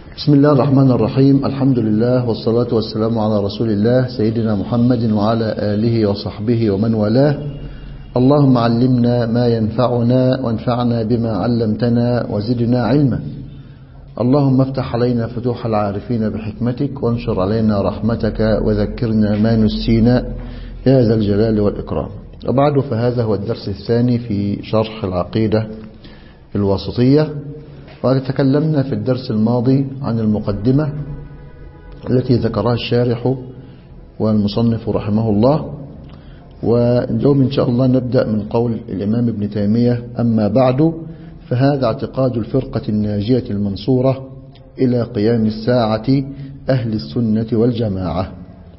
بسم الله الرحمن الرحيم الحمد لله والصلاة والسلام على رسول الله سيدنا محمد وعلى آله وصحبه ومن والاه اللهم علمنا ما ينفعنا وانفعنا بما علمتنا وزدنا علما اللهم افتح علينا فتوح العارفين بحكمتك وانشر علينا رحمتك وذكرنا ما نسينا يا ذا الجلال والإكرام وبعد فهذا هو الدرس الثاني في شرح العقيدة الواسطية وتكلمنا في الدرس الماضي عن المقدمة التي ذكرها الشارح والمصنف رحمه الله واليوم إن شاء الله نبدأ من قول الإمام ابن تيمية أما بعد فهذا اعتقاد الفرقة الناجية المنصورة إلى قيام الساعة أهل السنة والجماعة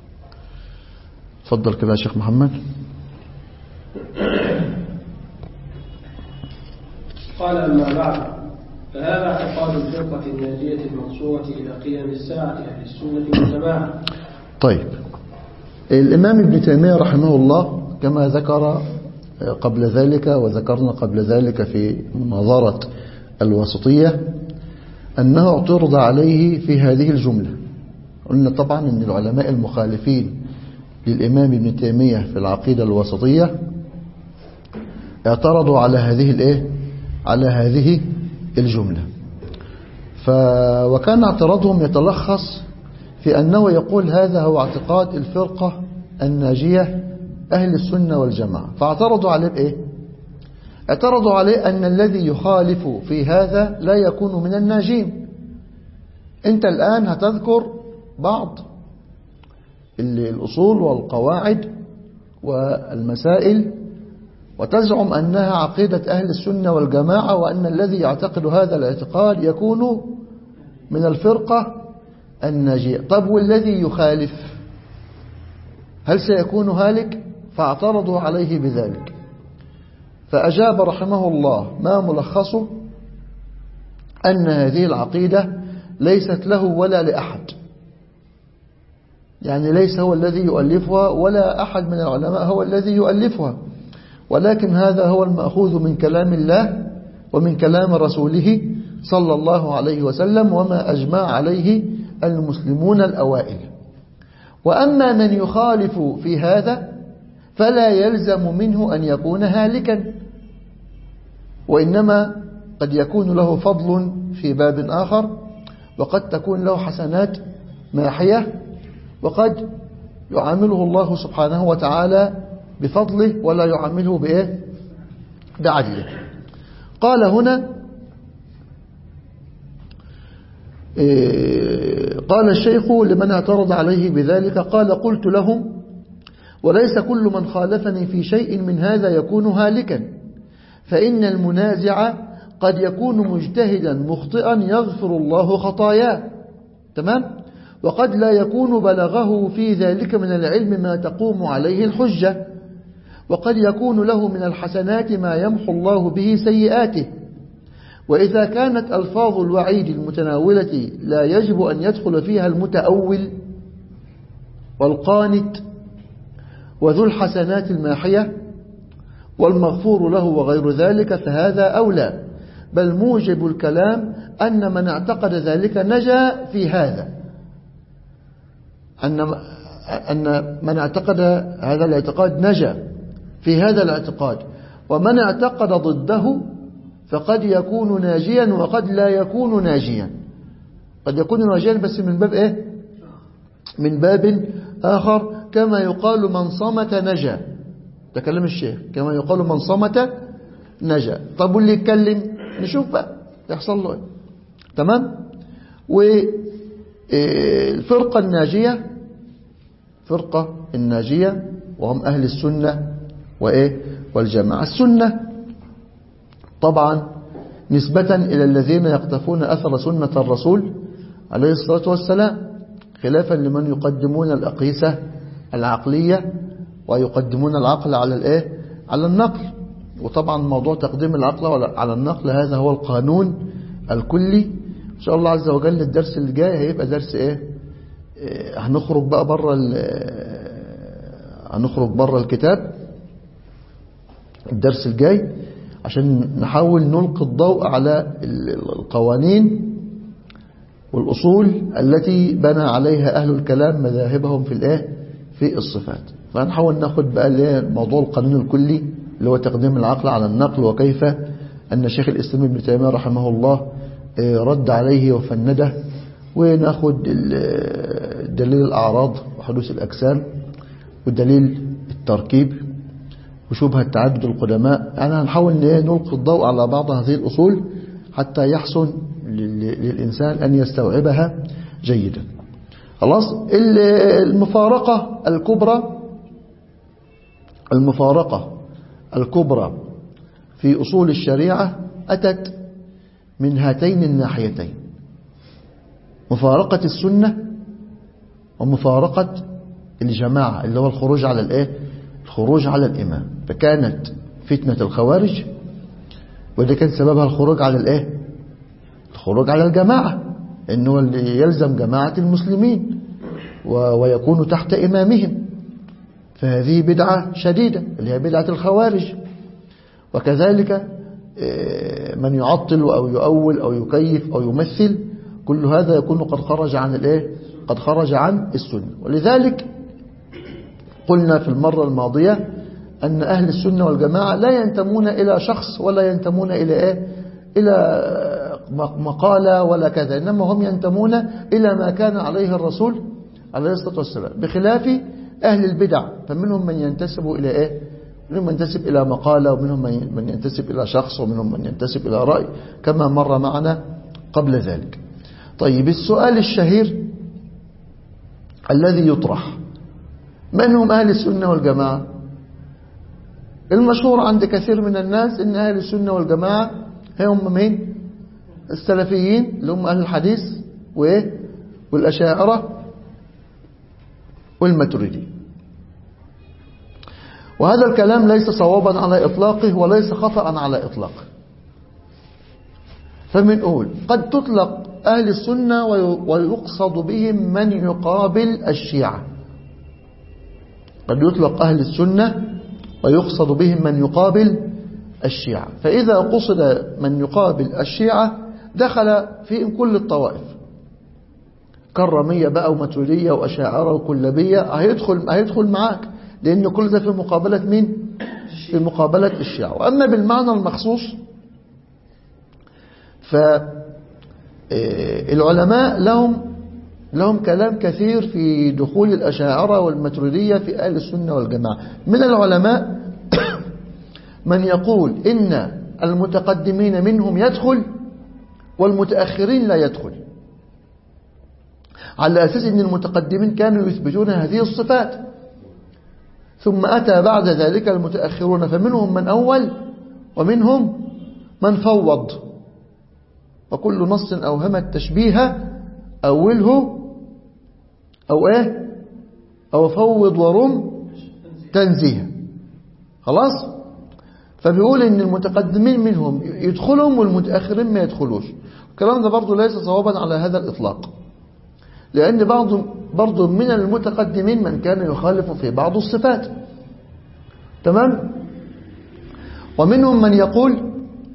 تفضل كده يا شيخ محمد قال أما بعد فهذا اعتقاد الفرقة الناجية المنصورة إلى قيام الساعة أهل السنة والجماعة طيب الإمام ابن تيمية رحمه الله كما ذكر قبل ذلك وذكرنا قبل ذلك في مناظرة الوسطية أنه اعترض عليه في هذه الجملة قلنا طبعا أن العلماء المخالفين للإمام ابن تيمية في العقيدة الوسطية اعترضوا على هذه الايه على هذه الجملة ف وكان اعتراضهم يتلخص في أنه يقول هذا هو اعتقاد الفرقة الناجية أهل السنة والجماعة فاعترضوا عليه بإيه اعترضوا عليه أن الذي يخالف في هذا لا يكون من الناجين أنت الآن هتذكر بعض الأصول والقواعد والمسائل وتزعم أنها عقيدة أهل السنة والجماعة وأن الذي يعتقد هذا الاعتقاد يكون من الفرقة الناجية طب والذي يخالف هل سيكون هالك فاعترضوا عليه بذلك فأجاب رحمه الله ما ملخصه أن هذه العقيدة ليست له ولا لأحد يعني ليس هو الذي يؤلفها ولا أحد من العلماء هو الذي يؤلفها ولكن هذا هو المأخوذ من كلام الله ومن كلام رسوله صلى الله عليه وسلم وما أجمع عليه المسلمون الأوائل وأما من يخالف في هذا فلا يلزم منه أن يكون هالكا وإنما قد يكون له فضل في باب آخر وقد تكون له حسنات ماحية وقد يعامله الله سبحانه وتعالى بفضله ولا يعامله بإيه بعدله قال هنا قال الشيخ لمن اعترض عليه بذلك قال قلت لهم وليس كل من خالفني في شيء من هذا يكون هالكا فإن المنازع قد يكون مجتهدا مخطئا يغفر الله خطاياه تمام وقد لا يكون بلغه في ذلك من العلم ما تقوم عليه الحجة وقد يكون له من الحسنات ما يمحو الله به سيئاته وإذا كانت ألفاظ الوعيد المتناولة لا يجب أن يدخل فيها المتأول والقانت وذو الحسنات الماحية والمغفور له وغير ذلك فهذا أولى بل موجب الكلام أن من اعتقد ذلك نجا في هذا أن أن من اعتقد هذا الاعتقاد نجا في هذا الاعتقاد ومن اعتقد ضده فقد يكون ناجيا وقد لا يكون ناجيا قد يكون ناجيا بس من باب ايه من باب آخر كما يقال من صمت نجا تكلم الشيخ كما يقال من صمت نجا طب واللي يتكلم نشوف بقى يحصل له ايه تمام والفرقة الناجية فرقة الناجية وهم أهل السنة وإيه والجماعة السنة طبعا نسبة إلى الذين يقتفون أثر سنة الرسول عليه الصلاة والسلام خلافا لمن يقدمون الأقيسة العقلية ويقدمون العقل على الإيه على النقل وطبعا موضوع تقديم العقل على النقل هذا هو القانون الكلي إن شاء الله عز وجل الدرس اللي جاي هيبقى درس إيه, إيه هنخرج بقى بره هنخرج بره الكتاب الدرس الجاي عشان نحاول نلقي الضوء على القوانين والأصول التي بنى عليها أهل الكلام مذاهبهم في الإيه في الصفات فنحاول ناخد بقى موضوع القانون الكلي اللي هو تقديم العقل على النقل وكيف أن شيخ الإسلام ابن تيمية رحمه الله رد عليه وفنده وناخد دليل الأعراض وحدوث الأجسام ودليل التركيب وشبهة تعدد القدماء يعني هنحاول نلقي الضوء على بعض هذه الأصول حتى يحسن للإنسان أن يستوعبها جيدا خلاص المفارقة الكبرى المفارقة الكبرى في أصول الشريعة أتت من هاتين الناحيتين مفارقة السنة ومفارقة الجماعة اللي هو الخروج على الايه الخروج على الإمام فكانت فتنة الخوارج وده كان سببها الخروج على الايه الخروج على الجماعة انه اللي يلزم جماعة المسلمين ويكون تحت إمامهم فهذه بدعة شديدة اللي هي بدعة الخوارج وكذلك من يعطل أو يؤول أو يكيف أو يمثل كل هذا يكون قد خرج عن الايه قد خرج عن السنة ولذلك قلنا في المرة الماضية أن أهل السنة والجماعة لا ينتمون إلى شخص ولا ينتمون إلى إيه إلى مقالة ولا كذا إنما هم ينتمون إلى ما كان عليه الرسول عليه الصلاة والسلام بخلاف أهل البدع فمنهم من ينتسب إلى إيه منهم من ينتسب إلى مقالة ومنهم من ينتسب إلى شخص ومنهم من ينتسب إلى رأي كما مر معنا قبل ذلك طيب السؤال الشهير الذي يطرح من هم أهل السنة والجماعة المشهور عند كثير من الناس ان أهل السنة والجماعة هم مين السلفيين اللي هم أهل الحديث وإيه والأشاعرة والماتريدي وهذا الكلام ليس صوابا على إطلاقه وليس خطأ على إطلاقه فبنقول قد تطلق أهل السنة ويقصد بهم من يقابل الشيعة قد يطلق أهل السنة ويقصد بهم من يقابل الشيعة فإذا قصد من يقابل الشيعة دخل فيهم كل الطوائف كرمية بقى ومتولية وأشاعرة وكلبية هيدخل, هيدخل معاك لأن كل ده في مقابلة مين في مقابلة الشيعة وأما بالمعنى المخصوص فالعلماء لهم لهم كلام كثير في دخول الأشاعرة والمترودية في أهل السنة والجماعة من العلماء من يقول إن المتقدمين منهم يدخل والمتأخرين لا يدخل على أساس أن المتقدمين كانوا يثبتون هذه الصفات ثم أتى بعد ذلك المتأخرون فمنهم من أول ومنهم من فوض وكل نص أوهم التشبيه أوله أو إيه أو فوض ورم تنزيه خلاص فبيقول إن المتقدمين منهم يدخلهم والمتأخرين ما يدخلوش الكلام ده برضه ليس صوابا على هذا الإطلاق لأن بعض برضه من المتقدمين من كان يخالف في بعض الصفات تمام ومنهم من يقول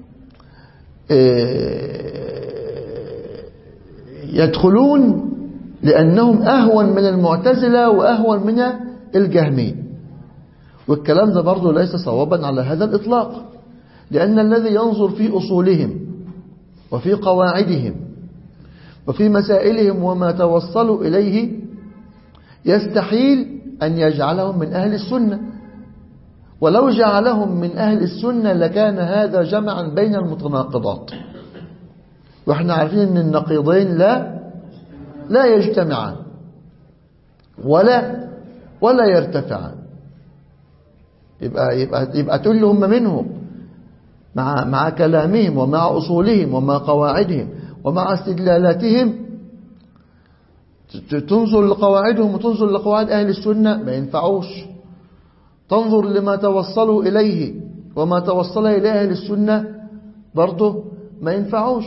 يدخلون لأنهم أهون من المعتزلة وأهون من الجهمية والكلام ده برضه ليس صوابا على هذا الإطلاق لأن الذي ينظر في أصولهم وفي قواعدهم وفي مسائلهم وما توصلوا إليه يستحيل أن يجعلهم من أهل السنة ولو جعلهم من أهل السنة لكان هذا جمعا بين المتناقضات واحنا عارفين ان النقيضين لا لا يجتمعان ولا ولا يرتفعان يبقى يبقى يبقى تقول هم منهم مع مع كلامهم ومع اصولهم ومع قواعدهم ومع استدلالاتهم تنظر لقواعدهم وتنظر لقواعد اهل السنه ما ينفعوش تنظر لما توصلوا اليه وما توصل اليه اهل السنه برضه ما ينفعوش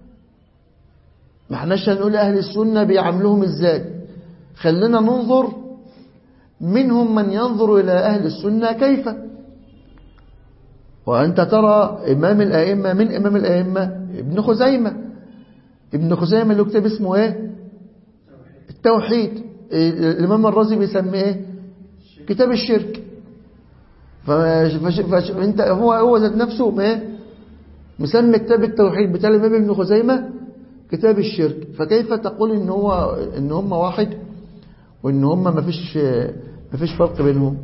ما احناش هنقول أهل السنة بيعاملوهم ازاي خلينا ننظر منهم من ينظر إلى أهل السنة كيف وأنت ترى إمام الأئمة من إمام الأئمة ابن خزيمة ابن خزيمة له كتاب اسمه ايه التوحيد الإمام الرازي بيسميه ايه كتاب الشرك فش... فش... انت هو هو ذات نفسه ايه مسمي كتاب التوحيد بتاع الإمام ابن خزيمة كتاب الشرك فكيف تقول ان هو ان هم واحد وان هم ما فيش ما فيش فرق بينهم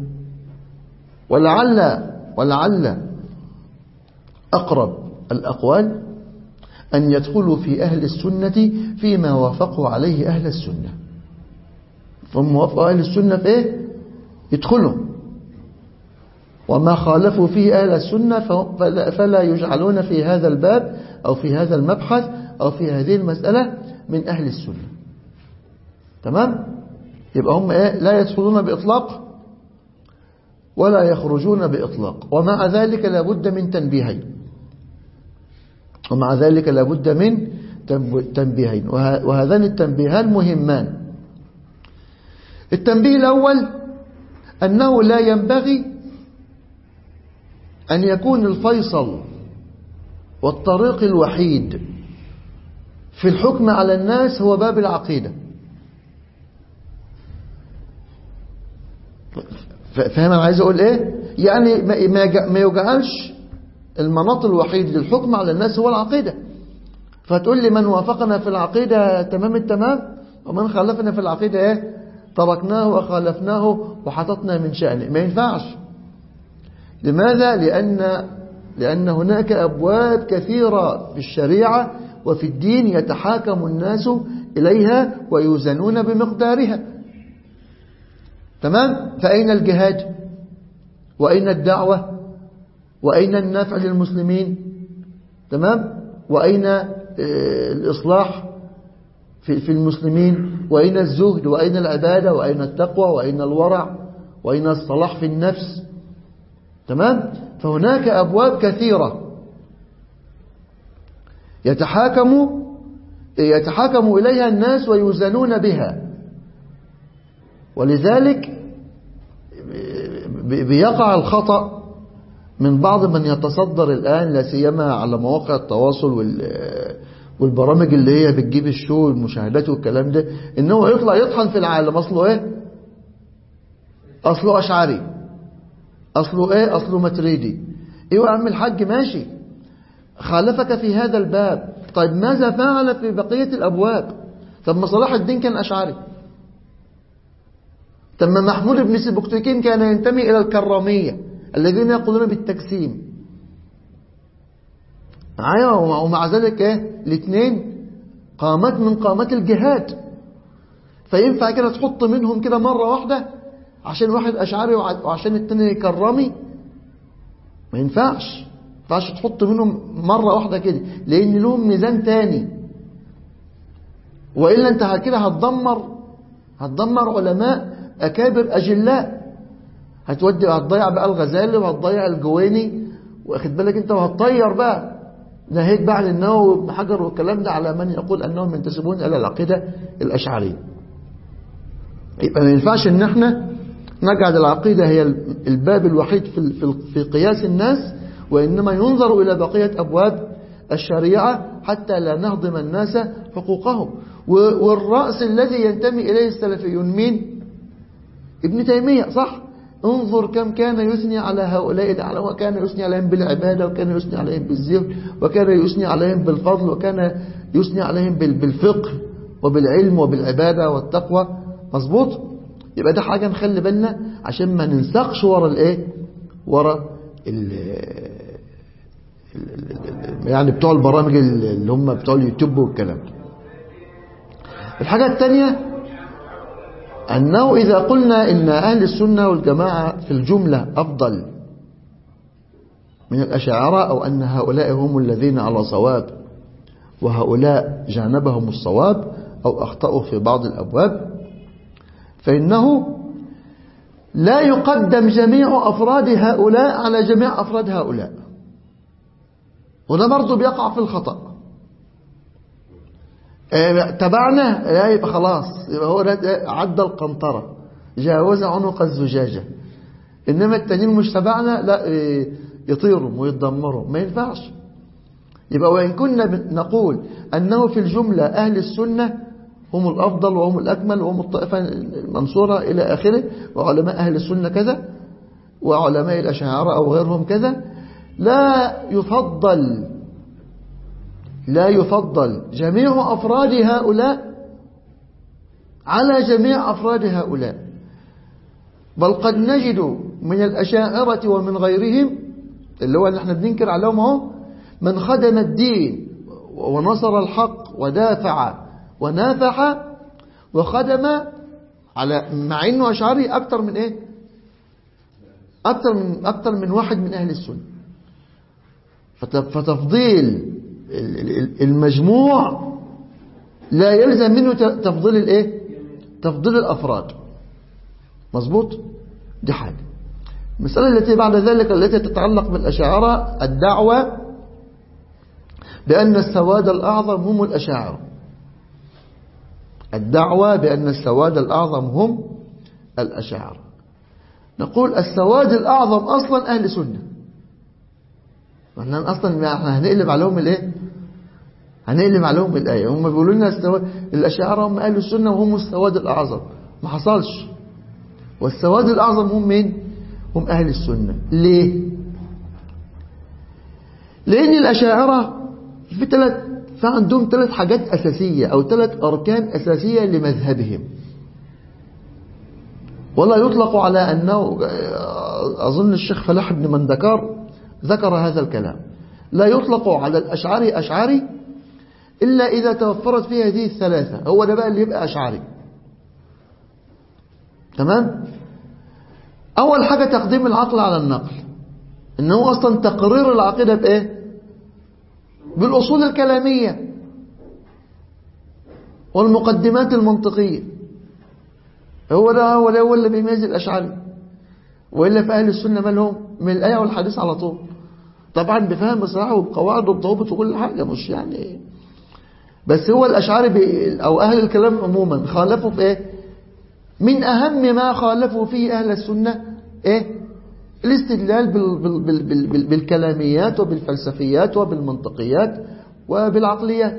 ولعل ولعل أقرب الأقوال أن يدخلوا في أهل السنة فيما وافقوا عليه أهل السنة ثم وافقوا أهل السنة في إيه؟ يدخلوا وما خالفوا فيه أهل السنة فلا يجعلون في هذا الباب أو في هذا المبحث أو في هذه المسألة من أهل السنة تمام؟ يبقى هم إيه؟ لا يدخلون بإطلاق ولا يخرجون بإطلاق ومع ذلك لابد من تنبيهين ومع ذلك لابد من تنبيهين وهذان التنبيهان مهمان التنبيه الأول أنه لا ينبغي أن يكون الفيصل والطريق الوحيد في الحكم على الناس هو باب العقيدة فاهم أنا عايز أقول إيه يعني ما يجعلش المناط الوحيد للحكم على الناس هو العقيدة فتقول لي من وافقنا في العقيدة تمام التمام ومن خالفنا في العقيدة إيه تركناه وخالفناه وحطتنا من شأنه ما ينفعش لماذا لأن لأن هناك أبواب كثيرة في الشريعة وفي الدين يتحاكم الناس إليها ويوزنون بمقدارها تمام فأين الجهاد وأين الدعوة وأين النفع للمسلمين تمام وأين الإصلاح في في المسلمين وأين الزهد وأين العبادة وأين التقوى وأين الورع وأين الصلاح في النفس تمام فهناك أبواب كثيرة يتحاكم يتحاكم إليها الناس ويوزنون بها ولذلك بيقع الخطأ من بعض من يتصدر الآن لا سيما على مواقع التواصل والبرامج اللي هي بتجيب الشو والمشاهدات والكلام ده ان هو يطلع يطحن في العالم اصله ايه اصله اشعري اصله ايه اصله متريدي ايوه يا عم الحاج ماشي خالفك في هذا الباب طيب ماذا فعل في بقية الابواب طب ما صلاح الدين كان اشعري طب ما محمود بن سبكتكين كان ينتمي الى الكراميه الذين يقولون بالتجسيم معايا ومع ذلك ايه الاثنين قامت من قامات الجهاد فينفع كده تحط منهم كده مرة واحدة عشان واحد أشعري وعشان التاني كرامي ما ينفعش ما ينفعش تحط منهم مرة واحدة كده لأن لهم ميزان تاني وإلا أنت كده هتدمر هتدمر علماء أكابر أجلاء هتودي هتضيع بقى الغزالي وهتضيع الجويني واخد بالك انت وهتطير بقى نهيت بقى عن النووي وابن حجر والكلام ده على من يقول انهم ينتسبون الى العقيده الاشعريه يبقى ما ينفعش ان احنا نجعل العقيده هي الباب الوحيد في في قياس الناس وانما ينظر الى بقيه ابواب الشريعه حتى لا نهضم الناس حقوقهم والراس الذي ينتمي اليه السلفيون مين ابن تيميه صح انظر كم كان يثني على هؤلاء الأعلى وكان يثني عليهم بالعبادة وكان يثني عليهم بالزهد وكان يثني عليهم بالفضل وكان يثني عليهم بالفقه وبالعلم وبالعبادة والتقوى مظبوط يبقى ده حاجة نخلي بالنا عشان ما ننسقش ورا الايه ورا ال يعني بتوع البرامج اللي هم بتوع اليوتيوب والكلام الحاجة الثانية أنه إذا قلنا إن أهل السنة والجماعة في الجملة أفضل من الأشاعرة أو أن هؤلاء هم الذين على صواب وهؤلاء جانبهم الصواب أو أخطأوا في بعض الأبواب فإنه لا يقدم جميع أفراد هؤلاء على جميع أفراد هؤلاء وده برضه بيقع في الخطأ تبعنا لا يبقى خلاص يبقى هو عدى القنطرة جاوز عنق الزجاجة إنما التانيين مش تبعنا لا يطيروا ويتدمروا ما ينفعش يبقى وإن كنا نقول أنه في الجملة أهل السنة هم الأفضل وهم الأكمل وهم الطائفة المنصورة إلى آخره وعلماء أهل السنة كذا وعلماء الأشاعرة أو غيرهم كذا لا يفضل لا يفضل جميع أفراد هؤلاء على جميع أفراد هؤلاء بل قد نجد من الأشاعرة ومن غيرهم اللي هو اللي احنا بننكر عليهم اهو من خدم الدين ونصر الحق ودافع ونافح وخدم على مع انه اشعري اكتر من ايه اكتر من اكتر من واحد من اهل السنه فتفضيل المجموع لا يلزم منه تفضيل الايه تفضيل الافراد مظبوط دي حاجه المساله التي بعد ذلك التي تتعلق بالاشاعره الدعوه بان السواد الاعظم هم الاشاعره الدعوة بأن السواد الأعظم هم الأشاعرة نقول السواد الأعظم أصلا أهل سنة احنا أصلا احنا هنقلب عليهم الايه هنقلب عليهم الآية هم بيقولوا لنا السواد الأشاعرة هم أهل السنة وهم السواد الأعظم ما حصلش والسواد الأعظم هم مين هم أهل السنة ليه لأن الأشاعرة في ثلاث فعندهم ثلاث حاجات أساسية أو ثلاث أركان أساسية لمذهبهم ولا يطلق على أنه أظن الشيخ فلاح بن مندكار ذكر هذا الكلام لا يطلق على الأشعري أشعري إلا إذا توفرت فيه هذه الثلاثة هو ده بقى اللي يبقى أشعري تمام أول حاجة تقديم العقل على النقل إنه أصلا تقرير العقيدة بإيه بالأصول الكلامية والمقدمات المنطقية هو ده هو ده هو اللي بيميز الأشعري وإلا في أهل السنة مالهم من الآية والحديث على طول طبعا بفهم بصراحة وبقواعد والضوابط وكل حاجة مش يعني بس هو الأشعري بي أو أهل الكلام عموما خالفوا في إيه من أهم ما خالفوا فيه أهل السنة إيه الاستدلال بال بال بال بال بالكلاميات وبالفلسفيات وبالمنطقيات وبالعقليات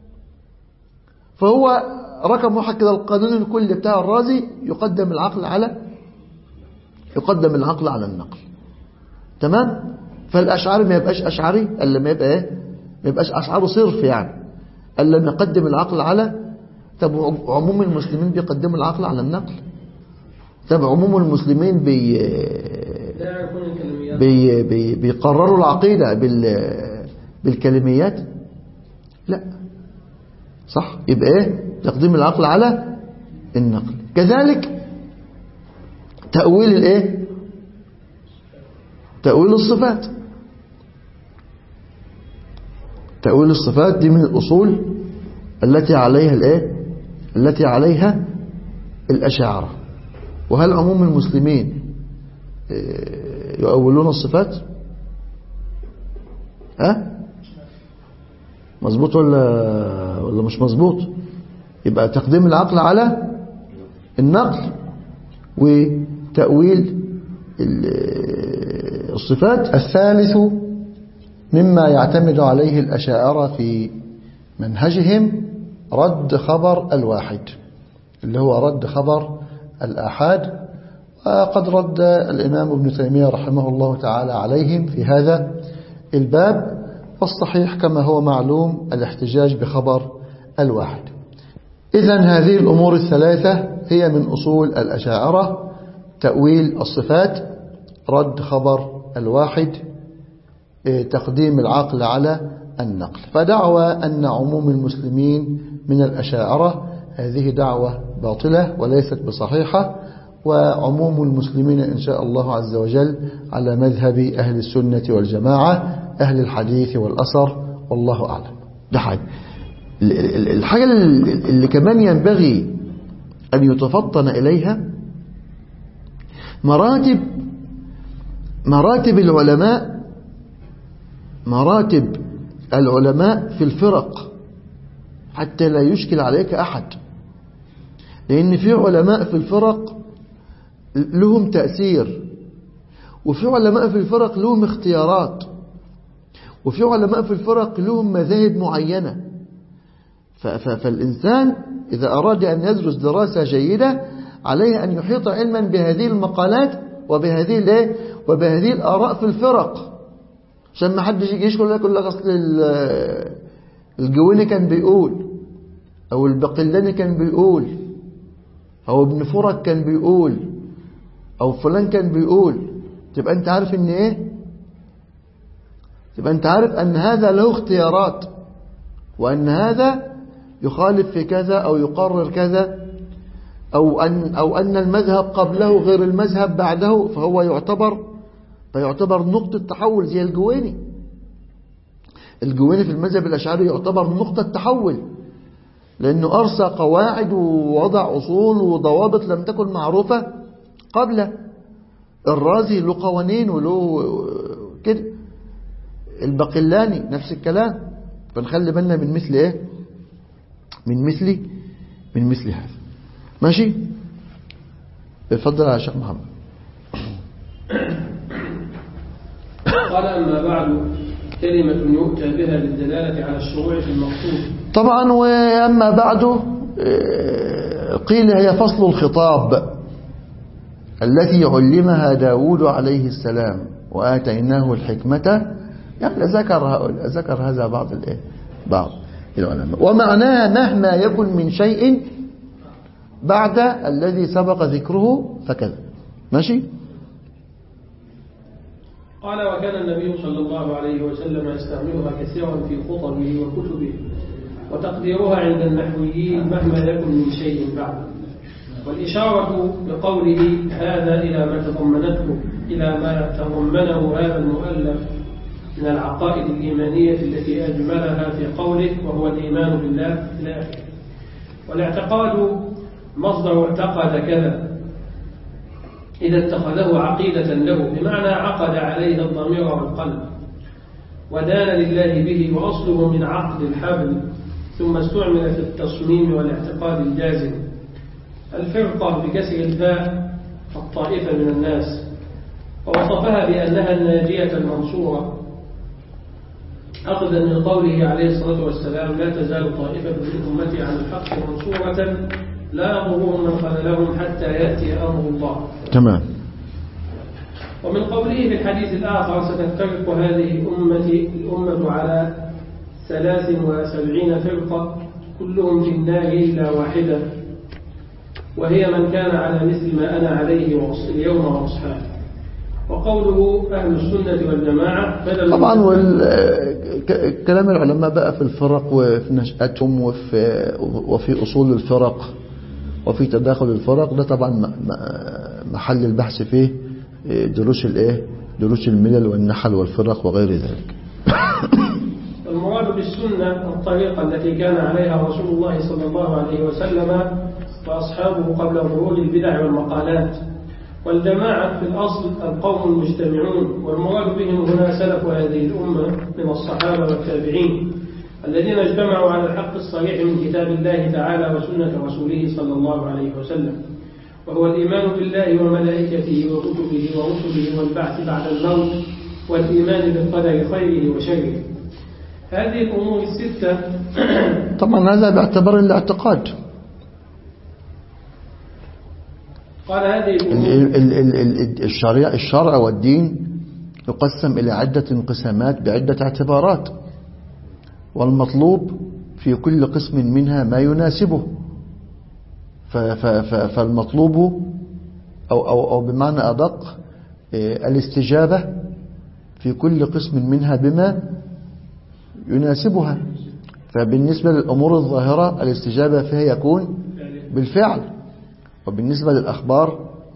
فهو رقم واحد كده القانون الكلي بتاع الرازي يقدم العقل على يقدم العقل على النقل تمام فالأشعري ما يبقاش أشعري إلا ما يبقى إيه ما يبقاش أشعره صرف يعني إلا ما يقدم العقل على طب عموم المسلمين بيقدموا العقل على النقل طب عموم المسلمين بي بي بي بيقرروا العقيدة بال بالكلميات لا صح يبقى ايه تقديم العقل على النقل كذلك تأويل الايه تأويل الصفات تأويل الصفات دي من الأصول التي عليها الايه التي عليها الأشاعرة وهل عموم المسلمين يؤولون الصفات ها مظبوط ولا ولا مش مظبوط يبقى تقديم العقل على النقل وتأويل الصفات الثالث مما يعتمد عليه الأشاعرة في منهجهم رد خبر الواحد اللي هو رد خبر الآحاد وقد رد الإمام ابن تيمية رحمه الله تعالى عليهم في هذا الباب والصحيح كما هو معلوم الاحتجاج بخبر الواحد إذا هذه الأمور الثلاثة هي من أصول الأشاعرة تأويل الصفات رد خبر الواحد تقديم العقل على النقل فدعوى أن عموم المسلمين من الأشاعرة هذه دعوة باطلة وليست بصحيحة وعموم المسلمين إن شاء الله عز وجل على مذهب أهل السنة والجماعة أهل الحديث والأثر والله أعلم ده حاجة الحاجة اللي كمان ينبغي أن يتفطن إليها مراتب مراتب العلماء مراتب العلماء في الفرق حتى لا يشكل عليك أحد لأن في علماء في الفرق لهم تأثير وفي علماء في الفرق لهم اختيارات وفي علماء في الفرق لهم مذاهب معينة فالإنسان إذا أراد أن يدرس دراسة جيدة عليه أن يحيط علما بهذه المقالات وبهذه الايه وبهذه الآراء في الفرق عشان ما حدش يجي يقول لك يقول لك اصل الجويني كان بيقول او البقلاني كان بيقول او ابن فرج كان بيقول او فلان كان بيقول تبقى انت عارف ان ايه تبقى انت عارف ان هذا له اختيارات وان هذا يخالف في كذا او يقرر كذا أو أن, أو أن المذهب قبله غير المذهب بعده فهو يعتبر فيعتبر نقطة تحول زي الجويني الجويني في المذهب الأشعري يعتبر نقطة تحول لأنه أرسى قواعد ووضع أصول وضوابط لم تكن معروفة قبل الرازي له قوانين وله كده البقلاني نفس الكلام فنخلي بالنا من مثل ايه من مثل من مثل هذا ماشي اتفضل يا شيخ محمد قال أما بعد كلمة يؤتى بها للدلالة على الشروع في المقصود طبعا وأما بعد قيل هي فصل الخطاب التي علمها داود عليه السلام وآتيناه الحكمة يعني ذكر ذكر هذا بعض الايه بعض العلماء ومعناها مهما يكن من شيء بعد الذي سبق ذكره فكذا ماشي قال وكان النبي صلى الله عليه وسلم يستعملها كثيرا في خطبه وكتبه وتقديرها عند النحويين مهما يكن من شيء بعد والإشارة بقوله هذا إلى ما تضمنته إلى ما تضمنه هذا المؤلف من العقائد الإيمانية التي أجملها في قوله وهو الإيمان بالله إلى آخره والاعتقاد مصدر اعتقد كذا إذا اتخذه عقيدة له بمعنى عقد عليه الضمير والقلب ودان لله به وأصله من عقد الحبل ثم استعمل في التصميم والاعتقاد الجازم الفرقة بكسر الفاء الطائفة من الناس ووصفها بأنها الناجية المنصورة أخذا من قوله عليه الصلاة والسلام لا تزال طائفة من أمتي عن الحق منصورة لا يضرهم من خذلهم حتى يأتي أمر الله تمام ومن قوله في الحديث الآخر ستفترق هذه أمتي الأمة على ثلاث وسبعين فرقة كلهم في النار إلا واحدة وهي من كان على مثل ما أنا عليه اليوم وأصحابي وقوله أهل السنة والجماعة بدل طبعا كلام العلماء بقى في الفرق وفي نشأتهم وفي, وفي أصول الفرق وفي تداخل الفرق ده طبعا محل البحث فيه دروس الايه دروس الملل والنحل والفرق وغير ذلك المراد بالسنة الطريقة التي كان عليها رسول الله صلى الله عليه وسلم وأصحابه قبل ظهور البدع والمقالات والجماعة في الأصل القوم المجتمعون والمراد بهم هنا سلف هذه الأمة من الصحابة والتابعين الذين اجتمعوا على الحق الصريح من كتاب الله تعالى وسنة رسوله صلى الله عليه وسلم وهو الإيمان بالله وملائكته وكتبه ورسله والبعث بعد الموت والإيمان بالقدر خيره وشره هذه الأمور الستة طبعا هذا باعتبار الاعتقاد قال هذه الأمور ال- ال- ال- ال- الشريع الشرع والدين يقسم إلى عدة انقسامات بعدة اعتبارات والمطلوب في كل قسم منها ما يناسبه ف- ف- ف- فالمطلوب أو, أو, أو بمعنى أدق إيه، الاستجابة في كل قسم منها بما يناسبها فبالنسبة للأمور الظاهرة الاستجابة فيها يكون بالفعل وبالنسبة للأخبار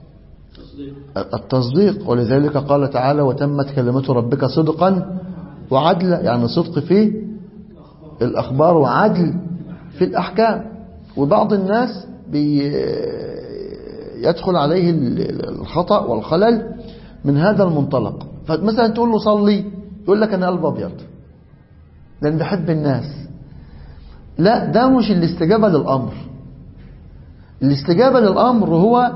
التصديق ولذلك قال تعالى وتمت كلمة ربك صدقا وعدلا يعني صدق في الأخبار وعدل في الأحكام وبعض الناس بي يدخل عليه الخطأ والخلل من هذا المنطلق فمثلا تقول له صلي يقول لك أنا قلب أبيض لأن بحب الناس لا ده مش الاستجابة للأمر الاستجابة للأمر هو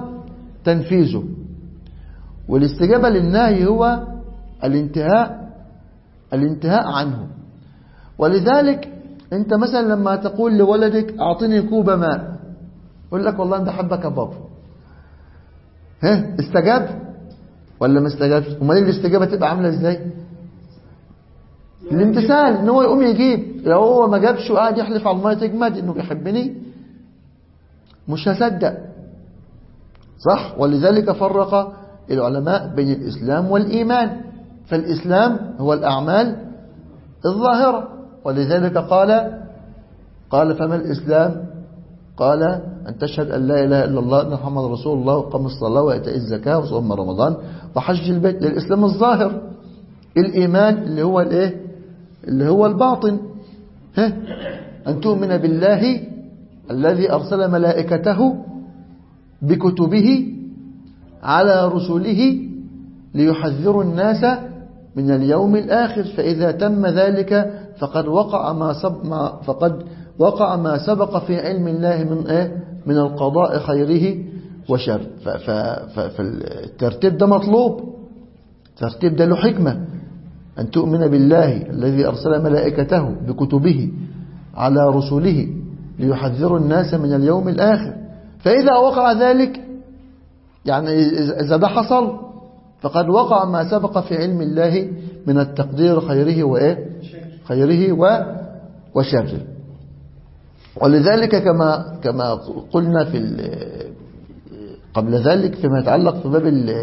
تنفيذه والاستجابة للنهي هو الانتهاء الانتهاء عنه ولذلك انت مثلا لما تقول لولدك اعطني كوب ماء يقول لك والله انت حبك يا بابا ها استجاب ولا ما استجابش امال الاستجابه تبقى عامله ازاي الامتثال ان هو يقوم يجيب لو هو ما جابش وقاعد يحلف على الميه تجمد انه بيحبني مش هصدق صح ولذلك فرق العلماء بين الإسلام والإيمان فالإسلام هو الأعمال الظاهرة ولذلك قال قال فما الإسلام قال أن تشهد أن لا إله إلا الله أن محمد رسول الله وقام الصلاة وإيتاء الزكاة وصوم رمضان وحج البيت للإسلام الظاهر الإيمان اللي هو الإيه اللي هو الباطن ها أن تؤمن بالله الذي أرسل ملائكته بكتبه على رسله ليحذروا الناس من اليوم الآخر فإذا تم ذلك فقد وقع ما سبق ما فقد وقع ما سبق في علم الله من إيه من القضاء خيره وشر فالترتيب ده مطلوب الترتيب ده له حكمة أن تؤمن بالله الذي أرسل ملائكته بكتبه على رسله ليحذروا الناس من اليوم الآخر فإذا وقع ذلك يعني إذا ده حصل فقد وقع ما سبق في علم الله من التقدير خيره وإيه خيره و وشره ولذلك كما كما قلنا في قبل ذلك فيما يتعلق في باب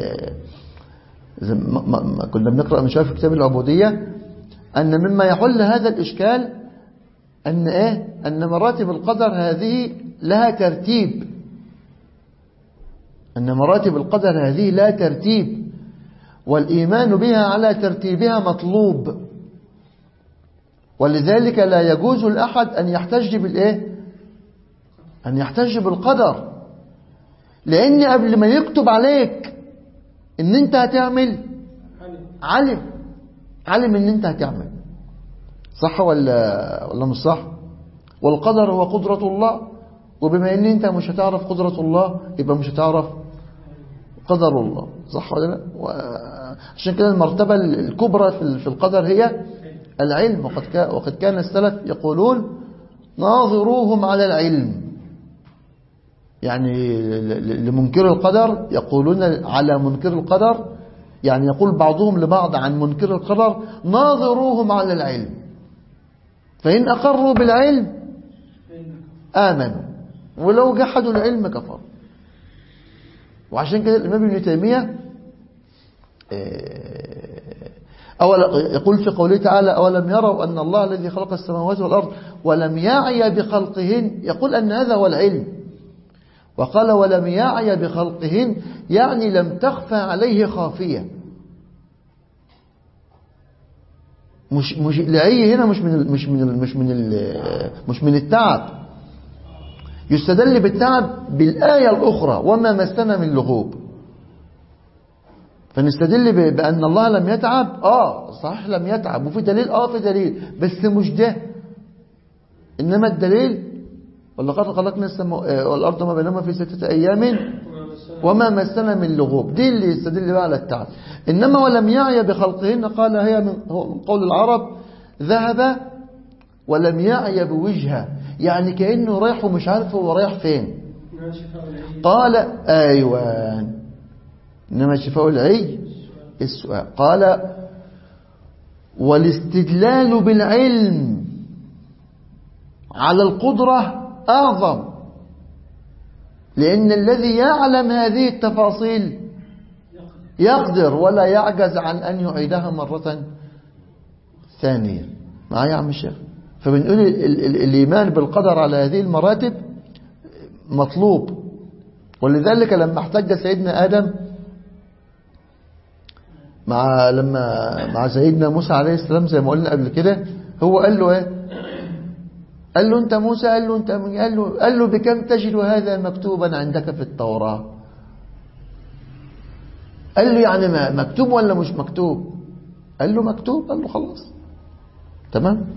ما كنا بنقرأ من شوية في كتاب العبودية أن مما يحل هذا الإشكال أن إيه أن مراتب القدر هذه لها ترتيب أن مراتب القدر هذه لا ترتيب والإيمان بها على ترتيبها مطلوب ولذلك لا يجوز الأحد أن يحتج بالإيه أن يحتج بالقدر لأن قبل ما يكتب عليك إن أنت هتعمل علم علم إن أنت هتعمل صح ولا ولا مش صح والقدر هو قدرة الله وبما ان انت مش هتعرف قدرة الله يبقى مش هتعرف قدر الله صح ولا لا عشان كده المرتبة الكبرى في القدر هي العلم وقد كان وقد كان السلف يقولون ناظروهم على العلم يعني لمنكر القدر يقولون على منكر القدر يعني يقول بعضهم لبعض عن منكر القدر ناظروهم على العلم فإن أقروا بالعلم آمنوا ولو جحدوا العلم كفروا وعشان كده الإمام ابن تيمية أول يقول في قوله تعالى أولم يروا أن الله الذي خلق السماوات والأرض ولم يعي بخلقهن يقول أن هذا هو العلم وقال ولم يعي بخلقهن يعني لم تخفى عليه خافية مش مش العي هنا مش من مش من مش من مش من التعب يستدل بالتعب بالآية الأخرى وما مسنا من لغوب فنستدل بأن الله لم يتعب آه صحيح لم يتعب وفي دليل آه في دليل بس مش ده إنما الدليل ولقد خلقنا السماء والأرض ما بينهما في ستة أيام وما مسنا من لغوب دي اللي يستدل بقى على التعب إنما ولم يعي بخلقهن قال هي من قول العرب ذهب ولم يعي بوجهه يعني كأنه رايح ومش عارف هو رايح فين قال أيوان إنما شفاء العي السؤال قال والاستدلال بالعلم على القدرة أعظم لأن الذي يعلم هذه التفاصيل يقدر ولا يعجز عن أن يعيدها مرة ثانية معايا يا عم الشيخ فبنقول الإيمان بالقدر على هذه المراتب مطلوب ولذلك لما احتج سيدنا آدم مع لما مع سيدنا موسى عليه السلام زي ما قلنا قبل كده هو قال له ايه قال له انت موسى قال له انت قال له قال له بكم تجد هذا مكتوبا عندك في التوراة قال له يعني مكتوب ولا مش مكتوب قال له مكتوب قال له خلاص تمام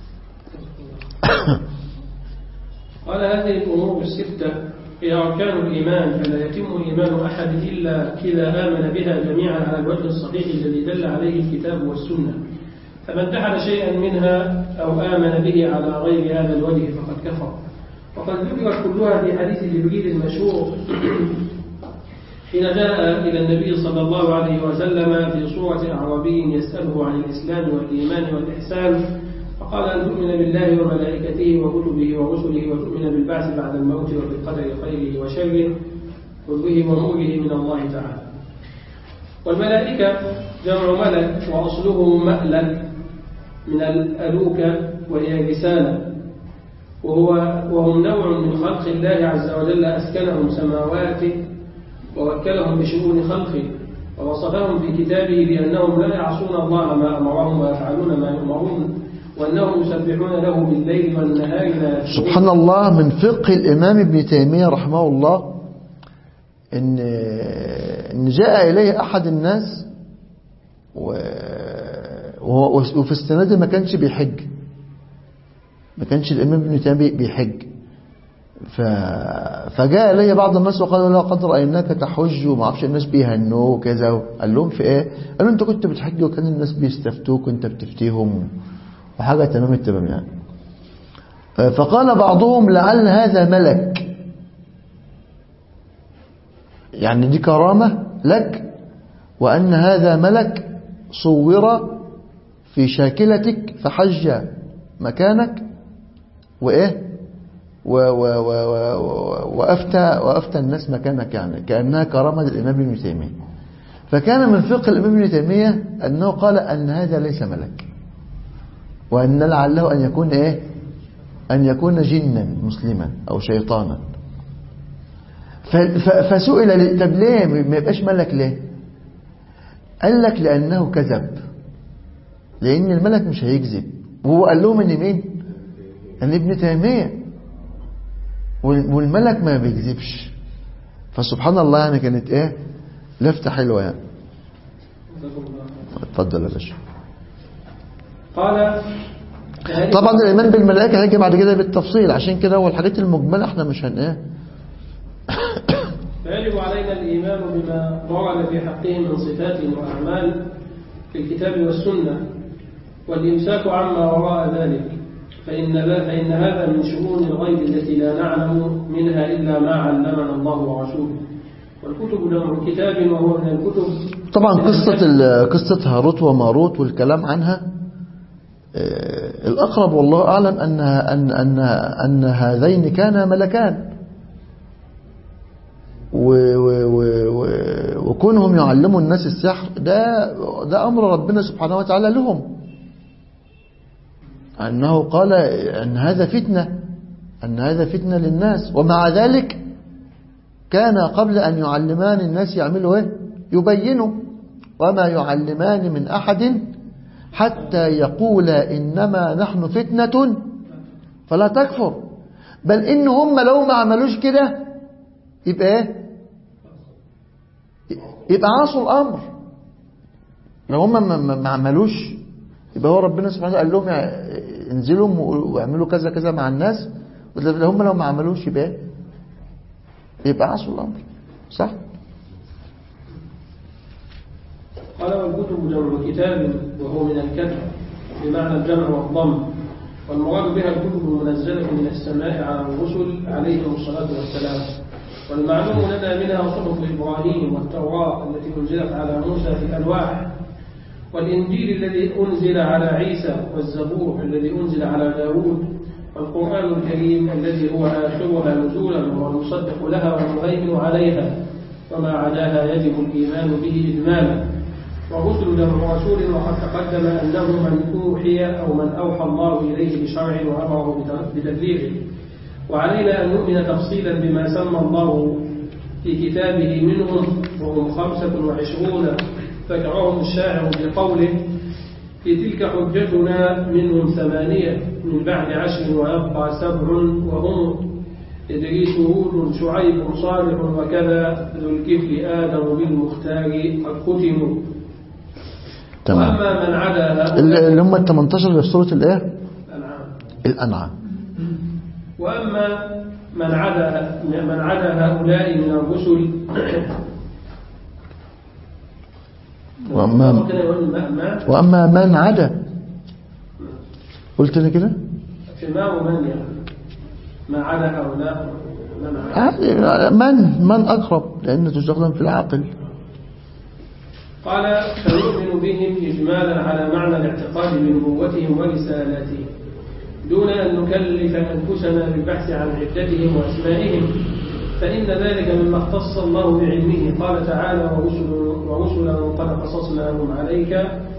قال هذه الأمور الستة هي أركان الإيمان فلا يتم إيمان أحد إلا إذا آمن بها جميعا على الوجه الصحيح الذي دل عليه الكتاب والسنة فمن جحد شيئا منها أو آمن به على غير هذا الوجه فقد كفر وقد ذكرت كلها في حديث جبريل المشهور حين جاء إلى النبي صلى الله عليه وسلم في صورة أعرابي يسأله عن الإسلام والإيمان والإحسان فقال أن تؤمن بالله وملائكته وكتبه ورسله وتؤمن بالبعث بعد الموت وبالقدر خيره وشره كله وأموره من الله تعالى والملائكة جمع ملك وأصله مألك من الألوكة وهي رسالة وهو وهم نوع من خلق الله عز وجل أسكنهم سماواته ووكلهم بشؤون خلقه ووصفهم في كتابه بأنهم لا يعصون الله ما أمرهم ويفعلون ما يؤمرون وأنهم يسبحون له بالليل والنهار لا سبحان الله من فقه الإمام ابن تيمية رحمه الله إن, إن جاء إليه أحد الناس و... وفي السنة دي ما كانش بيحج ما كانش الإمام ابن تيمية بيحج ف... فجاء إليه بعض الناس وقالوا لا قد رأيناك تحج وما اعرفش الناس بيهنوه وكذا قال لهم في ايه قالوا انت كنت بتحج وكان الناس بيستفتوك وانت بتفتيهم وحاجة تمام التمام يعني فقال بعضهم لعل هذا ملك يعني دي كرامة لك وأن هذا ملك صور في شاكلتك فحج مكانك وإيه و و و و وأفتى, وأفتى الناس مكانك يعني كأنها كرامة للإمام ابن تيمية فكان من فقه الإمام ابن تيمية أنه قال أن هذا ليس ملك وأن لعله أن يكون إيه أن يكون جنا مسلما أو شيطانا فسئل طب ليه ما يبقاش ملك ليه قال لك لأنه كذب لأن الملك مش هيكذب وهو قال لهم ان مين ان ابن تيمية والملك ما بيكذبش فسبحان الله يعني كانت ايه لفتة حلوة يعني اتفضل يا باشا قال طبعا الايمان بالملائكه هيجي بعد كده بالتفصيل عشان كده هو الحاجات المجمله احنا مش هن ايه فيجب علينا الإيمان بما ورد في حقهم من صفات وأعمال في الكتاب والسنة والإمساك عما وراء ذلك فإن, فإن هذا من شؤون الغيب التي لا نعلم منها إلا ما علمنا الله ورسوله والكتب جمع كتاب وهو من الكتب طبعا قصة قصة هاروت وماروت والكلام عنها الأقرب والله أعلم أن, أن, أن, أن هذين كانا ملكان و و و و وكونهم يعلموا الناس السحر ده ده أمر ربنا سبحانه وتعالى لهم أنه قال أن هذا فتنة أن هذا فتنة للناس ومع ذلك كان قبل أن يعلمان الناس يعملوا إيه يبينوا وما يعلمان من أحد حتى يقولا إنما نحن فتنة فلا تكفر بل إن هم لو ما عملوش كده يبقى إيه يبقى عاصوا الأمر لو هم ما عملوش يبقى هو ربنا سبحانه وتعالى قال لهم انزلوا واعملوا كذا كذا مع الناس هم لو ما عملوش يبقى يبقى عاصوا الأمر صح قال والكتب جمع كتاب وهو من الكتب بمعنى الجمع والضم والمراد بها الكتب المنزلة من السماء على الرسل عليهم الصلاة والسلام والمعلوم لنا منها صحف إبراهيم والتوراة التي أنزلت على موسى في الألواح والإنجيل الذي أنزل على عيسى والزبور الذي أنزل على داود والقرآن الكريم الذي هو آخرها نزولا والمصدق لها والمهيمن عليها وما عداها يجب الإيمان به إجمالا والرسل جمع رسول وقد تقدم أنه من أوحي أو من أوحى الله إليه بشرع وأمره بتبليغه وعلينا أن نؤمن تفصيلا بما سمى الله في كتابه منهم وهم خمسة وعشرون ذكرهم الشاعر بقوله في تلك حجتنا منهم ثمانية من بعد عشر ويبقى سبع وهم إدريس هود شعيب صالح وكذا ذو الكفل آدم بالمختار قد ختموا تمام وأما من عدا اللي هم ال 18 اللي في سورة الايه الأنعام الأنعام وأما من عدا من عدا هؤلاء من الرسل وأما كده يقول ما- ما وأما من عدا قلت لي كده في ما ومن يعني ما عدا هؤلاء من عدا عادي، من من أقرب لأنه تستخدم في العاقل قال فنؤمن بهم إجمالا على معنى الاعتقاد بنبوتهم ورسالاتهم دون أن نكلف أنفسنا بالبحث عن عدتهم وأسمائهم فإن ذلك مما اختص الله بعلمه قال تعالى ورسل ورسلا قد قصصناهم عليك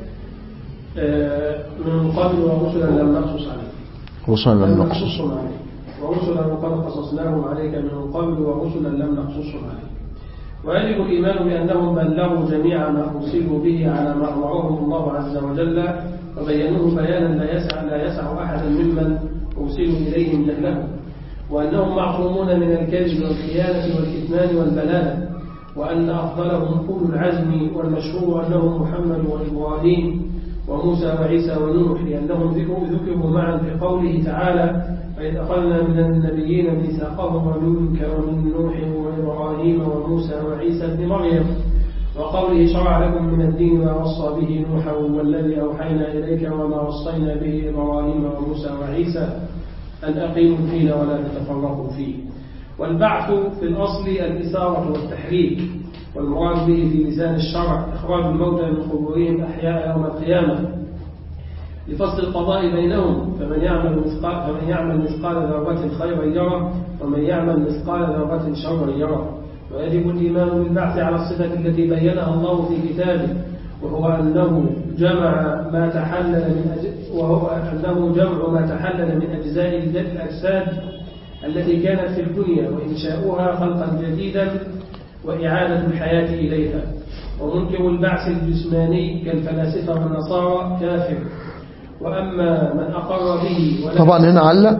آه، من قبل ورسلا لم نقصص عليك وصل لم لم نقصص نقصصهم عليك ورسلا قد قصصناهم عليك من قبل ورسلا لم نقصصهم عليك ويجب الإيمان بأنهم بلغوا جميع ما أرسلوا به على ما أمرهم الله عز وجل وبينوه بيانا لا يسع لا يسع أحدا ممن أرسلوا إليهم جهله وأنهم معصومون من الكذب والخيانة والكتمان والبلالة وأن أفضلهم أولو العزم والمشهور أنهم محمد وإبراهيم وموسى وعيسى ونوح لأنهم ذكروا ذكروا معا في قوله تعالى فإذ أخذنا من النبيين ميثاقهم ومنك ومن نوح وإبراهيم وموسى وعيسى ابن مريم وقوله شرع لكم من الدين ما وصى به نوحا والذي أوحينا إليك وما وصينا به إبراهيم وموسى وعيسى أن أقيموا الدين ولا تتفرقوا فيه والبعث في الأصل الإثارة والتحريك والمراد به في لسان الشرع إخراج الموتى من قبورهم أحياء يوم القيامة لفصل القضاء بينهم فمن يعمل مثقال فمن يعمل مثقال ذرة خيرا يره ومن يعمل مثقال ذرة شرا يره ويجب الإيمان بالبعث على الصفة التي بينها الله في كتابه وهو أنه جمع ما تحلل من أج... وهو أنه جمع ما تحلل من أجزاء الأجساد التي كانت في الدنيا وإنشاؤها خلقا جديدا وإعادة الحياة إليها ومنكر البعث الجسماني كالفلاسفة والنصارى كافر وأما من أقر به ولم طبعا هنا علق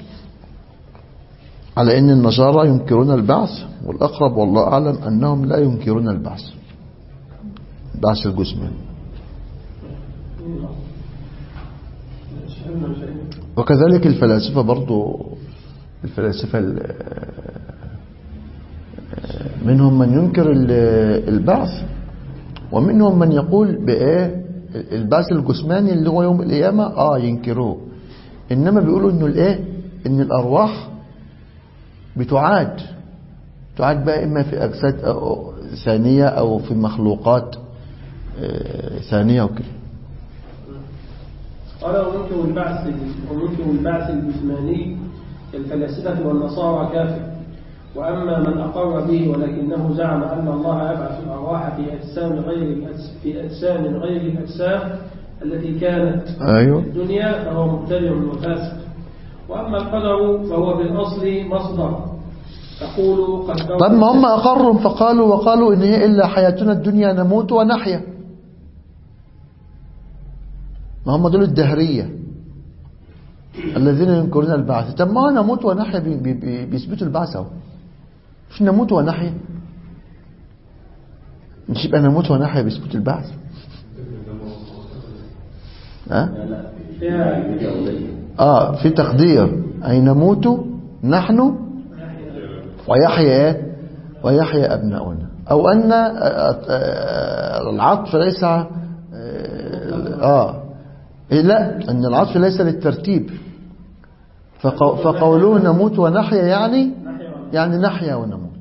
على أن النصارى ينكرون البعث والأقرب والله أعلم أنهم لا ينكرون البعث البعث الجسماني وكذلك الفلاسفة برضو الفلاسفة ال- منهم من ينكر ال- البعث ومنهم من يقول بإيه البعث الجسماني اللي هو يوم القيامة آه ينكروه إنما بيقولوا إنه الإيه إن الأرواح بتعاد تعاد بقى إما في أجساد أو- ثانية أو في مخلوقات آه، ثانية وكده قال ومنكر البعث ومنكر البعث الجسماني كالفلاسفة والنصارى كافر وأما من أقر به ولكنه زعم أن الله يبعث الأرواح في أجسام غير الأجس- في أجسام غير الأجسام التي كانت أيوه في الدنيا فهو مبتدع وفاسق وأما القدر فهو بالأصل مصدر تقول قدرت طب ما هم أقروا فقالوا وقالوا إن هي إلا حياتنا الدنيا نموت ونحيا ما هم دول الدهرية الذين ينكرون البعث طب ما نموت ونحيا بي- بي- بي- بيثبتوا البعث اهو مش نموت ونحيا مش يبقى نموت ونحيا بيثبتوا البعث ها فيها اه في تقدير أي نموت نحن ويحيا إيه؟ ويحيا أبناؤنا أو أن آه، آه، العطف ليس آه آه. إيه لا أن العطف ليس للترتيب فقو- فقوله نموت ونحيا يعني يعني نحيا ونموت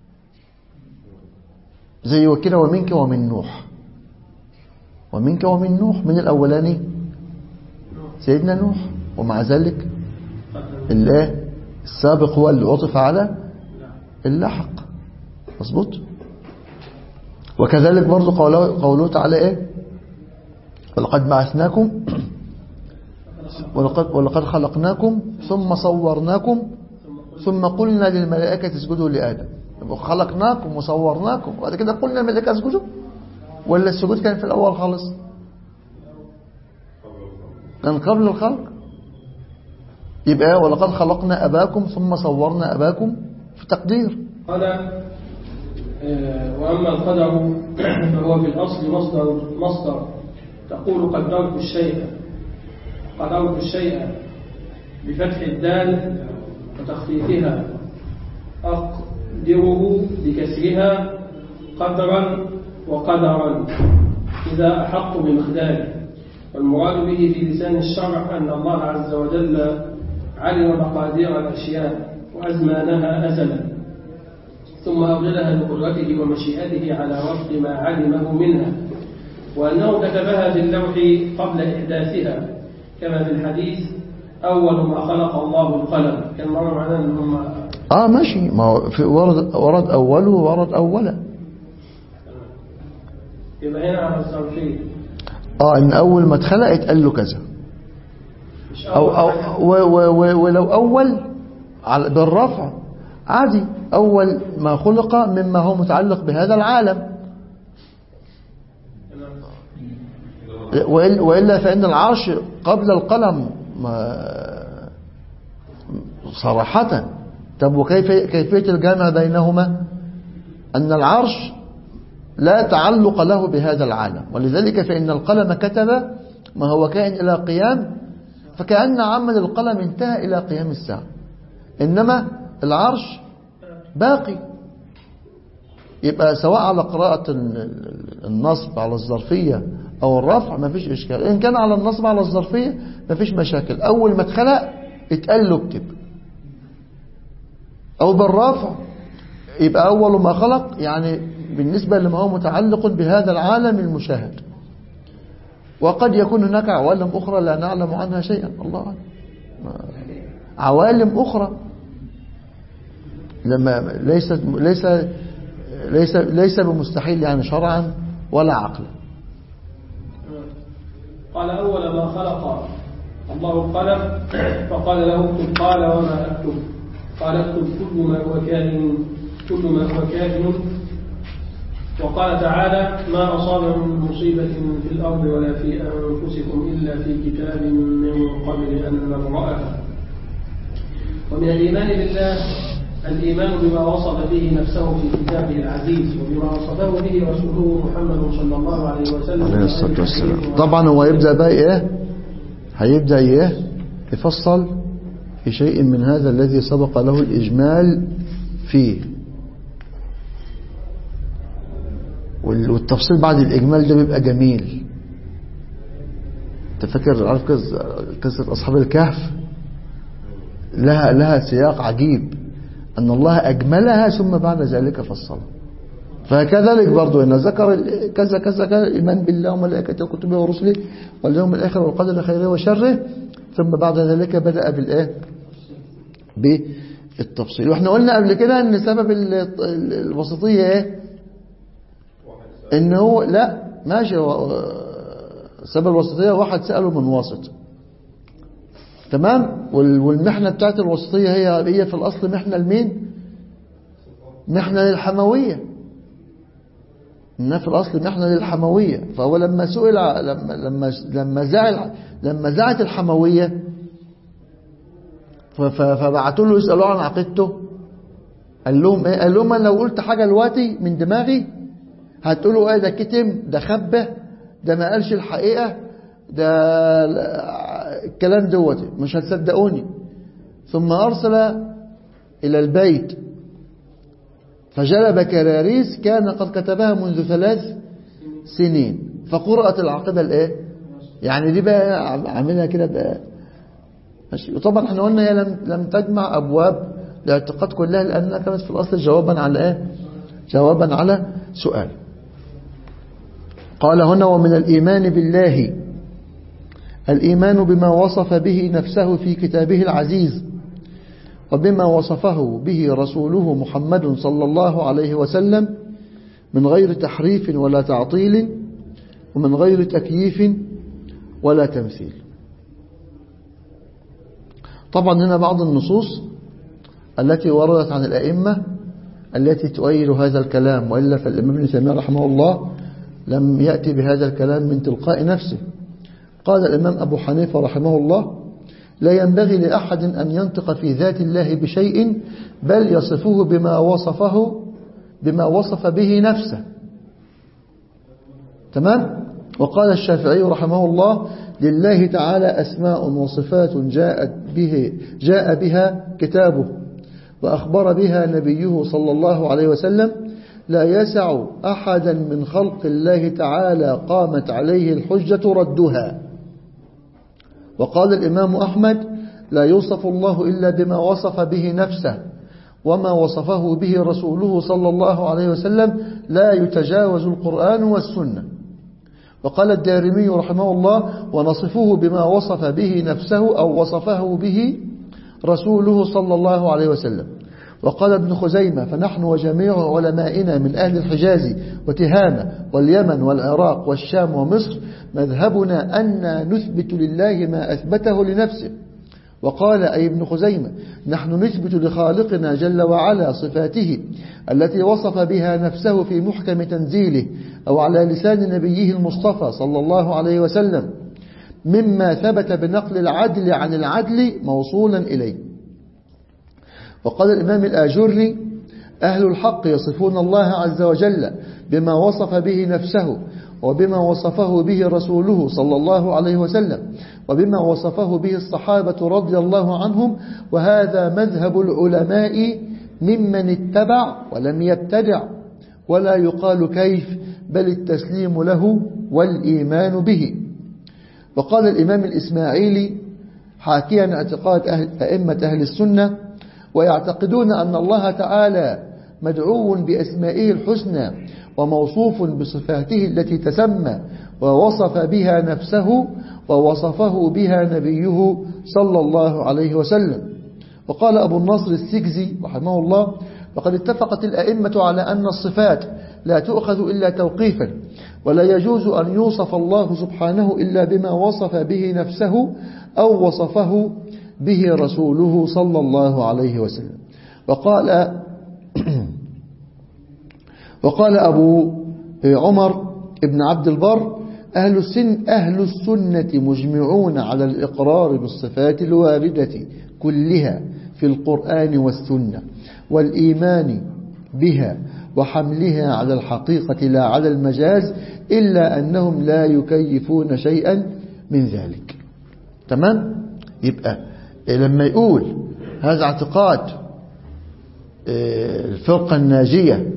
زي وكده ومنك ومن نوح ومنك ومن نوح من الأولاني سيدنا نوح ومع ذلك الايه السابق هو اللي عطف على اللحق مظبوط وكذلك برضو قوله, قوله تعالى ايه ولقد بعثناكم ولقد, ولقد خلقناكم ثم صورناكم ثم قلنا للملائكة اسجدوا لآدم خلقناكم وصورناكم وبعد كده قلنا للملائكة اسجدوا ولا السجود كان في الأول خالص كان قبل الخلق يبقى ولقد خلقنا أباكم ثم صورنا أباكم في تقدير قال آه، وأما القدر فهو في الأصل مصدر مصدر تقول قدرت الشيء قدرت الشيء بفتح الدال وتخفيفها أقدره بكسرها قدرا وقدرا إذا أحط بمقداره والمراد به في لسان الشرع أن الله عز وجل علم مقادير الأشياء وأزمانها أزلا ثم أوجدها بقدرته ومشيئته على وفق ما علمه منها وأنه كتبها في اللوح قبل إحداثها كما في الحديث أول ما خلق الله القلم كان مر معنا أنهم اه ماشي ما هو في ورد ورد اوله ورد اولا يبقى هنا على الظرفية اه ان اول ما اتخلق اتقال له كذا مش او او حاجة. و و و ولو اول على بالرفع عادي اول ما خلق مما هو متعلق بهذا العالم وإل- والا فان العرش قبل القلم ما- صراحة طب وكيف كيفية الجامع بينهما أن العرش لا تعلق له بهذا العالم ولذلك فإن القلم كتب ما هو كائن إلى قيام فكأن عمل القلم انتهى إلى قيام الساعة إنما العرش باقي يبقى سواء على قراءة ال- النصب على الظرفية أو الرفع ما فيش إشكال إن كان على النصب على الظرفية ما فيش مشاكل أول ما اتخلق اتقال له اكتب أو بالرفع يبقى أول ما خلق يعني بالنسبة لما هو متعلق بهذا العالم المشاهد وقد يكون هناك عوالم أخرى لا نعلم عنها شيئا الله أعلم عوالم أخرى لما ليست ليس ليس ليس بمستحيل يعني شرعا ولا عقلا قال أول ما خلق الله القلم فقال له اكتب قال وما أكتب قال اكتب كل ما هو كائن كل ما هو كائن وقال تعالى ما أصاب من مصيبة في الأرض ولا في أنفسكم إلا في كتاب من قبل أن نبرأها ومن الإيمان بالله الإيمان بما وصف به نفسه في كتابه العزيز وبما وصفه به رسوله محمد صلى الله عليه وسلم عليه الصلاة والسلام طبعا هو يبدأ بقى ايه هيبدأ ايه يفصل في شيء من هذا الذي سبق له الإجمال فيه وال- والتفصيل بعد الإجمال ده بيبقى جميل انت فاكر عارف قصة قصة أصحاب الكهف لها لها سياق عجيب أن الله أجملها ثم بعد ذلك فصلها فكذلك برضو إن ذكر ال- كذا كذا كذا الإيمان بالله وملائكته وكتبه ورسله واليوم الآخر والقدر خيره وشره ثم بعد ذلك بدأ بالإيه بالتفصيل واحنا قلنا قبل كده ان سبب ال- ال- الوسطية ايه ان هو لا ماشي هو سبب الوسطية واحد سأله من واسط تمام وال- والمحنة بتاعت الوسطية هي هي في الأصل محنة لمين محنة للحموية إنها في الأصل محنة للحموية فهو لما سئل ع- لما لما لما زعل لما زعت الحموية ف- ف- فبعتوا له يسألوه عن عقيدته قال لهم ايه قال لهم انا لو قلت حاجة دلوقتي من دماغي هتقولوا ايه ده كتم ده خبه ده ما قالش الحقيقة ده الكلام دوت مش هتصدقوني ثم أرسل إلى البيت فجلب كراريس كان قد كتبها منذ ثلاث سنين فقرأت العقيدة الايه يعني دي بقى عاملها كده بقى ماشي وطبعا احنا قلنا هي لم لم تجمع ابواب الاعتقاد كلها لانها كانت في الاصل جوابا على ايه جوابا على سؤال قال هنا ومن الايمان بالله الايمان بما وصف به نفسه في كتابه العزيز وبما وصفه به رسوله محمد صلى الله عليه وسلم من غير تحريف ولا تعطيل ومن غير تكييف ولا تمثيل طبعا هنا بعض النصوص التي وردت عن الأئمة التي تؤيد هذا الكلام وإلا فالإمام ابن تيمية رحمه الله لم يأتي بهذا الكلام من تلقاء نفسه قال الإمام أبو حنيفة رحمه الله لا ينبغي لأحد أن ينطق في ذات الله بشيء بل يصفه بما وصفه بما وصف به نفسه تمام وقال الشافعي رحمه الله لله تعالى أسماء وصفات جاءت به جاء بها كتابه وأخبر بها نبيه صلى الله عليه وسلم لا يسع أحدا من خلق الله تعالى قامت عليه الحجة ردها وقال الإمام أحمد لا يوصف الله إلا بما وصف به نفسه وما وصفه به رسوله صلى الله عليه وسلم لا يتجاوز القرآن والسنة وقال الدارمي رحمه الله ونصفه بما وصف به نفسه أو وصفه به رسوله صلى الله عليه وسلم وقال ابن خزيمة فنحن وجميع علمائنا من أهل الحجاز وتهامة واليمن والعراق والشام ومصر مذهبنا أن نثبت لله ما أثبته لنفسه وقال أي ابن خزيمة نحن نثبت لخالقنا جل وعلا صفاته التي وصف بها نفسه في محكم تنزيله أو على لسان نبيه المصطفى صلى الله عليه وسلم مما ثبت بنقل العدل عن العدل موصولا إليه وقال الإمام الآجري أهل الحق يصفون الله عز وجل بما وصف به نفسه وبما وصفه به رسوله صلى الله عليه وسلم وبما وصفه به الصحابة رضي الله عنهم وهذا مذهب العلماء ممن اتبع ولم يبتدع ولا يقال كيف بل التسليم له والإيمان به وقال الإمام الإسماعيلي حاكيا اعتقاد أهل أئمة أهل السنة ويعتقدون أن الله تعالى مدعو بأسمائه الحسنى وموصوف بصفاته التي تسمى ووصف بها نفسه ووصفه بها نبيه صلى الله عليه وسلم وقال أبو النصر السجزي رحمه الله وقد اتفقت الأئمة على أن الصفات لا تؤخذ إلا توقيفا ولا يجوز أن يوصف الله سبحانه إلا بما وصف به نفسه أو وصفه به رسوله صلى الله عليه وسلم وقال وقال أبو عمر ابن عبد البر أهل السن أهل السنة مجمعون على الإقرار بالصفات الواردة كلها في القرآن والسنة والإيمان بها وحملها على الحقيقة لا على المجاز إلا أنهم لا يكيفون شيئا من ذلك تمام؟ يبقى لما يقول هذا اعتقاد الفرقة الناجية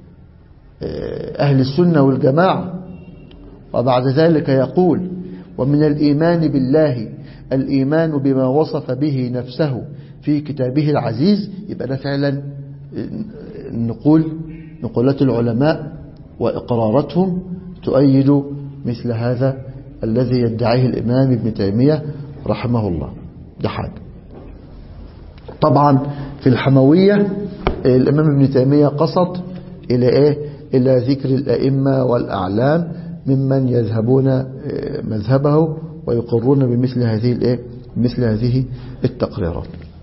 أهل السنة والجماعة وبعد ذلك يقول ومن الإيمان بالله الإيمان بما وصف به نفسه في كتابه العزيز يبقى ده فعلا نقول نقولات العلماء وإقراراتهم تؤيد مثل هذا الذي يدعيه الإمام ابن تيمية رحمه الله ده حاجة طبعا في الحموية الإمام ابن تيمية قصد إلى إيه إلى ذكر الأئمة والأعلام ممن يذهبون مذهبه ويقرون بمثل هذه الإيه مثل هذه التقريرات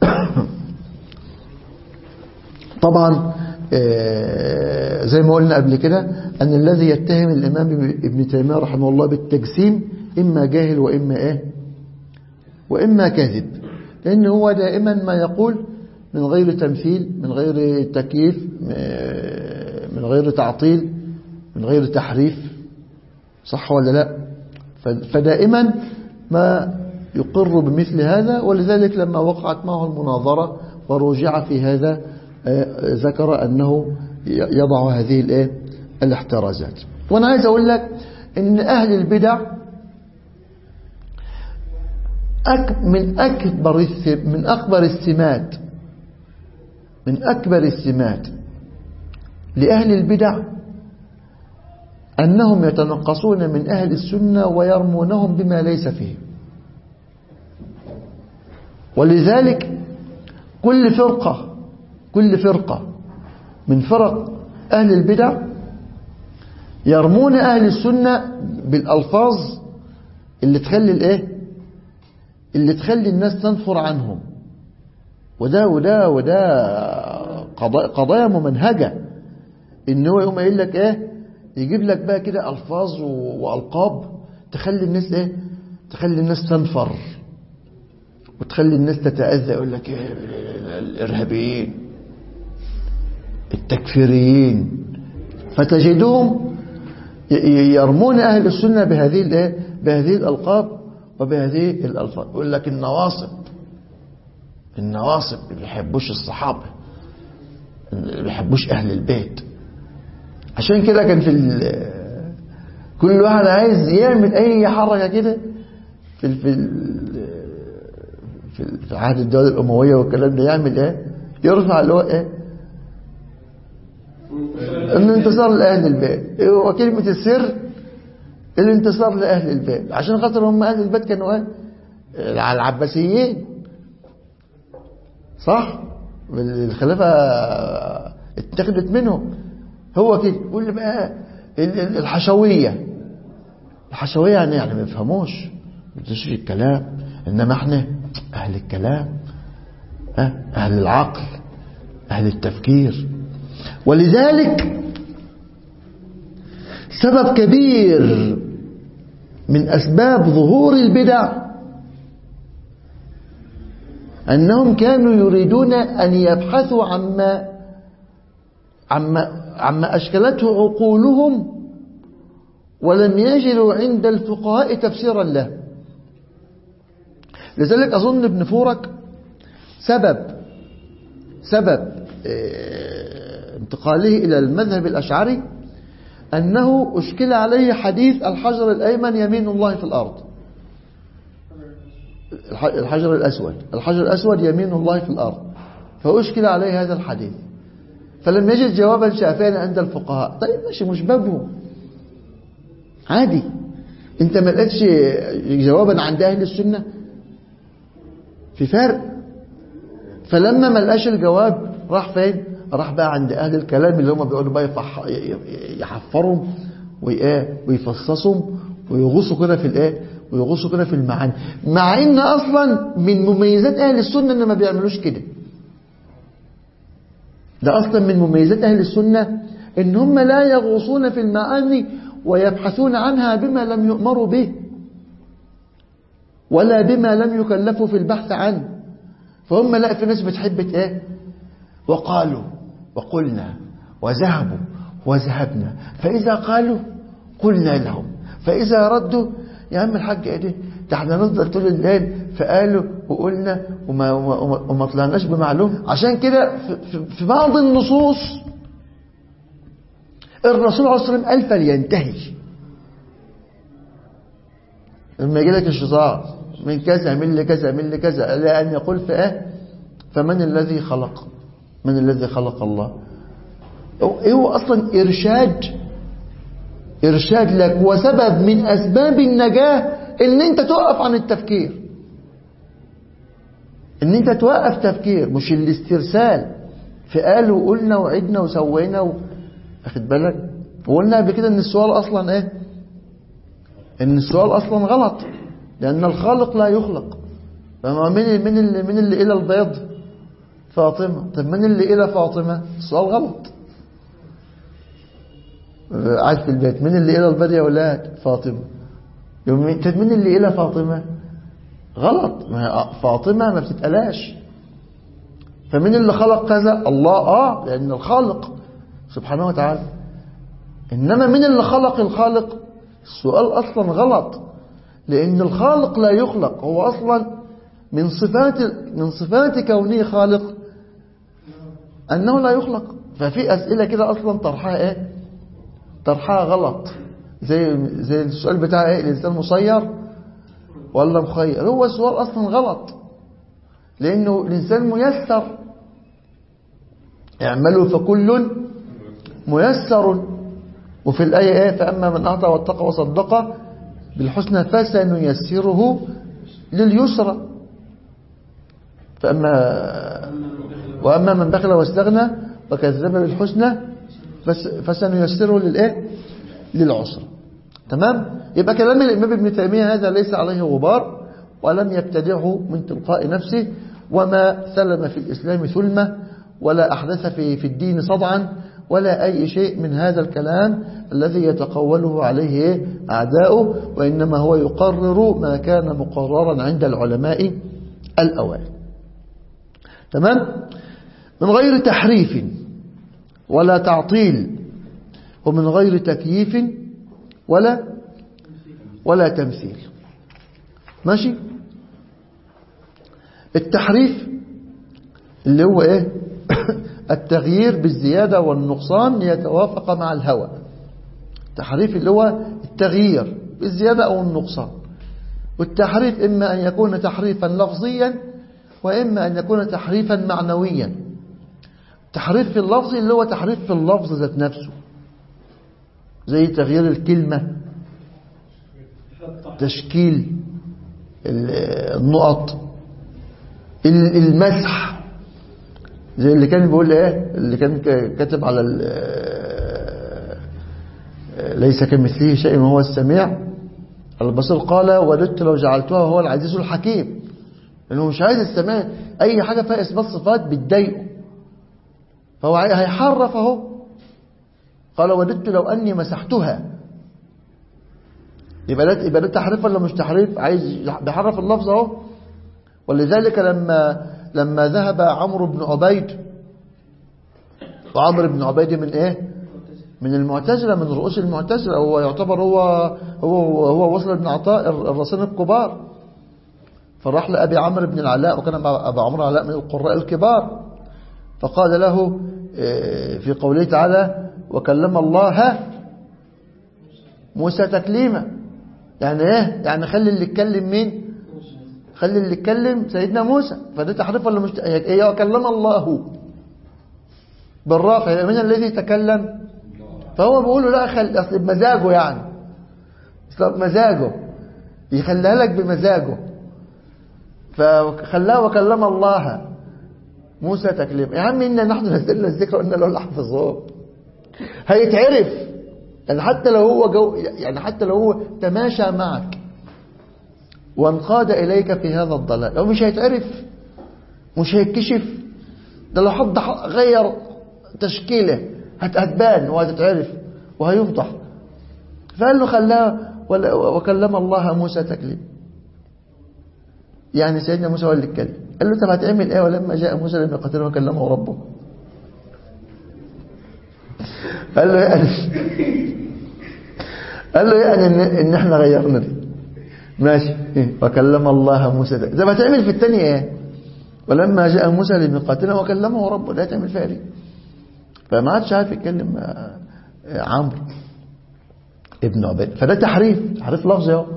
طبعا زي ما قلنا قبل كده أن الذي يتهم الإمام ابن تيمية رحمه الله بالتجسيم إما جاهل وإما إيه وإما كاذب لأن هو دائما ما يقول من غير تمثيل من غير تكييف من غير تعطيل من غير تحريف صح ولا لا فدائما ما يقر بمثل هذا ولذلك لما وقعت معه المناظرة ورجع في هذا ذكر أنه يضع هذه الايه الاحترازات وانا عايز اقول لك ان اهل البدع من اكبر من اكبر السمات من اكبر السمات لاهل البدع انهم يتنقصون من اهل السنه ويرمونهم بما ليس فيه ولذلك كل فرقه كل فرقه من فرق أهل البدع يرمون أهل السنة بالألفاظ اللي تخلي الإيه اللي تخلي الناس تنفر عنهم وده وده وده قضايا ممنهجة إن هو يقوم قايل لك إيه يجيب لك بقى كده ألفاظ وألقاب تخلي الناس إيه تخلي الناس تنفر وتخلي الناس تتأذى يقول لك إيه الإرهابيين التكفيريين فتجدهم يرمون أهل السنة بهذه الايه بهذه الألقاب وبهذه الألفاظ يقول لك النواصب النواصب اللي بيحبوش الصحابة اللي بيحبوش أهل البيت عشان كده كان في كل واحد عايز يعمل أي حركة كده في في في عهد الدولة الأموية والكلام ده يعمل ايه يرفع اللي هو ايه الانتصار لأهل البيت وكلمة السر الانتصار لأهل البيت عشان خاطر هم أهل البيت كانوا ايه العباسيين صح الخلافة اتخذت منهم هو كده يقول بقى الحشوية الحشوية يعني يعني ما يفهموش ما يفهموش الكلام إنما احنا أهل الكلام أهل العقل أهل التفكير ولذلك سبب كبير من أسباب ظهور البدع أنهم كانوا يريدون أن يبحثوا عما عما, عما أشكلته عقولهم ولم يجدوا عند الفقهاء تفسيرا له لذلك أظن ابن فورك سبب سبب انتقاله إلى المذهب الأشعري أنه أشكل عليه حديث الحجر الأيمن يمين الله في الأرض الحجر الأسود الحجر الأسود يمين الله في الأرض فأشكل عليه هذا الحديث فلم يجد جوابا شافيا عند الفقهاء طيب ماشي مش بابهم عادي انت ما لقيتش جوابا عند اهل السنه في فرق فلما ما لقاش الجواب راح فين راح بقى عند اهل الكلام اللي هم بيقولوا بقى يحفرهم وايه ويفصصهم ويغوصوا كده في الايه ويغوصوا كده في المعاني مع ان اصلا من مميزات اهل السنه ان ما بيعملوش كده ده اصلا من مميزات اهل السنه ان هم لا يغوصون في المعاني ويبحثون عنها بما لم يؤمروا به ولا بما لم يكلفوا في البحث عنه فهم لا في ناس بتحب ايه وقالوا وقلنا وذهبوا وذهبنا فإذا قالوا قلنا لهم فإذا ردوا يا عم الحاج ايه ده ده احنا نفضل طول الليل فقالوا وقلنا وما, وما, وما طلعناش بمعلوم عشان كده في, في بعض النصوص الرسول عليه الصلاة والسلام قال فلينتهي لما يجي لك الشيطان من كذا من لي كذا من لي كذا إلى أن يقول فإيه فمن الذي خلق من الذي خلق الله إيه هو أصلا إرشاد إرشاد لك وسبب من أسباب النجاة إن أنت توقف عن التفكير إن أنت توقف تفكير مش الاسترسال في قال وقلنا وعدنا وسوينا و... أخد بالك وقلنا قبل كده إن السؤال أصلا إيه إن السؤال أصلا غلط لأن الخالق لا يخلق فما من من اللي من اللي إلى البيض فاطمة طب من اللي إلى فاطمة السؤال غلط قاعد في البيت من اللي إلى البيض يا أولاد فاطمة طب من اللي إلى فاطمة غلط ما فاطمة ما بتتقلاش فمن اللي خلق كذا الله آه لأن الخالق سبحانه وتعالى إنما من اللي خلق الخالق السؤال أصلا غلط لأن الخالق لا يخلق هو أصلا من صفات من صفات كونه خالق أنه لا يخلق ففي أسئلة كده أصلا طرحها إيه طرحها غلط زي زي السؤال بتاع إيه الإنسان مسير ولا مخير هو السؤال أصلا غلط لأنه الإنسان ميسر اعملوا فكل ميسر وفي الآية إيه فأما من أعطى واتقى وصدق بالحسنى فسنيسره لليسرى فأما وأما من بخل واستغنى وكذب بالحسنى فسنيسره للإيه للعسرى تمام يبقى كلام الإمام ابن تيمية هذا ليس عليه غبار ولم يبتدعه من تلقاء نفسه وما سلم في الإسلام ثلمة ولا أحدث في, في الدين صدعا ولا أي شيء من هذا الكلام الذي يتقوله عليه أعداؤه وإنما هو يقرر ما كان مقررا عند العلماء الأوائل تمام من غير تحريف ولا تعطيل ومن غير تكييف ولا ولا تمثيل ماشي التحريف اللي هو ايه التغيير بالزيادة والنقصان ليتوافق مع الهوى التحريف اللي هو التغيير بالزيادة أو النقصان والتحريف إما أن يكون تحريفا لفظيا وإما أن يكون تحريفا معنويا تحريف في اللفظ اللي هو تحريف في اللفظ ذات نفسه زي تغيير الكلمة تشكيل النقط المسح زي اللي كان بيقول ايه اللي كان كاتب على ليس كمثله شيء وهو السميع البصير قال وددت لو جعلتها هو العزيز الحكيم لانه مش عايز السماع اي حاجه فيها اثبات صفات بتضايقه فهو هيحرف اهو قال وددت لو اني مسحتها يبقى ده يبقى ده تحريف ولا مش تحريف عايز بيحرف اللفظ اهو ولذلك لما لما ذهب عمرو بن عبيد وعمرو بن عبيد من ايه من المعتزله من رؤوس المعتزله هو يعتبر هو هو هو وصل بن عطاء الرسول الكبار فراح لابي عمرو بن العلاء وكان ابو عمرو العلاء من القراء الكبار فقال له في قوله تعالى وكلم الله موسى تكليما يعني ايه يعني خلي اللي يتكلم مين خلي اللي يتكلم سيدنا موسى فده تحريف ولا مش ايه وكلم الله بالرافع من الذي تكلم فهو بيقول له لا خل اصل بمزاجه يعني مزاجه يخليها لك بمزاجه فخلاه وكلم الله موسى تكليم يا عم إنا نحن نزلنا الذكر وإنا له لحفظه هيتعرف يعني حتى لو هو جو يعني حتى لو هو تماشى معك وانقاد إليك في هذا الضلال لو مش هيتعرف مش هيتكشف ده لو حد غير تشكيله هتبان وهتتعرف وهينطح فقال له خلاه وكلم الله موسى تكليم يعني سيدنا موسى هو اللي اتكلم قال له طب هتعمل ايه ولما جاء موسى لم يقتله وكلمه ربه قال له يعني قال له يعني ان, إن احنا غيرنا دي ماشي وكلم الله موسى ده طب هتعمل في الثانيه ايه ولما جاء موسى لميقاتنا وكلمه ربه ده هتعمل فيها دي فما عادش عارف يتكلم عمرو ابن عبيد فده تحريف تحريف لفظي اهو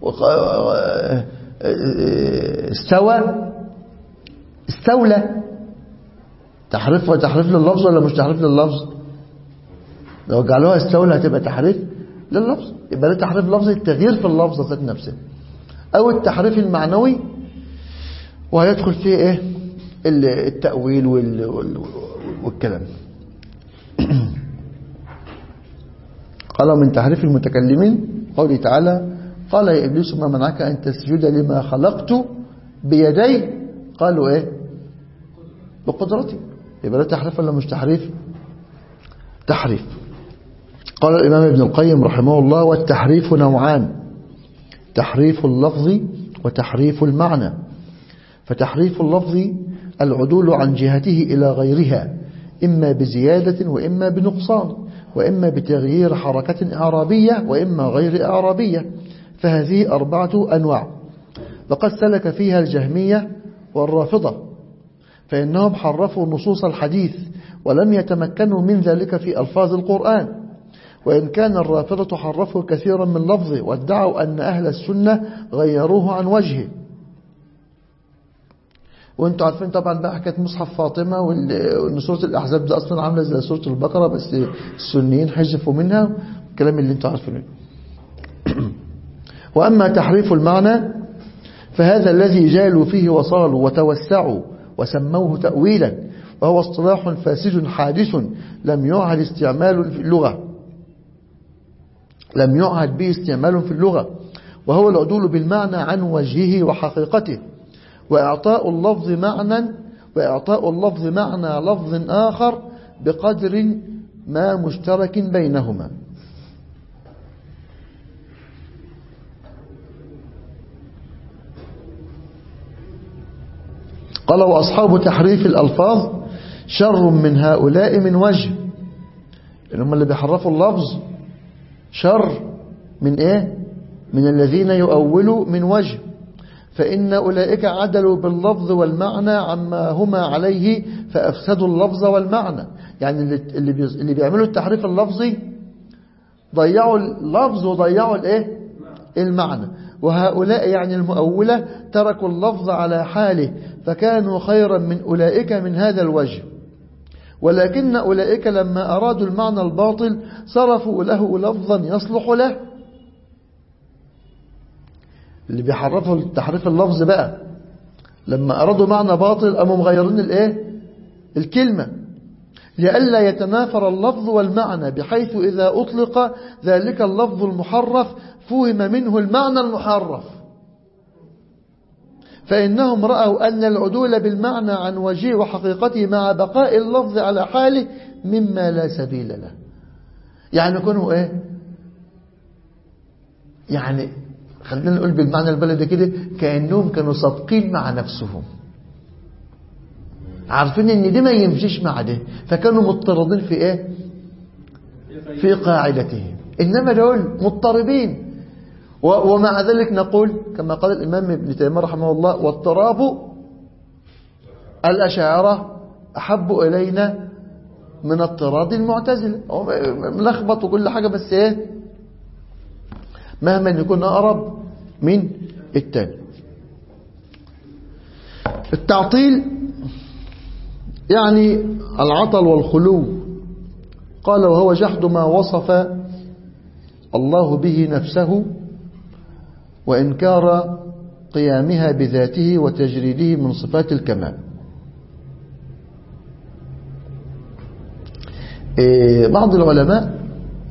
استوى استولى تحريف وتحريف لللفظ ولا مش تحريف لللفظ لو جعلوها استولى هتبقى تحريف لللفظ يبقى ده تحريف لفظي التغيير في اللفظ ذات نفسه او التحريف المعنوي وهيدخل فيه ايه التأويل والكلام قال من تحريف المتكلمين قوله تعالى قال يا إبليس ما منعك أن تسجد لما خلقت بيدي قالوا إيه بقدرتي يبقى ده تحريف ولا مش تحريف تحريف قال الإمام ابن القيم رحمه الله والتحريف نوعان تحريف اللفظ وتحريف المعنى فتحريف اللفظ العدول عن جهته إلى غيرها إما بزيادة وإما بنقصان وإما بتغيير حركة إعرابية وإما غير إعرابية فهذه أربعة أنواع وقد سلك فيها الجهمية والرافضة فإنهم حرفوا نصوص الحديث ولم يتمكنوا من ذلك في ألفاظ القرآن وإن كان الرافضة حرفوا كثيرا من لفظه وادعوا أن أهل السنة غيروه عن وجهه وانتوا عارفين طبعا بقى حكايه مصحف فاطمه وان سوره الاحزاب دي اصلا عامله زي سوره البقره بس السنيين حذفوا منها الكلام اللي انتوا عارفينه واما تحريف المعنى فهذا الذي جالوا فيه وصالوا وتوسعوا وسموه تاويلا وهو اصطلاح فاسد حادث لم يعهد استعمال في اللغه لم يعهد به استعمال في اللغه وهو العدول بالمعنى عن وجهه وحقيقته وإعطاء اللفظ معنى وإعطاء اللفظ معنى لفظ آخر بقدر ما مشترك بينهما قال وأصحاب تحريف الألفاظ شر من هؤلاء من وجه اللي هم اللي بيحرفوا اللفظ شر من ايه من الذين يؤولوا من وجه فإن أولئك عدلوا باللفظ والمعنى عما هما عليه فأفسدوا اللفظ والمعنى يعني اللي اللي بيعملوا التحريف اللفظي ضيعوا اللفظ وضيعوا الايه المعنى وهؤلاء يعني المؤولة تركوا اللفظ على حاله فكانوا خيرا من أولئك من هذا الوجه ولكن أولئك لما أرادوا المعنى الباطل صرفوا له لفظا يصلح له اللي بيحرفوا التحريف اللفظ بقى لما أرادوا معنى باطل أموا مغيرين الايه الكلمة لئلا يتنافر اللفظ والمعنى بحيث إذا أطلق ذلك اللفظ المحرف فهم منه المعنى المحرف فإنهم رأوا أن العدول بالمعنى عن وجيه وحقيقته مع بقاء اللفظ على حاله مما لا سبيل له يعني يكونوا ايه يعني خلينا نقول بالمعنى البلدي كده كأنهم كانوا صادقين مع نفسهم عارفين ان دي ما يمشيش مع ده فكانوا مضطردين في ايه في قاعدتهم انما دول مضطربين ومع ذلك نقول كما قال الامام ابن تيميه رحمه الله واضطراب الاشاعره احب الينا من اضطراد المعتزله ملخبط وكل حاجه بس ايه مهما يكون اقرب من التاني التعطيل يعني العطل والخلو قال وهو جحد ما وصف الله به نفسه وإنكار قيامها بذاته وتجريده من صفات الكمال بعض العلماء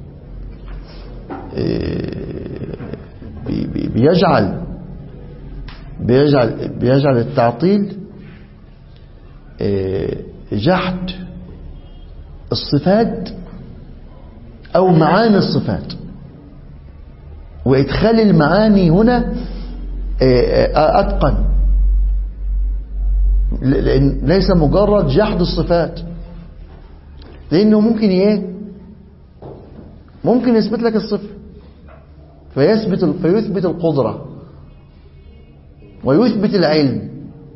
بيجعل بيجعل بيجعل التعطيل جحد الصفات أو معاني الصفات وإدخال المعاني هنا أتقن ليس مجرد جحد الصفات لأنه ممكن ايه ممكن يثبت لك الصفة فيثبت فيثبت القدرة ويثبت العلم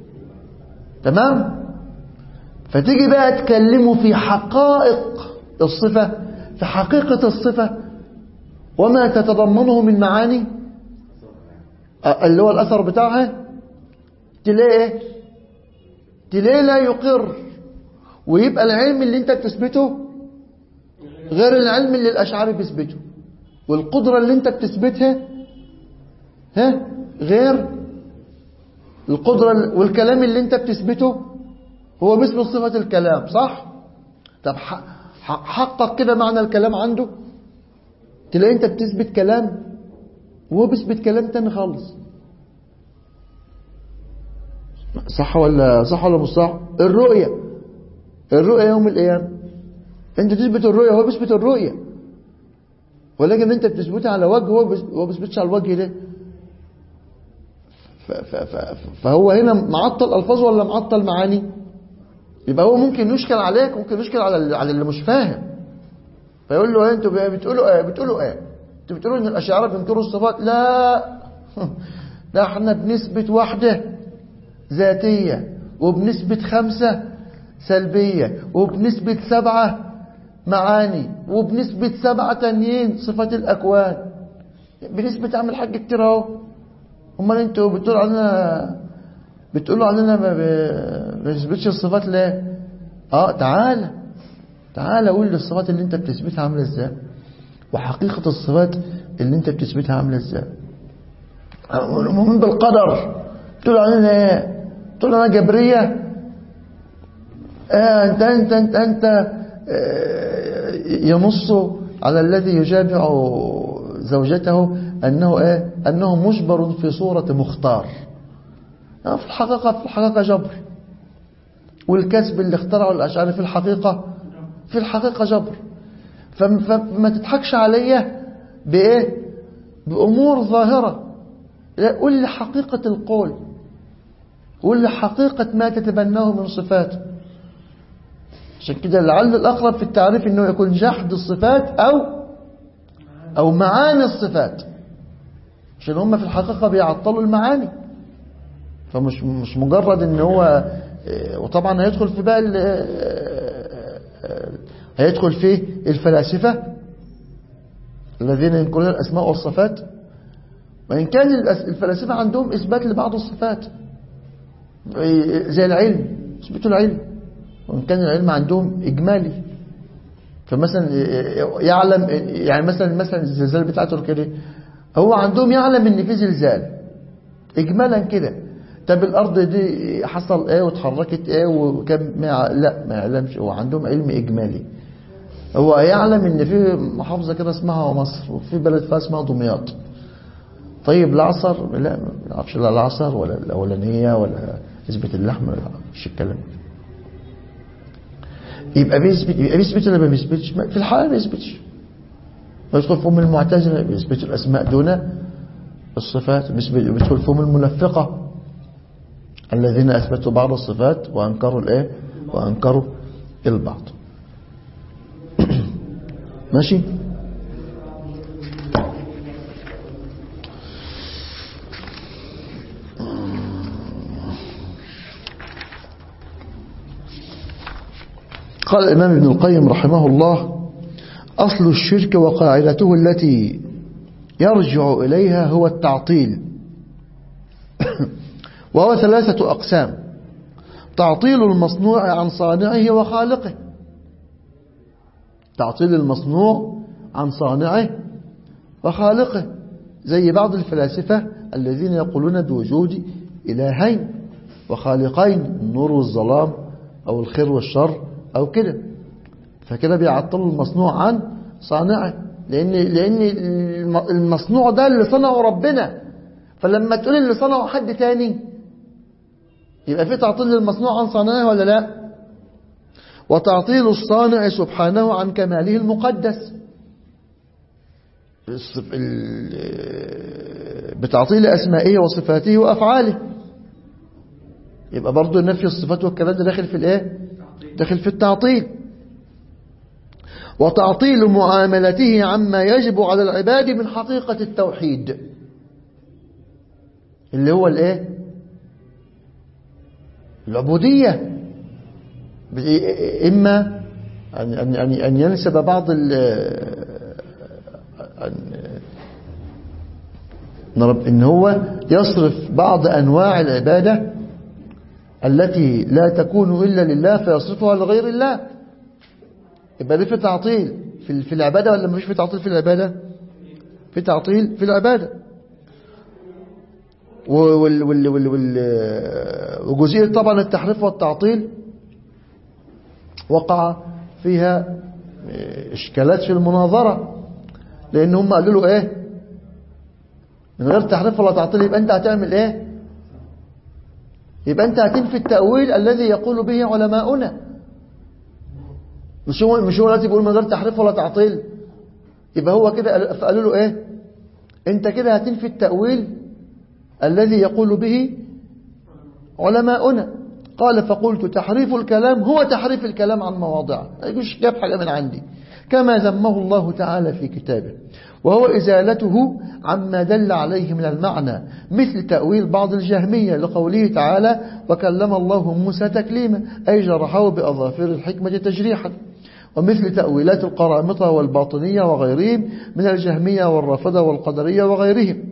تمام فتيجي بقى تكلمه في حقائق الصفة في حقيقة الصفة وما تتضمنه من معاني اللي هو الأثر بتاعها تلاقي تلاقي لا يقر ويبقى العلم اللي انت بتثبته غير العلم اللي الأشعار بيثبته والقدرة اللي انت بتثبتها ها غير القدرة والكلام اللي انت بتثبته هو بيثبت صفة الكلام صح طب حقق كده معنى الكلام عنده تلاقي انت بتثبت كلام وهو بيثبت كلام تاني خالص صح ولا صح ولا مش صح الرؤية الرؤية يوم القيامة انت تثبت الرؤية هو بيثبت الرؤية ولكن انت بتثبتها على وجه هو بيثبتش على الوجه ده فهو هنا معطل الفاظ ولا معطل معاني يبقى هو ممكن يشكل عليك ممكن يشكل على على اللي مش فاهم فيقول له انتوا بتقولوا ايه بتقولوا ايه انتوا بتقولوا ان الاشاعره بينكروا الصفات لا ده احنا بنثبت واحده ذاتيه وبنثبت خمسه سلبيه وبنثبت سبعه معاني وبنثبت سبعه تانيين صفات الاكوان بنثبت اعمل حاجه كتير اهو امال انتوا بتقولوا عننا بتقولوا عننا ما بنثبتش الصفات ليه اه تعالى تعالى قول لي الصفات اللي انت بتثبتها عامله ازاي وحقيقه الصفات اللي انت بتثبتها عامله ازاي المؤمن بالقدر تقول عننا ايه تقول انا جبريه آه انت انت انت انت آه ينص على الذي يجامع زوجته انه ايه انه مجبر في صوره مختار في الحقيقة في الحقيقة جبر والكسب اللي اخترعه الأشعار في الحقيقة في الحقيقة جبر فما تضحكش عليا بإيه بأمور ظاهرة لا قول لي حقيقة القول قول لي حقيقة ما تتبناه من صفات عشان كده لعل الأقرب في التعريف أنه يكون جحد الصفات أو أو معاني الصفات عشان هم في الحقيقة بيعطلوا المعاني فمش مش مجرد ان هو وطبعا هيدخل في بقى هيدخل في الفلاسفة الذين ينكرون الأسماء والصفات وإن كان الفلاسفة عندهم إثبات لبعض الصفات زي العلم يثبتوا العلم وإن كان العلم عندهم إجمالي فمثلا يعلم يعني مثلا مثلا الزلزال بتاع تركيا دي هو عندهم يعلم ان في زلزال اجمالا كده طب الارض دي حصل ايه واتحركت ايه وكم ما لا ما يعلمش هو عندهم علم اجمالي هو يعلم ان في محافظه كده اسمها مصر وفي بلد فيها اسمها دمياط طيب العصر لا ما يعرفش لا العصر ولا الاولانيه ولا نسبه اللحم ولا مش الكلام يبقى بيثبت يبقى بيثبت ولا ما بيثبتش في الحقيقه ما بيثبتش ويدخل فيهم المعتزله بيثبتوا الاسماء دون الصفات بيدخل فيهم المنفقه الذين اثبتوا بعض الصفات وانكروا الايه وانكروا البعض ماشي قال الإمام ابن القيم رحمه الله أصل الشرك وقاعدته التي يرجع إليها هو التعطيل وهو ثلاثة أقسام تعطيل المصنوع عن صانعه وخالقه تعطيل المصنوع عن صانعه وخالقه زي بعض الفلاسفة الذين يقولون بوجود إلهين وخالقين النور والظلام أو الخير والشر أو كده فكده بيعطلوا المصنوع عن صانعه لأن, لأن المصنوع ده اللي صنعه ربنا فلما تقول اللي صنعه حد تاني يبقى في تعطيل للمصنوع عن صانعه ولا لا وتعطيل الصانع سبحانه عن كماله المقدس بتعطيل أسمائه وصفاته وأفعاله يبقى برضو نفي الصفات والكلام ده داخل في الايه داخل في التعطيل وتعطيل معاملته عما يجب على العباد من حقيقة التوحيد اللي هو الايه العبودية إما أن, أن, أن ينسب بعض ال أن, إن هو يصرف بعض أنواع العبادة التي لا تكون إلا لله فيصرفها لغير الله يبقى دي في تعطيل في في العبادة ولا مش في تعطيل في العبادة في تعطيل في العبادة وال وال وال وال وجزئية طبعا التحريف والتعطيل وقع فيها إشكالات في المناظرة لأن هم قالوا له إيه من غير تحريف ولا تعطيل يبقى أنت هتعمل إيه يبقى أنت هتنفي التأويل الذي يقول به علماؤنا مش هو مش هو الذي بيقول من غير تحريف ولا تعطيل يبقى هو كده فقالوا له ايه انت كده هتنفي التأويل الذي يقول به علماؤنا قال فقلت تحريف الكلام هو تحريف الكلام عن مواضعه مش جاب حاجة من عندي كما ذمه الله تعالى في كتابه وهو إزالته عما دل عليه من المعنى مثل تأويل بعض الجهمية لقوله تعالى وكلم الله موسى تكليما أي جرحه بأظافر الحكمة تجريحا ومثل تأويلات القرامطة والباطنية وغيرهم من الجهمية والرافضة والقدرية وغيرهم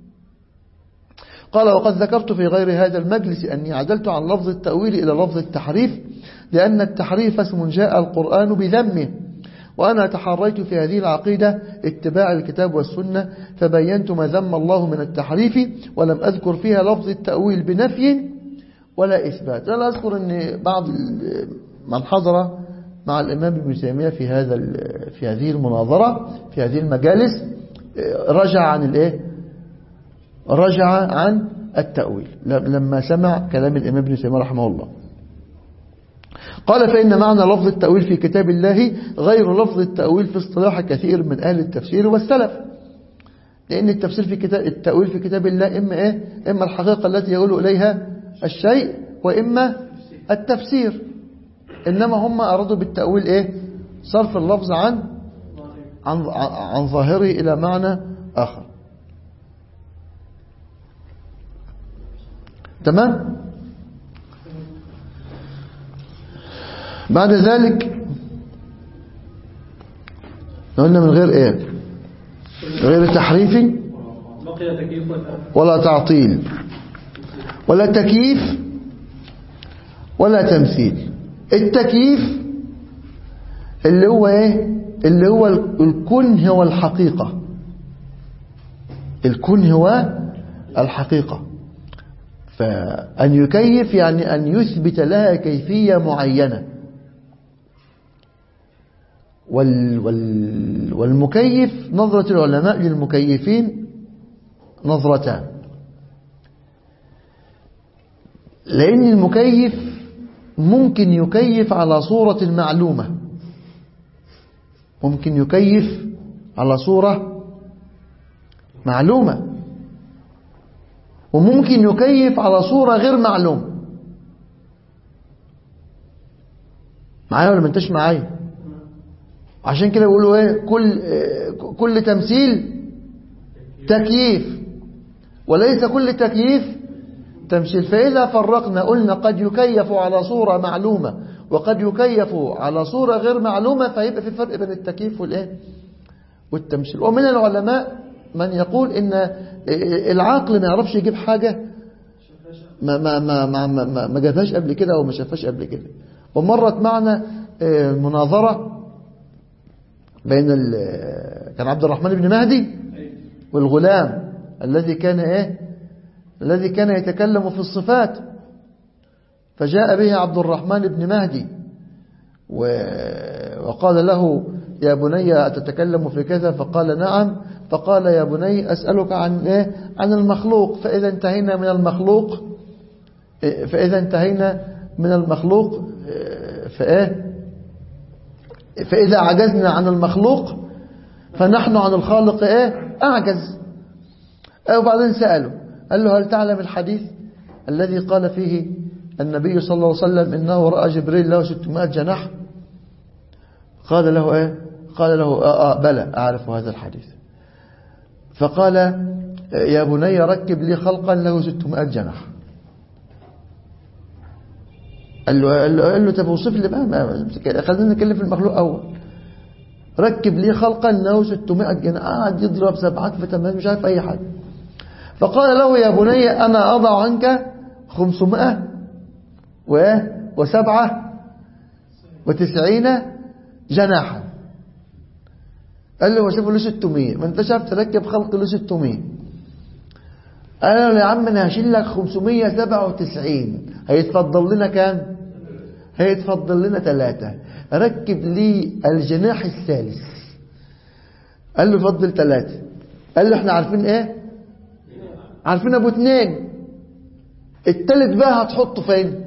قال وقد ذكرت في غير هذا المجلس أني عدلت عن لفظ التأويل إلى لفظ التحريف لأن التحريف اسم جاء القرآن بذمه وأنا تحريت في هذه العقيدة اتباع الكتاب والسنة فبينت ما ذم الله من التحريف ولم أذكر فيها لفظ التأويل بنفي ولا إثبات أنا أذكر أن بعض من حضر مع الإمام ابن تيمية في هذا في هذه المناظرة في هذه المجالس رجع عن الإيه رجع عن التأويل لما سمع كلام الإمام ابن تيمية رحمه الله قال فإن معنى لفظ التأويل في كتاب الله غير لفظ التأويل في اصطلاح كثير من أهل التفسير والسلف لأن التفسير في كتاب التأويل في كتاب الله إما إيه إما الحقيقة التي يقول إليها الشيء وإما التفسير إنما هم أرادوا بالتأويل إيه صرف اللفظ عن عن عن ظاهره إلى معنى آخر تمام بعد ذلك قلنا من غير ايه غير تحريف بقي تكييف ولا تعطيل ولا تكييف ولا تمثيل التكييف اللي هو ايه اللي هو الكن هو الحقيقة الكن هو الحقيقة فأن يكيف يعني أن يثبت لها كيفية معينة وال وال والمكيف نظرة العلماء للمكيفين نظرتان لأن المكيف ممكن يكيف على صورة معلومة ممكن يكيف على صورة معلومة وممكن يكيف على صورة غير معلومة معايا ولا ما انتش معايا عشان كده بيقولوا ايه كل كل تمثيل تكييف وليس كل تكييف تمثيل فإذا فرقنا قلنا قد يكيف على صورة معلومة وقد يكيف على صورة غير معلومة فيبقى في فرق بين التكييف والايه والتمثيل ومن العلماء من يقول ان العقل ما يعرفش يجيب حاجة ما ما ما ما ما, ما جابهاش قبل كده او ما شافهاش قبل كده ومرت معنا مناظرة بين كان عبد الرحمن بن مهدي والغلام الذي كان ايه الذي كان يتكلم في الصفات فجاء به عبد الرحمن بن مهدي وقال له يا بني أتتكلم في كذا فقال نعم فقال يا بني أسألك عن إيه؟ عن المخلوق فإذا انتهينا من المخلوق فإذا انتهينا من المخلوق فإيه فإذا عجزنا عن المخلوق فنحن عن الخالق إيه أعجز وبعدين سأله قال له هل تعلم الحديث الذي قال فيه النبي صلى الله عليه وسلم إنه رأى جبريل له 600 جناح قال له إيه قال له آه آه بلى أعرف هذا الحديث فقال يا بني ركب لي خلقا له 600 جناح قال له قال له, قال له طب اوصف لي بقى خلينا نتكلم في المخلوق اول ركب لي خلقا له 600 جناح قعد يضرب سبعات في تمام مش عارف اي حاجه فقال له يا بني انا اضع عنك 500 و وسبعة وتسعين جناحا قال له وشوفوا له 600 ما انت شاف تركب خلق له 600 قال له يا عم انا هشيل لك 597 هيتفضل لنا كام هيتفضل لنا ثلاثة ركب لي الجناح الثالث قال له فضل ثلاثة قال له احنا عارفين ايه عارفين ابو اتنين التالت بقى هتحطه فين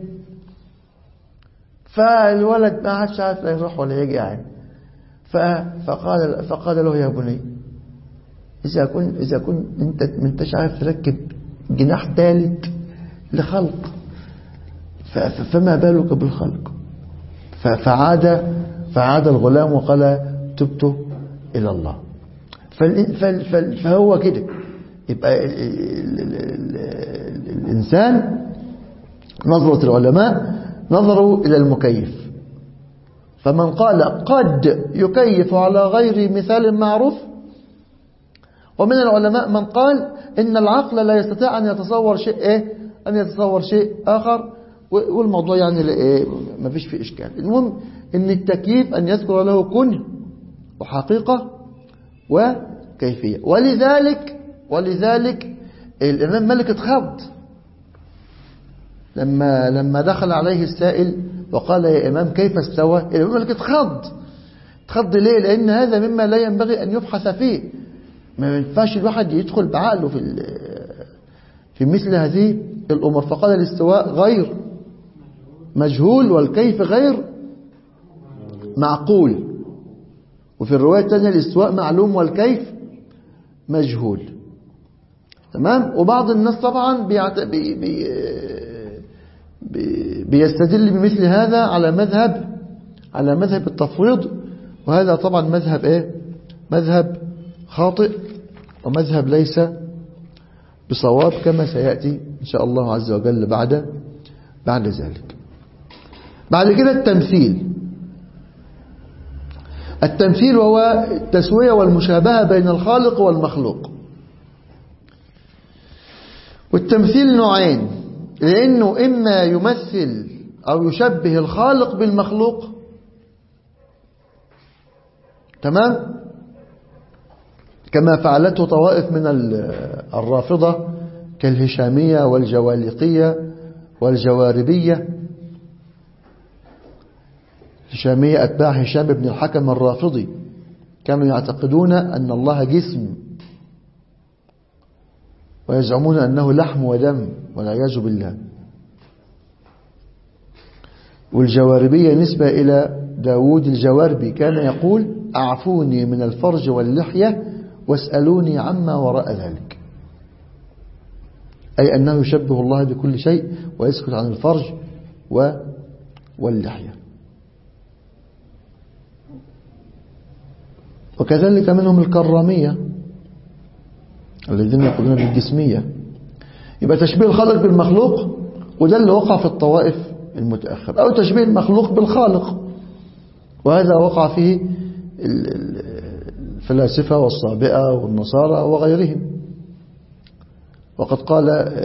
فالولد ما عادش عارف لا يروح ولا يجي يعني فقال فقال له يا بني إذا كنت إذا كنت أنت ما أنتش عارف تركب جناح ثالث لخلق فما بالك بالخلق فعاد فعاد الغلام وقال تبت إلى الله فهو كده يبقى الإنسان نظرة العلماء نظروا إلى المكيف فمن قال قد يكيف على غير مثال معروف ومن العلماء من قال إن العقل لا يستطيع أن يتصور شيء إيه؟ أن يتصور شيء آخر والموضوع يعني إيه؟ ما فيش فيه إشكال المهم إن التكييف أن يذكر له كنه وحقيقة وكيفية ولذلك ولذلك الإمام مالك اتخض لما لما دخل عليه السائل وقال يا إمام كيف استوى الإمام مالك اتخض اتخض ليه لأن هذا مما لا ينبغي أن يبحث فيه ما ينفعش الواحد يدخل بعقله في في مثل هذه الأمور فقال الاستواء غير مجهول والكيف غير معقول وفي الرواية الثانية الاستواء معلوم والكيف مجهول تمام وبعض الناس طبعا بيعت... بي... بي... بي... بيستدل بمثل هذا على مذهب على مذهب التفويض وهذا طبعا مذهب ايه مذهب خاطئ ومذهب ليس بصواب كما سيأتي إن شاء الله عز وجل بعد بعد ذلك بعد كده التمثيل التمثيل هو التسوية والمشابهة بين الخالق والمخلوق والتمثيل نوعين لأنه إما يمثل أو يشبه الخالق بالمخلوق تمام كما فعلته طوائف من الرافضة كالهشامية والجوالقية والجواربية هشامية أتباع هشام بن الحكم الرافضي كانوا يعتقدون أن الله جسم ويزعمون أنه لحم ودم والعياذ بالله والجواربية نسبة إلى داود الجواربي كان يقول أعفوني من الفرج واللحية واسألوني عما وراء ذلك أي أنه يشبه الله بكل شيء ويسكت عن الفرج واللحية وكذلك منهم الكرامية الذين يقولون بالجسمية يبقى تشبيه الخالق بالمخلوق وده اللي وقع في الطوائف المتأخر أو تشبيه المخلوق بالخالق وهذا وقع فيه الفلاسفة والصابئة والنصارى وغيرهم وقد قال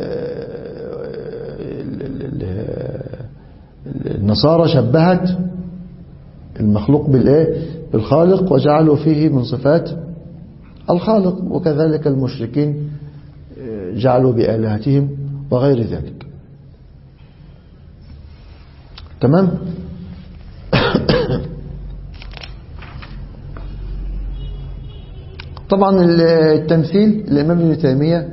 النصارى شبهت المخلوق بالإيه بالخالق وجعلوا فيه من صفات الخالق وكذلك المشركين جعلوا بآلهتهم وغير ذلك تمام طبعا التمثيل الإمام ابن تيمية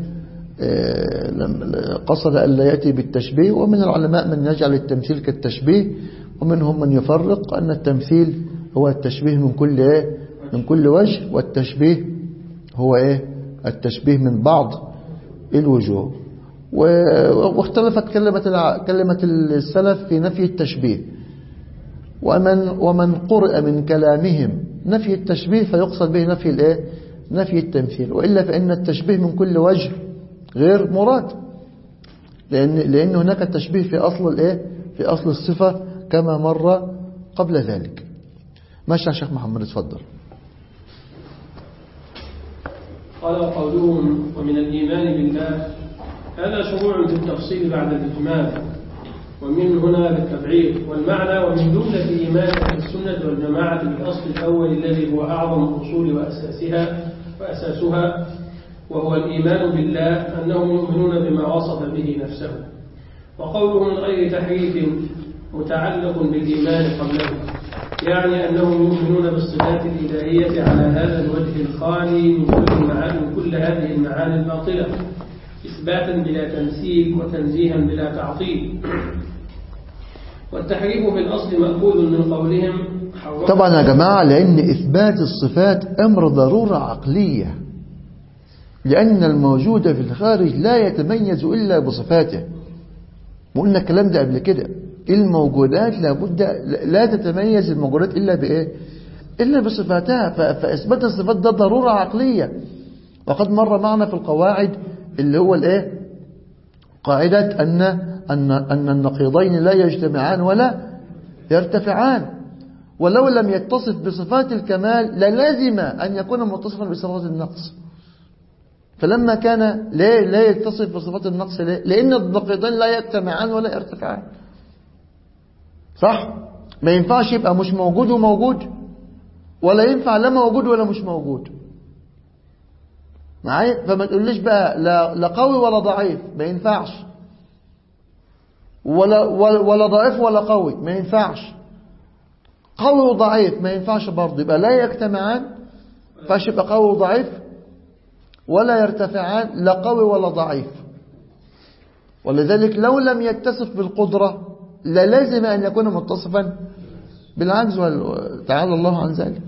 قصد أن لا يأتي بالتشبيه ومن العلماء من يجعل التمثيل كالتشبيه ومنهم من يفرق أن التمثيل هو التشبيه من كل إيه؟ من كل وجه والتشبيه هو إيه التشبيه من بعض الوجوه واختلفت كلمة كلمة السلف في نفي التشبيه ومن ومن قرئ من كلامهم نفي التشبيه فيقصد به نفي الايه نفي التمثيل وإلا فإن التشبيه من كل وجه غير مراد لأن لأن هناك التشبيه في أصل الايه في أصل الصفة كما مر قبل ذلك ماشي يا شيخ محمد اتفضل قال قولهم ومن الإيمان بالله هذا شروع في التفصيل بعد الإجمال ومن هنا بالتبعيض والمعنى ومن جملة إيمان أهل السنة والجماعة بالأصل الأول الذي هو أعظم الأصول وأساسها وأساسها وهو الإيمان بالله أنهم يؤمنون بما وصف به نفسه وقوله من غير تحريف متعلق بالإيمان قبله يعني أنهم يؤمنون بالصفات الإلهية على هذا الوجه الخالي من كل, معاني من كل هذه المعاني الباطلة إثباتا بلا تمثيل وتنزيها بلا تعطيل والتحريف في الأصل مأخوذ من قولهم طبعا يا جماعة لأن إثبات الصفات أمر ضرورة عقلية لأن الموجود في الخارج لا يتميز إلا بصفاته وقلنا الكلام ده قبل كده الموجودات لابد لا تتميز الموجودات إلا بإيه إلا بصفاتها فإثبات الصفات ده ضرورة عقلية وقد مر معنا في القواعد اللي هو الإيه قاعدة أن أن أن النقيضين لا يجتمعان ولا يرتفعان ولو لم يتصف بصفات الكمال للازم أن يكون متصفا بصفات النقص فلما كان لا لا يتصف بصفات النقص ليه؟ لأن النقيضين لا يجتمعان ولا يرتفعان صح ما ينفعش يبقى مش موجود وموجود ولا ينفع لا موجود ولا مش موجود معايا فما تقوليش بقى لا, لا قوي ولا ضعيف ما ينفعش ولا, ولا, ولا ضعيف ولا قوي ما ينفعش قوي وضعيف ما ينفعش برضه يبقى لا يجتمعان ما ينفعش يبقى قوي وضعيف ولا يرتفعان لا قوي ولا ضعيف ولذلك لو لم يتصف بالقدرة للازم أن يكون متصفا بالعجز تعالى الله عن ذلك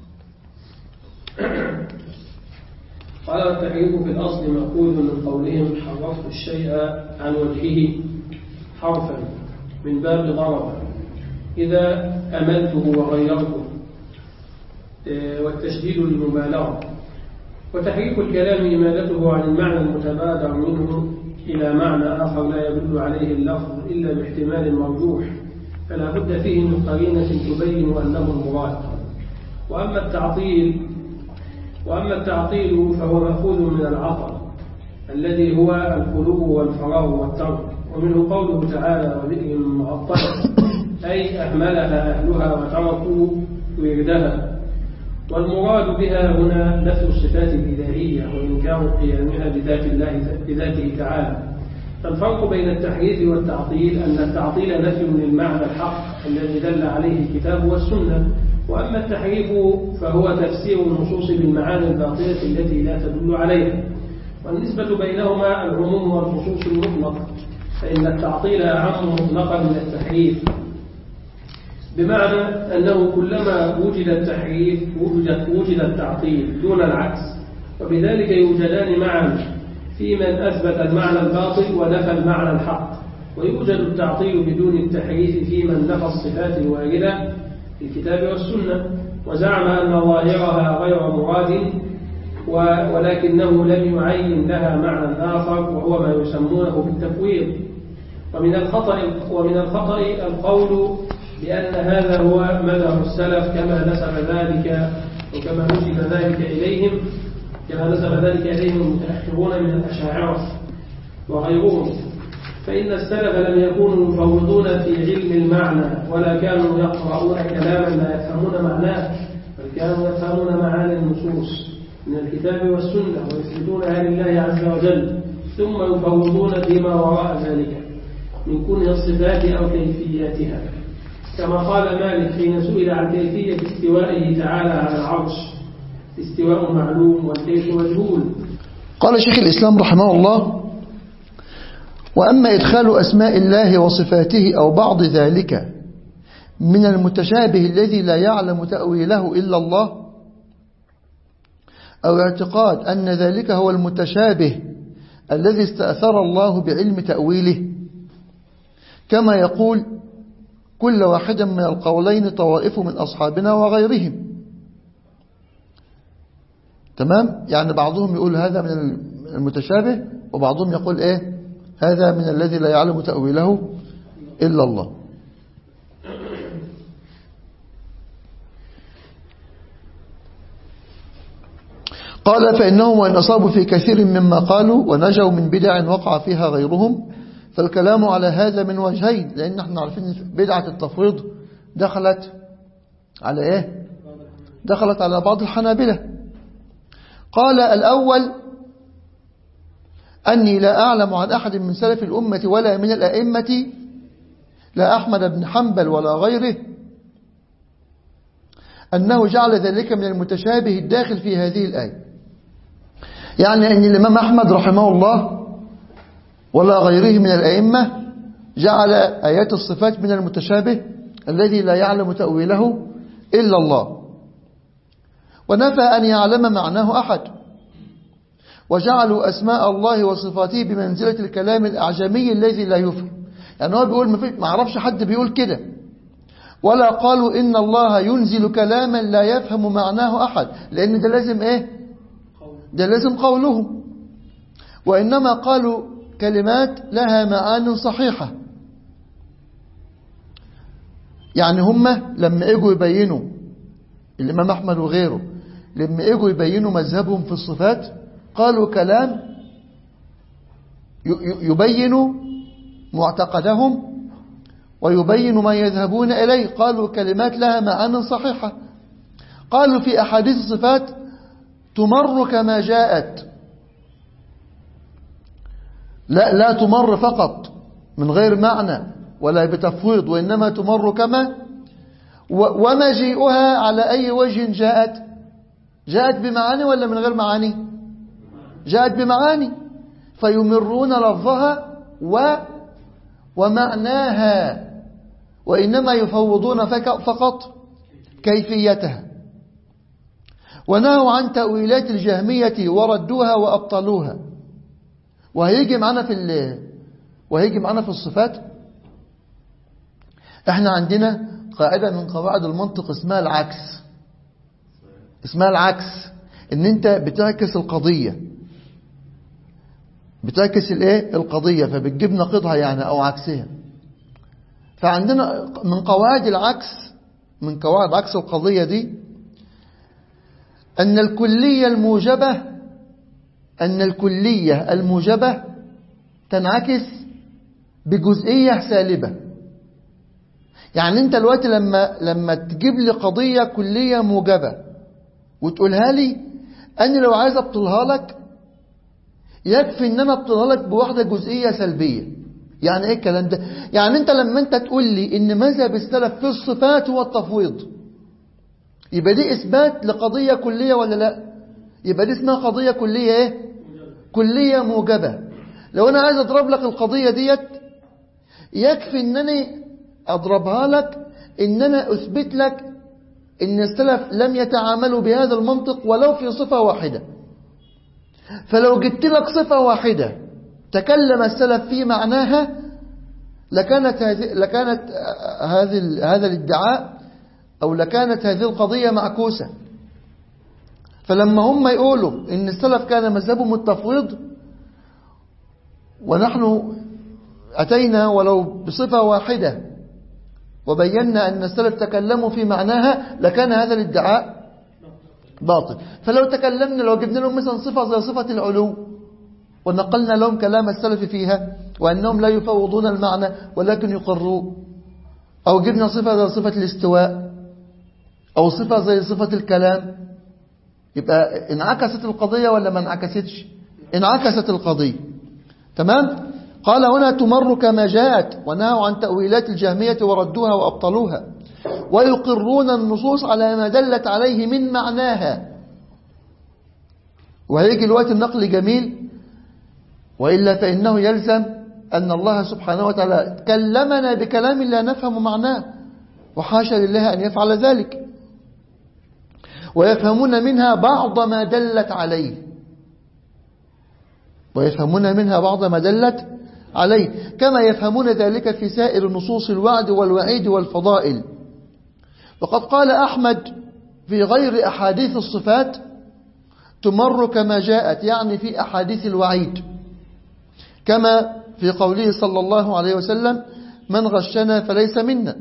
قال التحريف في الأصل مأخوذ من قولهم حرفت الشيء عن وجهه حرفا من باب ضرب إذا أملته وغيرته والتشديد للمبالغة وتحريف الكلام إمالته عن المعنى المتبادر منه إلى معنى آخر لا يدل عليه اللفظ إلا باحتمال مرجوح فلا بد فيه من قرينة تبين أنه المراد وأما التعطيل وأما التعطيل فهو مأخوذ من العطل الذي هو الخلو والفراغ والترك ومنه قوله تعالى وذكر معطلة أي أهملها أهلها وتركوا وردها والمراد بها هنا نفي الصفات الإلهية وإنكار قيامها بذات الله بذاته تعالى فالفرق بين التحريف والتعطيل أن التعطيل نفي للمعنى الحق الذي دل عليه الكتاب والسنة وأما التحريف فهو تفسير النصوص بالمعاني الباطلة التي لا تدل عليها والنسبة بينهما العموم والخصوص المطلق فإن التعطيل أعم مطلقا من التحريف بمعنى أنه كلما وجد التحريف وجد, وجد التعطيل دون العكس وبذلك يوجدان معا في من أثبت المعنى الباطل ونفى المعنى الحق ويوجد التعطيل بدون التحريف في من نفى الصفات الواردة في الكتاب والسنة وزعم أن ظاهرها غير مراد ولكنه لم يعين لها معنى آخر وهو ما يسمونه بالتفويض ومن الخطأ ومن الخطأ القول بأن هذا هو مذهب السلف كما نسب ذلك وكما نسب ذلك إليهم كما نسب ذلك إليهم المتأخرون من الأشاعرة وغيرهم فإن السلف لم يكونوا يفوضون في علم المعنى ولا كانوا يقرؤون كلاما لا يفهمون معناه بل كانوا يفهمون معاني النصوص من الكتاب والسنة ويثبتونها لله عز وجل ثم يفوضون فيما وراء ذلك من كل الصفات أو كيفياتها كما قال مالك حين سئل عن كيفية استوائه تعالى على العرش استواء معلوم والكيف مجهول قال شيخ الإسلام رحمه الله وأما إدخال أسماء الله وصفاته أو بعض ذلك من المتشابه الذي لا يعلم تأويله إلا الله أو اعتقاد أن ذلك هو المتشابه الذي استأثر الله بعلم تأويله كما يقول كل واحد من القولين طوائف من أصحابنا وغيرهم تمام يعني بعضهم يقول هذا من المتشابه وبعضهم يقول إيه هذا من الذي لا يعلم تأويله إلا الله قال فإنهم وإن أصابوا في كثير مما قالوا ونجوا من بدع وقع فيها غيرهم فالكلام على هذا من وجهين لأن احنا عارفين بدعة التفويض دخلت على ايه دخلت على بعض الحنابلة قال الأول أني لا أعلم عن أحد من سلف الأمة ولا من الأئمة لا أحمد بن حنبل ولا غيره أنه جعل ذلك من المتشابه الداخل في هذه الآية يعني أن الإمام أحمد رحمه الله ولا غيره من الأئمة جعل آيات الصفات من المتشابه الذي لا يعلم تأويله إلا الله ونفى أن يعلم معناه أحد وجعلوا أسماء الله وصفاته بمنزلة الكلام الأعجمي الذي لا يفهم يعني هو بيقول ما عرفش حد بيقول كده ولا قالوا إن الله ينزل كلاما لا يفهم معناه أحد لأن ده لازم إيه ده لازم قولهم وإنما قالوا كلمات لها معان صحيحة يعني هم لما اجوا يبينوا الإمام أحمد وغيره لما اجوا يبينوا مذهبهم في الصفات قالوا كلام يبين معتقدهم ويبين ما يذهبون إليه قالوا كلمات لها معان صحيحة قالوا في أحاديث الصفات تمر كما جاءت لا لا تمر فقط من غير معنى ولا بتفويض وإنما تمر كما ومجيئها على أي وجه جاءت جاءت بمعاني ولا من غير معاني جاءت بمعاني فيمرون لفظها و ومعناها وإنما يفوضون فقط كيفيتها ونهوا عن تأويلات الجهمية وردوها وأبطلوها وهيجي معنا في ال... وهيجي معنا في الصفات احنا عندنا قاعدة من قواعد المنطق اسمها العكس اسمها العكس ان انت بتعكس القضية بتعكس الايه القضية فبتجيب نقيضها يعني او عكسها فعندنا من قواعد العكس من قواعد عكس القضية دي أن الكلية الموجبة أن الكلية الموجبة تنعكس بجزئية سالبة يعني انت الوقت لما لما تجيب لي قضية كلية موجبة وتقولها لي انا لو عايز ابطلها لك يكفي ان انا ابطلها لك بواحدة جزئية سلبية يعني ايه الكلام ده يعني انت لما انت تقول لي ان مذهب السلف في الصفات هو التفويض يبقى دي اثبات لقضية كلية ولا لا يبقى دي اسمها قضية كلية ايه كلية موجبة لو انا عايز اضرب لك القضية ديت يكفي انني اضربها لك ان انا اثبت لك ان السلف لم يتعاملوا بهذا المنطق ولو في صفة واحدة فلو جبت لك صفة واحدة تكلم السلف في معناها لكانت هذه لكانت هذه هذا الادعاء أو لكانت هذه القضية معكوسة فلما هم يقولوا إن السلف كان مذهبهم التفويض ونحن أتينا ولو بصفة واحدة وبينا أن السلف تكلموا في معناها لكان هذا الادعاء باطل فلو تكلمنا لو جبنا لهم مثلا صفة زي صفة العلو ونقلنا لهم كلام السلف فيها وأنهم لا يفوضون المعنى ولكن يقروه أو جبنا صفة زي صفة الاستواء أو صفة زي صفة الكلام يبقى انعكست القضية ولا ما انعكستش انعكست القضية تمام قال هنا تمر كما جاءت ونهوا عن تأويلات الجهمية وردوها وأبطلوها ويقرون النصوص على ما دلت عليه من معناها وهيجي الوقت النقل جميل وإلا فإنه يلزم أن الله سبحانه وتعالى كلمنا بكلام لا نفهم معناه وحاشا لله أن يفعل ذلك ويفهمون منها بعض ما دلت عليه ويفهمون منها بعض ما دلت عليه كما يفهمون ذلك في سائر نصوص الوعد والوعيد والفضائل وقد قال أحمد في غير أحاديث الصفات تمر كما جاءت يعني في أحاديث الوعيد كما في قوله صلى الله عليه وسلم من غشنا فليس منا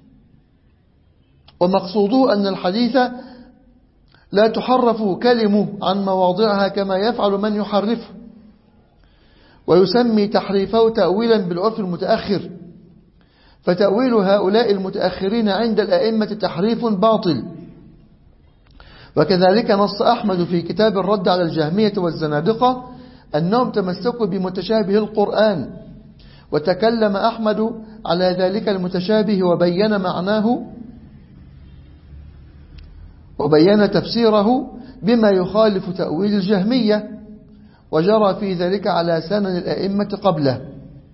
ومقصوده أن الحديث لا تحرف كلمه عن مواضعها كما يفعل من يحرفه ويسمي تحريفه تأويلا بالعرف المتأخر فتأويل هؤلاء المتأخرين عند الأئمة تحريف باطل وكذلك نص أحمد في كتاب الرد على الجهمية والزنادقة أنهم تمسكوا بمتشابه القرآن وتكلم أحمد على ذلك المتشابه وبين معناه وبين تفسيره بما يخالف تأويل الجهمية وجرى في ذلك على سنن الأئمة قبله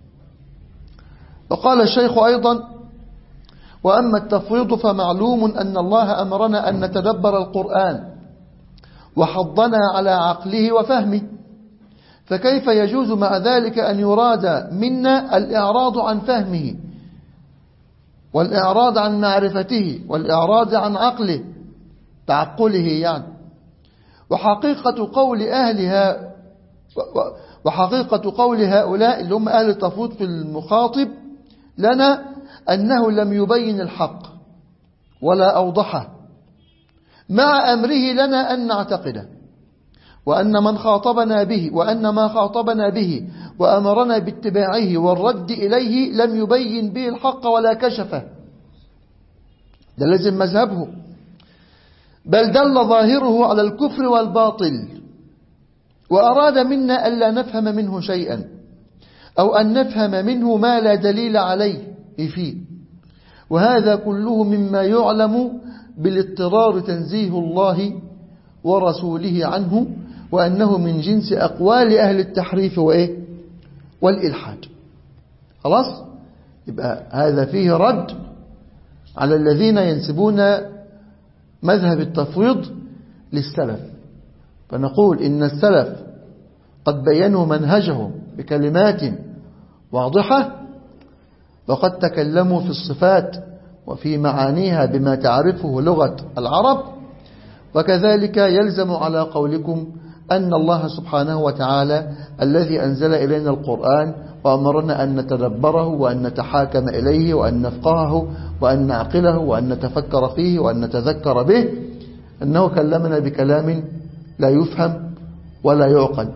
وقال الشيخ أيضا وأما التفويض فمعلوم أن الله أمرنا أن نتدبر القرآن وحضنا على عقله وفهمه فكيف يجوز مع ذلك أن يراد منا الإعراض عن فهمه والإعراض عن معرفته والإعراض عن عقله تعقله يعني وحقيقة قول أهلها وحقيقة قول هؤلاء اللي هم أهل التفويض في المخاطب لنا أنه لم يبين الحق ولا أوضحه مع أمره لنا أن نعتقده وأن من خاطبنا به وأن ما خاطبنا به وأمرنا باتباعه والرد إليه لم يبين به الحق ولا كشفه ده لازم مذهبه بل دل ظاهره على الكفر والباطل وأراد منا ألا نفهم منه شيئا أو أن نفهم منه ما لا دليل عليه فيه وهذا كله مما يعلم بالاضطرار تنزيه الله ورسوله عنه وأنه من جنس أقوال أهل التحريف وإيه والإلحاد خلاص يبقى هذا فيه رد على الذين ينسبون مذهب التفويض للسلف فنقول إن السلف قد بينوا منهجهم بكلمات واضحة وقد تكلموا في الصفات وفي معانيها بما تعرفه لغة العرب وكذلك يلزم على قولكم أن الله سبحانه وتعالى الذي أنزل إلينا القرآن وأمرنا أن نتدبره وأن نتحاكم إليه وأن نفقهه وأن نعقله وأن نتفكر فيه وأن نتذكر به أنه كلمنا بكلام لا يفهم ولا يعقل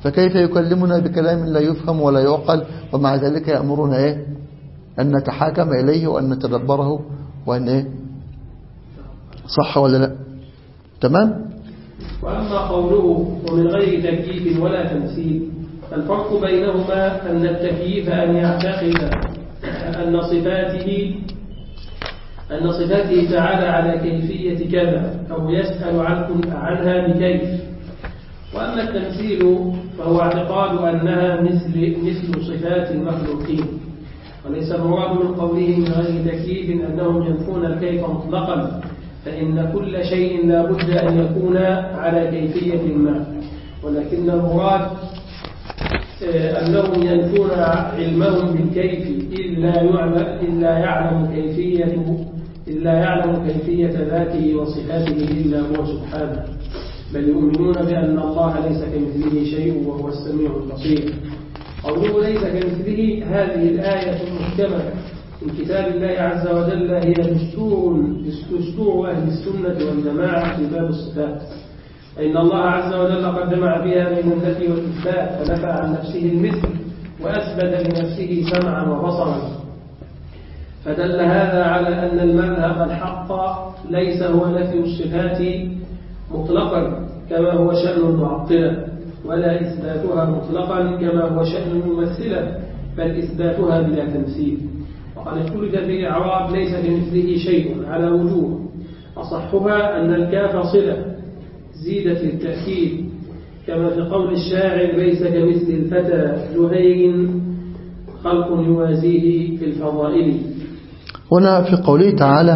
فكيف يكلمنا بكلام لا يفهم ولا يعقل ومع ذلك يأمرنا إيه أن نتحاكم إليه وأن نتدبره وأن إيه صح ولا لا تمام وأما قوله ومن غير تكييف ولا تمثيل الفرق بينهما أن التكييف أن يعتقد أن صفاته أن صفاته تعالى على كيفية كذا أو يسأل عنها بكيف وأما التمثيل فهو اعتقاد أنها مثل, مثل صفات المخلوقين وليس المراد من قوله من غير تكييف أنهم ينفون الكيف مطلقا فإن كل شيء لا بد أن يكون على كيفية ما ولكن المراد آه، أنهم ينفون علمهم بالكيف إلا يعلم, إلا يعلم كيفية إلا يعلم كيفية ذاته وصفاته إلا هو سبحانه بل يؤمنون بأن الله ليس كمثله شيء وهو السميع البصير قوله ليس كمثله هذه الآية المحكمة من كتاب الله عز وجل هي دستور دستور أهل السنة والجماعة في باب الصفات فإن الله عز وجل قد جمع بها بين النفي والإثبات فنفى عن نفسه المثل وأثبت لنفسه سمعا وبصرا فدل هذا على أن المذهب الحق ليس هو نفي الصفات مطلقا كما هو شأن المعطلة ولا إثباتها مطلقا كما هو شأن الممثلة بل إثباتها بلا تمثيل وقد اختلف في الإعراب ليس كمثله شيء على وجوه أصحها أن الكاف صلة زيدت للتأكيد كما في قول الشاعر ليس كمثل الفتى زهير خلق يوازيه في الفضائل هنا في قوله تعالى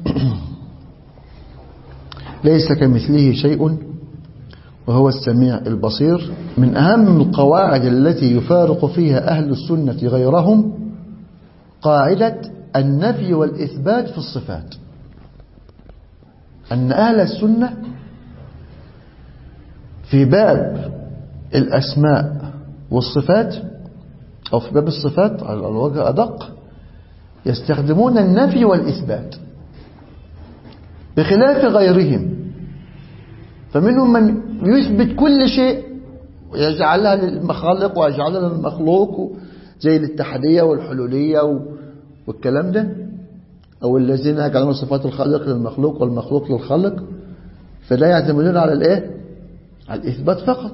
ليس كمثله شيء وهو السميع البصير من أهم القواعد التي يفارق فيها أهل السنة غيرهم قاعدة النفي والإثبات في الصفات أن أهل السنة في باب الأسماء والصفات أو في باب الصفات على الوجه أدق يستخدمون النفي والإثبات بخلاف غيرهم فمنهم من يثبت كل شيء ويجعلها للمخالق ويجعلها للمخلوق زي الاتحادية والحلولية والكلام ده أو الذين يجعلون صفات الخالق للمخلوق والمخلوق للخالق فلا يعتمدون على الايه على الإثبات فقط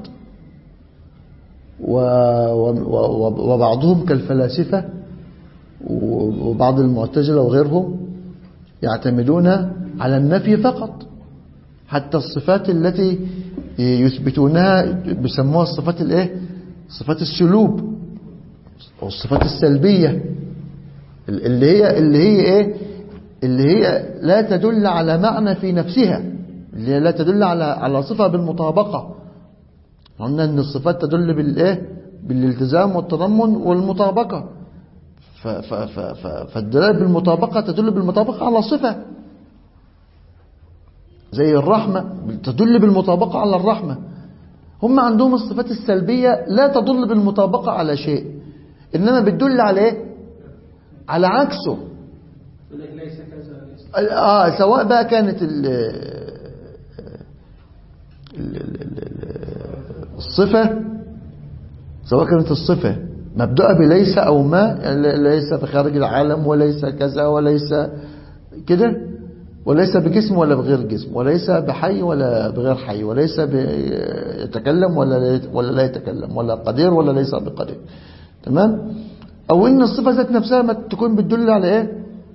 وبعضهم كالفلاسفة وبعض المعتزلة وغيرهم يعتمدون على النفي فقط حتى الصفات التي يثبتونها بيسموها الصفات الايه صفات السلوب او الصفات السلبية اللي هي اللي هي ايه اللي هي لا تدل على معنى في نفسها اللي هي لا تدل على على صفة بالمطابقة قلنا ان الصفات تدل بالايه بالالتزام والتضمن والمطابقة فالدلالة بالمطابقة تدل بالمطابقة على صفة زي الرحمة تدل بالمطابقة على الرحمة هم عندهم الصفات السلبية لا تدل بالمطابقة على شيء إنما بتدل على إيه على عكسه آه سواء بقى كانت ال الصفة سواء كانت الصفة مبدأة بليس أو ما يعني ليس في خارج العالم وليس كذا وليس كده وليس بجسم ولا بغير جسم وليس بحي ولا بغير حي وليس يتكلم ولا ولا لا يتكلم ولا قدير ولا ليس بقدير تمام او ان الصفه ذات نفسها ما تكون بتدل على ايه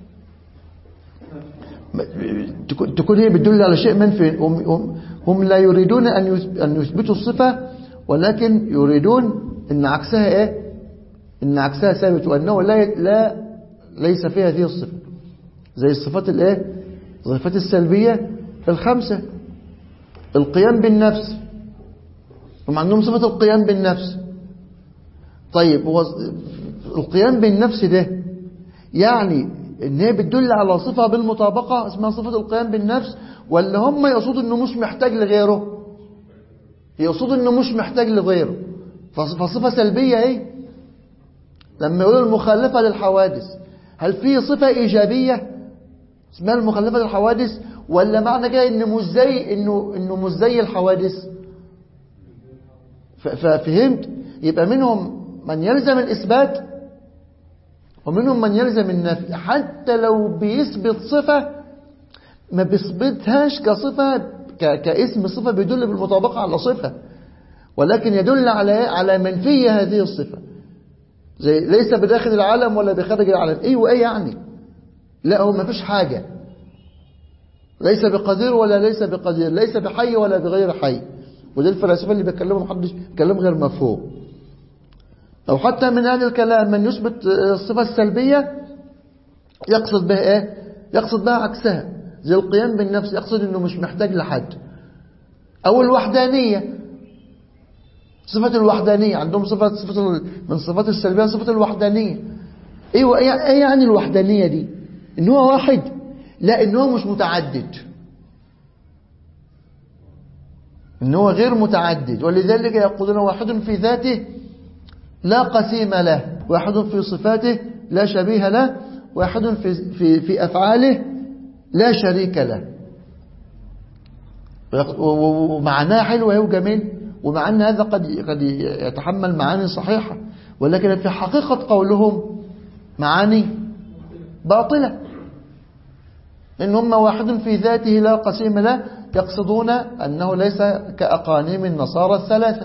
تكون هي بتدل على شيء منفي هم, هم لا يريدون ان ان يثبتوا الصفه ولكن يريدون ان عكسها ايه ان عكسها ثابت وانه لا لا ليس فيها هذه الصفه زي الصفات الايه الصفات السلبية الخمسة القيام بالنفس هم عندهم صفة القيام بالنفس طيب هو القيام بالنفس ده يعني ان هي بتدل على صفة بالمطابقة اسمها صفة القيام بالنفس ولا هم يقصدوا انه مش محتاج لغيره يقصدوا انه مش محتاج لغيره فصفة سلبية ايه لما يقولوا المخالفة للحوادث هل في صفة ايجابية اسمها المخلفة للحوادث ولا معنى كده ان مش زي انه انه مش زي الحوادث ففهمت يبقى منهم من يلزم الإثبات ومنهم من يلزم النفي حتى لو بيثبت صفة ما بيثبتهاش كصفة كاسم صفة بيدل بالمطابقة على صفة ولكن يدل على على منفية هذه الصفة زي ليس بداخل العالم ولا بخارج العالم ايه وايه يعني لا هو ما فيش حاجة ليس بقدير ولا ليس بقدير ليس بحي ولا بغير حي وده الفلاسفة اللي بيتكلموا محدش كلام غير مفهوم أو حتى من هذا الكلام من يثبت الصفة السلبية يقصد بها إيه؟ يقصد بها عكسها زي القيام بالنفس يقصد أنه مش محتاج لحد أو الوحدانية صفة الوحدانية عندهم صفة, صفة من صفات السلبية صفة الوحدانية ايوه ايه يعني الوحدانية دي ان هو واحد لا ان هو مش متعدد ان هو غير متعدد ولذلك يقولون واحد في ذاته لا قسيم له واحد في صفاته لا شبيه له واحد في, في, في أفعاله لا شريك له ومعناه حلو وجميل ومع أن هذا قد قد يتحمل معاني صحيحة ولكن في حقيقة قولهم معاني باطلة إن هم واحد في ذاته لا قسيم له يقصدون أنه ليس كأقانيم النصارى الثلاثة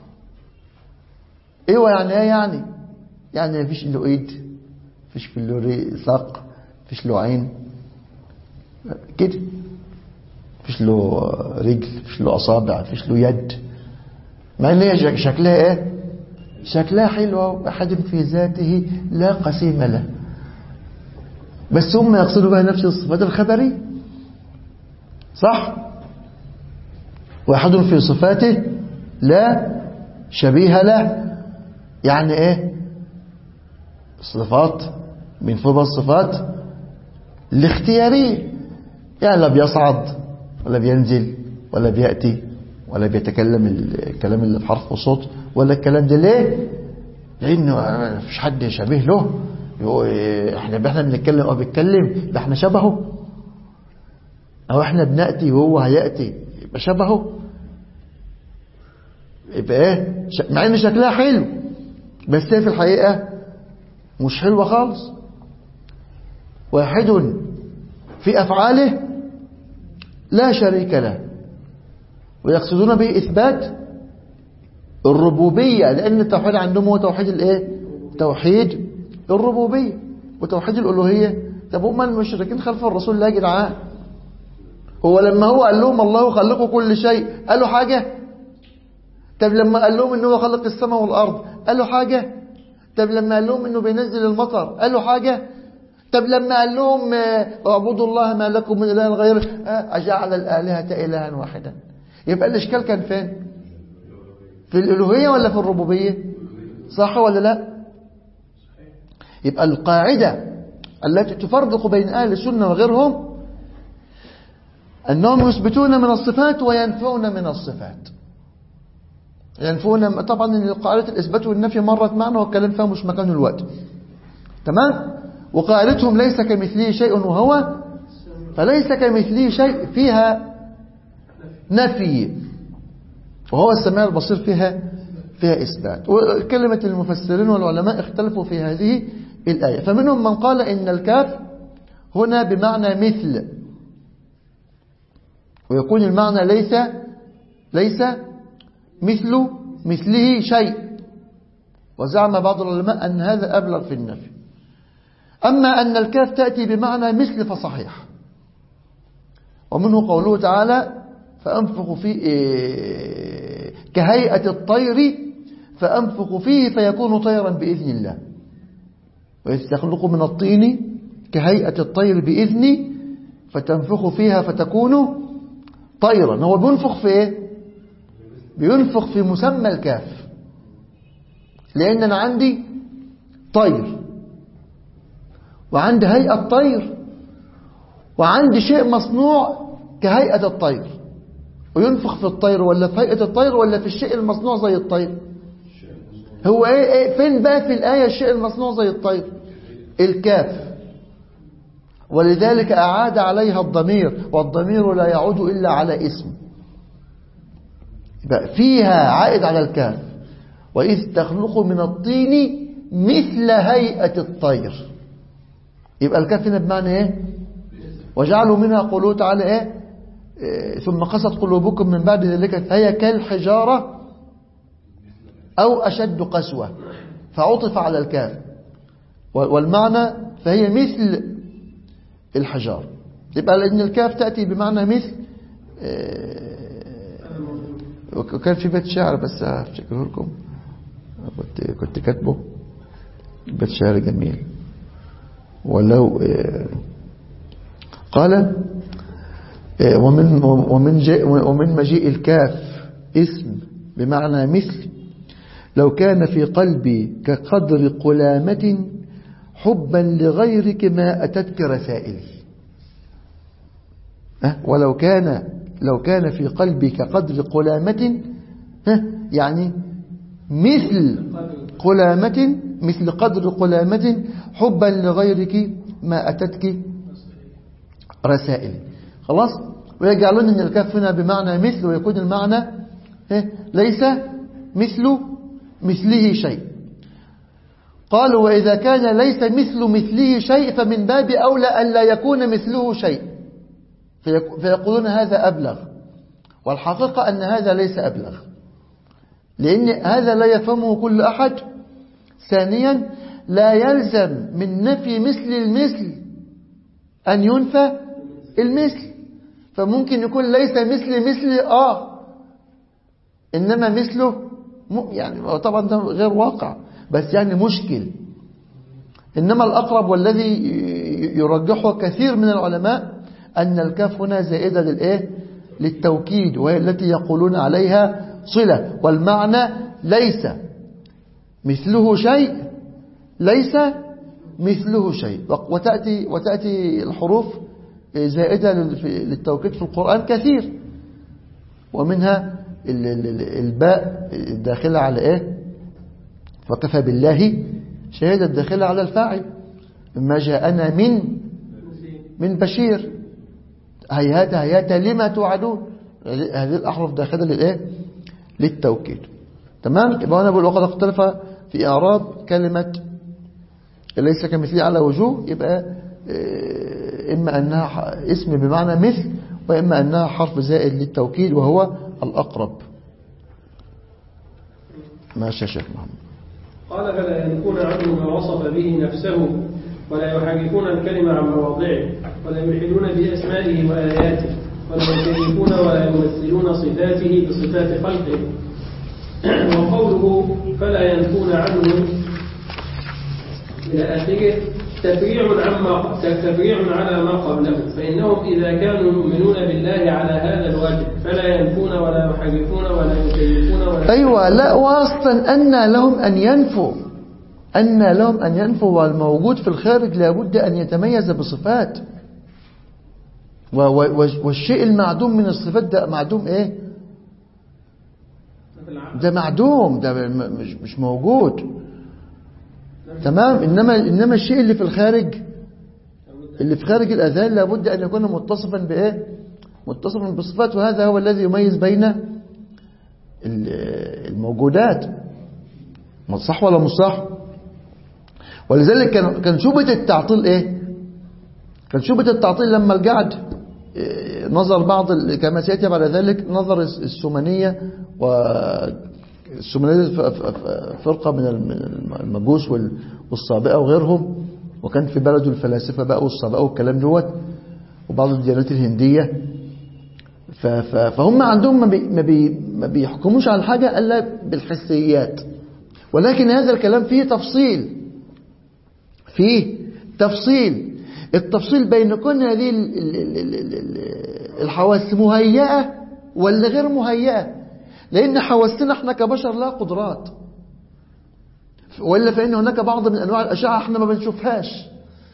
ايوه يعني ايه يعني يعني ما فيش له ايد فيش في له ساق فيش له عين كده فيش له رجل فيش له اصابع فيش له يد مع ان هي شكلها ايه شكلها حلوة أحد في ذاته لا قسيم له بس هم يقصدوا بها نفس الصفات الخبرية صح واحد في صفاته لا شبيه له يعني ايه صفات من فوق الصفات الاختيارية يعني لا بيصعد ولا بينزل ولا بيأتي ولا بيتكلم الكلام اللي بحرف وصوت ولا الكلام ده ليه لانه مفيش حد شبيه له احنا احنا بنتكلم او بيتكلم ده احنا شبهه او احنا بنأتي وهو هيأتي يبقى شبهه يبقى ايه مع ان شكلها حلو بس هي في الحقيقة مش حلوة خالص واحد في أفعاله لا شريك له ويقصدون به إثبات الربوبية لأن التوحيد عندهم هو توحيد الإيه؟ توحيد الربوبية وتوحيد الألوهية طب هم المشركين خلف الرسول لا جدعان هو لما هو قال لهم الله خلقوا كل شيء قالوا حاجة طب لما قال لهم ان هو خلق السماء والأرض قالوا حاجة طب لما قال لهم انه بينزل المطر قالوا حاجة طب لما قال لهم اعبدوا الله ما لكم من اله غيره اجعل الالهه الها واحدا يبقى الاشكال كان فين في الالوهيه ولا في الربوبيه صح ولا لا يبقى القاعده التي تفرق بين اهل السنه وغيرهم انهم يثبتون من الصفات وينفون من الصفات ينفون طبعا قاعده الاثبات والنفي مرت معنا والكلام فيها مش مكانه الوقت تمام وقاعدتهم ليس كمثله شيء وهو فليس كمثله شيء فيها نفي وهو السميع البصير فيها فيها إثبات وكلمة المفسرين والعلماء اختلفوا في هذه الآية فمنهم من قال إن الكاف هنا بمعنى مثل ويكون المعنى ليس ليس مثل مثله شيء وزعم بعض العلماء أن هذا أبلغ في النفي أما أن الكاف تأتي بمعنى مثل فصحيح ومنه قوله تعالى فأنفخ فيه إيه كهيئة الطير فأنفخ فيه فيكون طيرا بإذن الله ويستخلق من الطين كهيئة الطير بإذني فتنفخ فيها فتكون طيرا هو بينفخ في ايه بينفخ في مسمى الكاف لأن أنا عندي طير وعندي هيئة طير وعندي شيء مصنوع كهيئة الطير وينفخ في الطير ولا في هيئة الطير ولا في الشيء المصنوع زي الطير هو ايه, إيه فين بقى في الآية الشيء المصنوع زي الطير الكاف ولذلك أعاد عليها الضمير والضمير لا يعود إلا على اسم يبقى فيها عائد على الكاف وإذ تخلق من الطين مثل هيئة الطير يبقى الكاف هنا بمعنى ايه وجعلوا منها قولوا تعالى ايه إيه، ثم قست قلوبكم من بعد ذلك فهي كالحجارة أو أشد قسوة فعطف على الكاف والمعنى فهي مثل الحجار يبقى لأن الكاف تأتي بمعنى مثل إيه، وكان في بيت شعر بس هفتكره لكم كنت كنت كاتبه بيت شعر جميل ولو إيه، قال إيه، ومن ومن ومن مجيء الكاف اسم بمعنى مثل لو كان في قلبي كقدر قلامة حبا لغيرك ما أتتك رسائلي ولو كان لو كان في قلبي كقدر قلامة يعني مثل قلامة مثل قدر قلامة حبا لغيرك ما أتتك رسائل خلاص ويجعلون أن الكاف هنا بمعنى مثل ويكون المعنى ليس مثل مثله شيء قالوا وإذا كان ليس مثل مثله شيء فمن باب أولى أن لا يكون مثله شيء فيقولون هذا أبلغ والحقيقة أن هذا ليس أبلغ لأن هذا لا يفهمه كل أحد ثانيا لا يلزم من نفي مثل المثل أن ينفى المثل فممكن يكون ليس مثل مثل آه إنما مثله يعني طبعا ده غير واقع بس يعني مشكل إنما الأقرب والذي يرجحه كثير من العلماء أن الكاف هنا زائدة للإيه؟ للتوكيد وهي التي يقولون عليها صلة والمعنى ليس مثله شيء ليس مثله شيء وتأتي, وتأتي الحروف زائدة للتوكيد في القرآن كثير ومنها الباء الداخلة على ايه وكفى بالله شهادة الداخلة على الفاعل ما جاءنا من من بشير هيهات هيهات لما توعدون هذه الأحرف داخلة للإيه للتوكيد تمام يبقى أنا بقول وقد اختلف في إعراب كلمة ليس كمثلي على وجوه يبقى إما أنها اسم بمعنى مثل وإما أنها حرف زائد للتوكيد وهو الأقرب ماشي يا شيخ محمد قال فلا ينكون عنه ما وصف به نفسه ولا يحرفون الكلمة عن مواضعه ولا يلحدون بأسمائه وآياته ولا يكيفون ولا يمثلون صفاته بصفات خلقه وقوله فلا ينكون عنه إلى آخره تفريع عما تفريع على ما قبله فإنهم إذا كانوا يؤمنون بالله على هذا الوجه فلا ينفون ولا يحرفون ولا يكيفون ولا أيوة لا وأصلا أن لهم أن ينفوا أن لهم أن ينفوا والموجود في الخارج لابد أن يتميز بصفات والشيء المعدوم من الصفات ده معدوم ايه ده معدوم ده مش مش موجود تمام انما انما الشيء اللي في الخارج اللي في خارج الاذان لابد ان يكون متصفا بايه متصفا بصفات وهذا هو الذي يميز بين الموجودات صح ولا مش صح ولذلك كان كان شبهه التعطيل ايه كان شبهه التعطيل لما القعد نظر بعض كما سيأتي بعد ذلك نظر السمنية والسمنية فرقة من المجوس والصابئة وغيرهم وكان في بلده الفلاسفة بقى والصابئة والكلام دوت وبعض الديانات الهندية فهم عندهم ما, بي ما بيحكموش على الحاجة إلا بالحسيات ولكن هذا الكلام فيه تفصيل فيه تفصيل التفصيل بين كون هذه الحواس مهيئة ولا غير مهيئة لأن حواسنا احنا كبشر لها قدرات ولا فإن هناك بعض من أنواع الأشعة احنا ما بنشوفهاش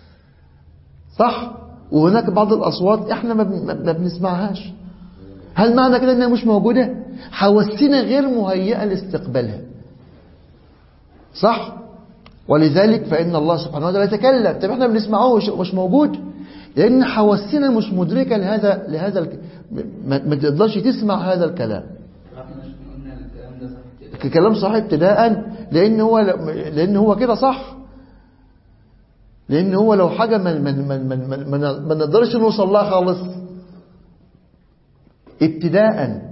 صح وهناك بعض الأصوات احنا ما بنسمعهاش هل معنى كده انها مش موجودة حواسنا غير مهيئة لاستقبالها صح ولذلك فإن الله سبحانه وتعالى يتكلم طب احنا بنسمعه مش موجود لأن حواسنا مش مدركة لهذا لهذا الك... ما, ما تقدرش تسمع هذا الكلام كلام صحيح ابتداء لان هو لان هو كده صح لان هو لو حاجه ما ما ما ما, ما, ما نقدرش نوصل لها خالص ابتداء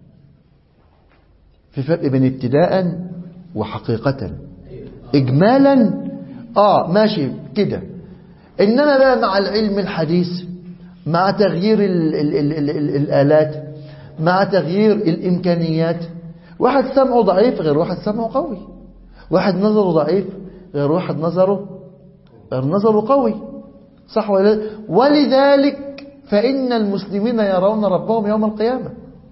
في فرق بين ابتداء وحقيقة اجمالا اه ماشي كده انما بقى مع العلم الحديث مع تغيير ال ال ال ال ال الالات مع تغيير الامكانيات واحد سمعه ضعيف غير واحد سمعه قوي واحد نظره ضعيف غير واحد نظره غير نظره قوي صح ولا ولذلك فإن المسلمين يرون ربهم يوم القيامة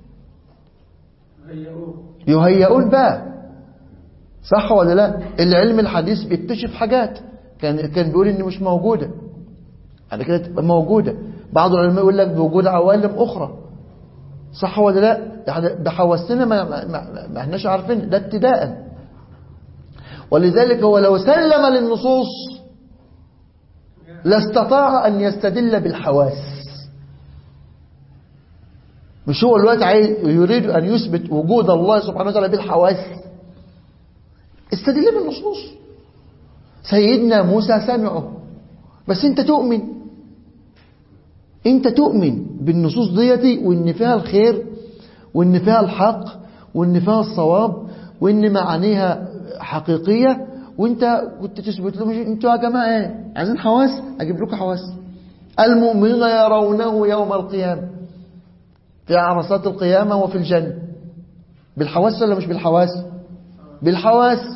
يهيئون بقى صح ولا لا العلم الحديث بيكتشف حاجات كان كان بيقول ان مش موجوده على كده تبقى موجوده بعض العلماء يقول لك بوجود عوالم اخرى صح ولا لا يعني بحواسنا ما, ما, ما, ما احناش عارفين ده ابتداء ولذلك هو لو سلم للنصوص لاستطاع ان يستدل بالحواس مش هو الوقت عايز يريد أن يثبت وجود الله سبحانه وتعالى بالحواس استدل بالنصوص سيدنا موسى سمعه بس انت تؤمن انت تؤمن بالنصوص ديتي وان فيها الخير وان فيها الحق وان فيها الصواب وان معانيها حقيقية وانت كنت تثبت لهم انتوا يا جماعة ايه عايزين حواس اجيب لكم حواس المؤمنون يرونه يوم القيامة في عرصات القيامة وفي الجنة بالحواس ولا مش بالحواس بالحواس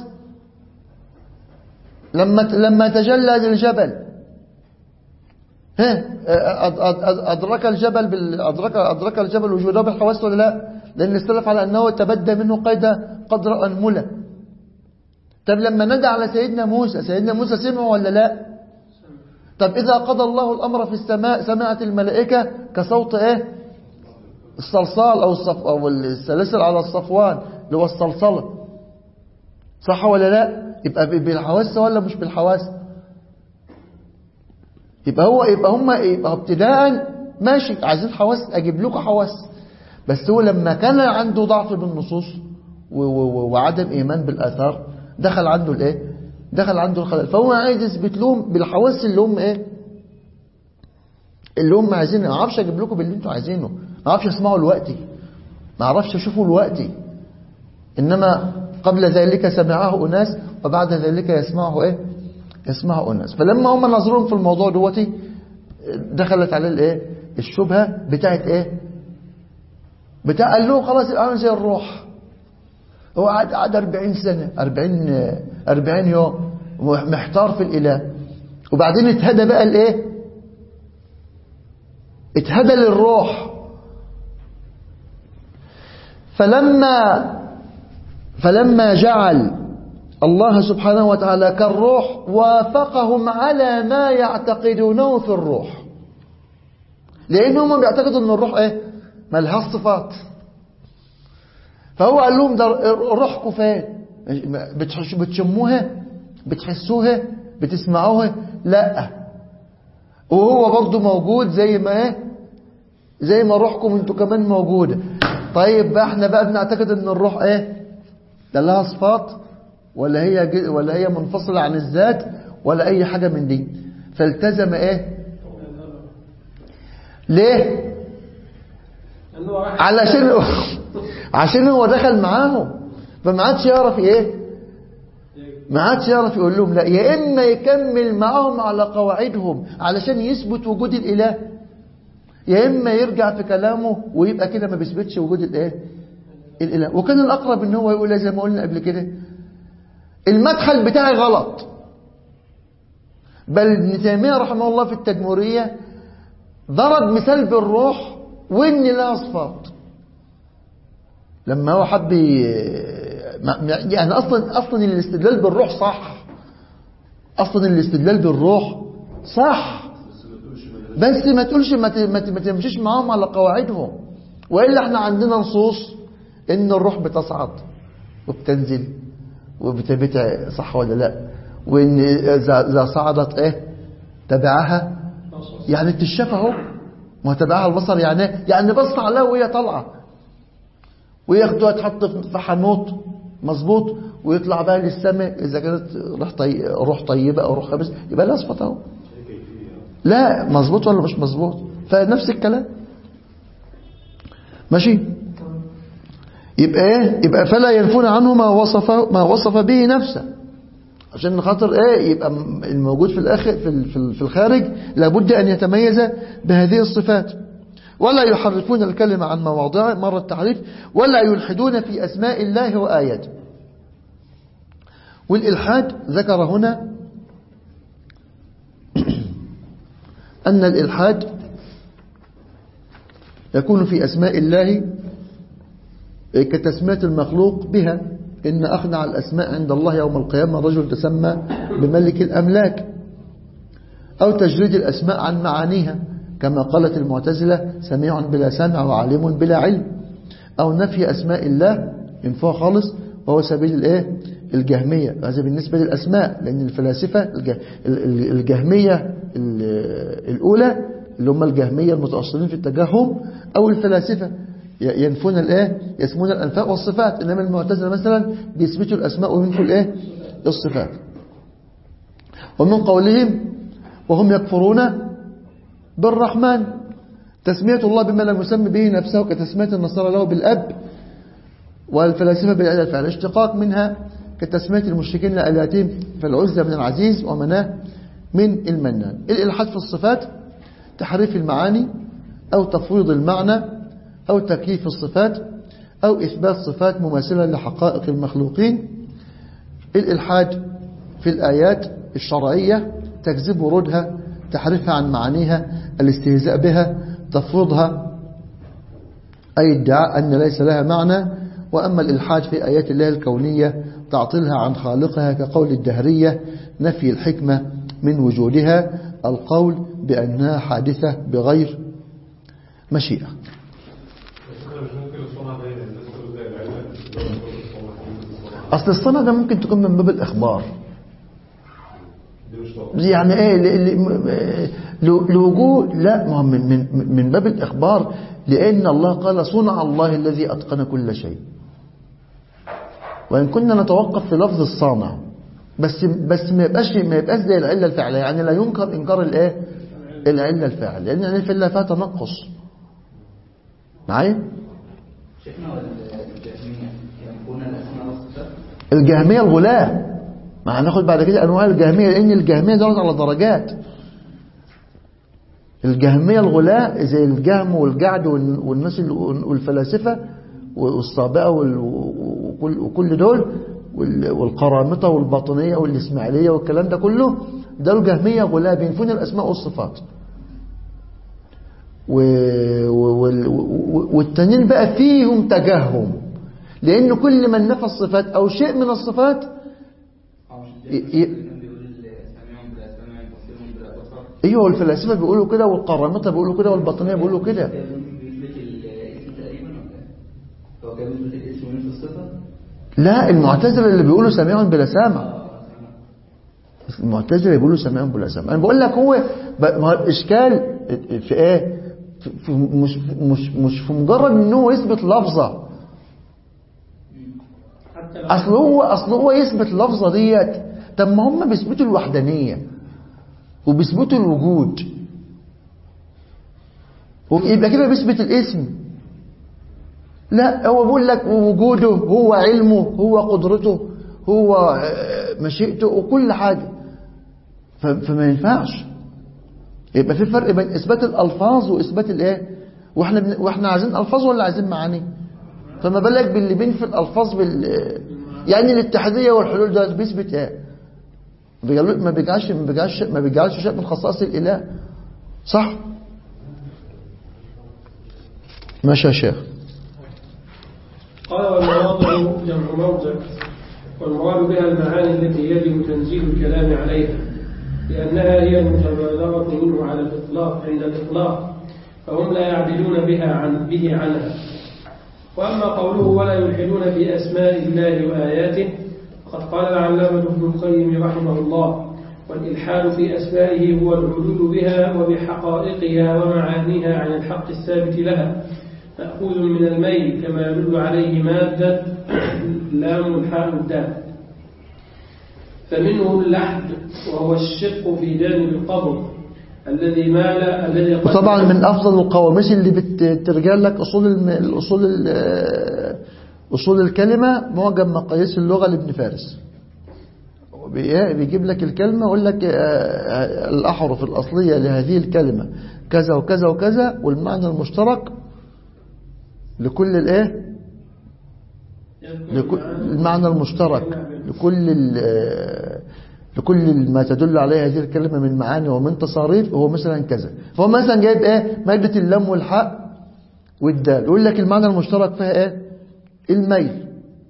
لما لما تجلى للجبل ها أدرك الجبل بال... أدرك أدرك الجبل وجوده بالحواس ولا لا لأن السلف على أنه تبدى منه قيد قدر أنملة طب لما ندى على سيدنا موسى سيدنا موسى سمعه ولا لا طب إذا قضى الله الأمر في السماء سمعت الملائكة كصوت إيه الصلصال أو, الصف أو السلاسل على الصفوان اللي هو الصلصلة صح ولا لا يبقى بالحواس ولا مش بالحواس يبقى هو يبقى هم يبقى ابتداء ماشي عايزين حواس اجيب لكم حواس بس هو لما كان عنده ضعف بالنصوص وعدم ايمان بالاثار دخل عنده الايه دخل عنده الخلل فهو عايز يثبت لهم بالحواس اللي هم ايه اللي هم عايزينه ما اعرفش اجيب لكم باللي انتوا عايزينه ما اعرفش اسمعه دلوقتي ما اعرفش اشوفه دلوقتي انما قبل ذلك سمعه اناس وبعد ذلك يسمعه ايه يسمعه اناس فلما هم نظرهم في الموضوع دوتي دخلت عليه الايه الشبهه بتاعت ايه بتاع قال له خلاص الان زي الروح هو قعد قعد 40 سنه 40 40 يوم محتار في الاله وبعدين اتهدى بقى الايه اتهدى للروح فلما فلما جعل الله سبحانه وتعالى كالروح وافقهم على ما يعتقدونه في الروح لأنهم بيعتقدوا أن الروح إيه ملهاش صفات فهو قال لهم ده روحكم فين بتشموها بتحسوها بتسمعوها لا وهو برضو موجود زي ما ايه زي ما روحكم انتوا كمان موجودة طيب بقى احنا بقى بنعتقد ان الروح ايه ده لها صفات ولا هي ولا هي منفصلة عن الذات ولا اي حاجة من دي فالتزم ايه ليه علشان عشان هو دخل معاهم فما عادش يعرف ايه ما عادش يعرف يقول لهم لا يا اما يكمل معاهم على قواعدهم علشان يثبت وجود الاله يا اما يرجع في كلامه ويبقى كده ما بيثبتش وجود الايه الاله وكان الاقرب ان هو يقول زي ما قلنا قبل كده المدخل بتاعي غلط بل ابن تيميه رحمه الله في التدمريه ضرب مثال بالروح وان لها صفات لما هو حب يعني اصلا اصلا الاستدلال بالروح صح اصلا الاستدلال بالروح صح بس ما تقولش ما تمشيش معاهم على قواعدهم والا احنا عندنا نصوص ان الروح بتصعد وبتنزل وبتبتع صح ولا لا وان اذا صعدت ايه تبعها يعني تشاف اهو ما تبعها البصر يعني يعني بص عليها وهي طالعه وياخدوها تحط في حنوط مظبوط ويطلع بقى للسماء إذا كانت روح, طي... روح طيبة أو روح خبيث يبقى لها صفات اهو لا مظبوط ولا مش مظبوط فنفس الكلام ماشي يبقى ايه يبقى فلا ينفون عنه ما وصف ما وصف به نفسه عشان خاطر ايه يبقى الموجود في الاخر في في الخارج لابد ان يتميز بهذه الصفات ولا يحرفون الكلمة عن مواضعه مرة التحريف ولا يلحدون في أسماء الله وآياته والإلحاد ذكر هنا أن الإلحاد يكون في أسماء الله كتسمية المخلوق بها إن أخنع الأسماء عند الله يوم القيامة رجل تسمى بملك الأملاك أو تجريد الأسماء عن معانيها كما قالت المعتزلة سميع بلا سمع وعليم بلا علم أو نفي أسماء الله ينفوها خالص وهو سبيل الايه الجهمية هذا بالنسبة للأسماء لأن الفلاسفة الجهمية الأولى اللي هم الجهمية المتأصلين في التجهم أو الفلاسفة ينفون الايه يسمون الأنفاء والصفات إنما المعتزلة مثلا بيثبتوا الأسماء وينفوا الايه الصفات ومن قولهم وهم يكفرون بالرحمن تسمية الله بما لم يسمي به نفسه كتسمية النصارى له بالأب والفلاسفة بالعلة الفعل اشتقاق منها كتسمية المشركين لآلهتهم فالعزة من العزيز ومناه من المنان الإلحاد في الصفات تحريف المعاني أو تفويض المعنى أو تكييف الصفات أو إثبات صفات مماثلة لحقائق المخلوقين الإلحاد في الآيات الشرعية تكذب ورودها تحريفها عن معانيها الاستهزاء بها تفوضها أي ادعاء أن ليس لها معنى وأما الإلحاد في آيات الله الكونية تعطيلها عن خالقها كقول الدهرية نفي الحكمة من وجودها القول بأنها حادثة بغير مشيئة أصل الصنع ده ممكن تكون من باب الإخبار يعني ايه لوجود لا ما من من من باب الاخبار لان الله قال صنع الله الذي اتقن كل شيء وان كنا نتوقف في لفظ الصانع بس بس ما يبقاش ما يبقاش زي العله الفعليه يعني لا ينكر انكار الايه العله الفعل لان العله الفعليه فيها تنقص معايا الجهميه الغلاة ما هناخد بعد كده انواع الجهميه لان الجهميه دولت على درجات الجهميه الغلاة زي الجهم والجعد والناس والفلاسفه والصابئه وكل دول والقرامطه والباطنيه والاسماعيليه والكلام ده كله ده الجهميه غلاة بينفون الاسماء والصفات والتانيين بقى فيهم تجهم لان كل من نفى الصفات او شيء من الصفات ايوه والفلاسفه بيقولوا كده والقرامطه بيقولوا كده والباطنيه بيقولوا كده لا المعتزله اللي بيقولوا سميع بلا سامع المعتزله بيقولوا سميع بلا سامع انا بقول لك هو ما الاشكال في ايه في مش مش مش في مجرد ان هو يثبت لفظه اصل هو اصل هو يثبت اللفظه ديت طب ما هم بيثبتوا الوحدانيه وبيثبتوا الوجود يبقى كده بيثبت الاسم لا هو بيقول لك وجوده هو علمه هو قدرته هو مشيئته وكل حاجه فما ينفعش يبقى في فرق بين اثبات الالفاظ واثبات الايه واحنا واحنا عايزين الفاظ ولا عايزين معاني فما بالك باللي بينفي الالفاظ بال يعني الاتحاديه والحلول ده بيثبت ايه ما بيجعلش ما بيجعلش ما بيجعلش شيء من خصائص الاله صح ماشي يا شيخ قال والمواضع جمع موضع والمراد بها المعاني التي يجب تنزيل الكلام عليها لأنها هي المتبادرة منه على الإطلاق عند الإطلاق فهم لا يعدلون بها عن به عنها وأما قوله ولا يلحدون في أسماء الله وآياته فقد قال العلامة ابن القيم رحمه الله والإلحاد في أسمائه هو الحدود بها وبحقائقها ومعانيها عن الحق الثابت لها مأخوذ من الميل كما يدل عليه مادة لام الحاء الدال فمنه اللحد وهو الشق في جانب القبر الذي مال الذي قد وطبعا من أفضل القواميس اللي بترجع لك أصول الم... الأصول ال- أصول الكلمة معجم مقاييس اللغة لابن فارس بي- بيجيب لك الكلمة يقول لك آه، الأحرف الأصلية لهذه الكلمة كذا وكذا وكذا والمعنى المشترك لكل الايه لكل المعنى المشترك لكل ال- لكل ما تدل عليه هذه الكلمة من معاني ومن تصاريف هو مثلا كذا فهو مثلا جايب ايه مادة اللام والحاء والدال يقول لك المعنى المشترك فيها ايه الميل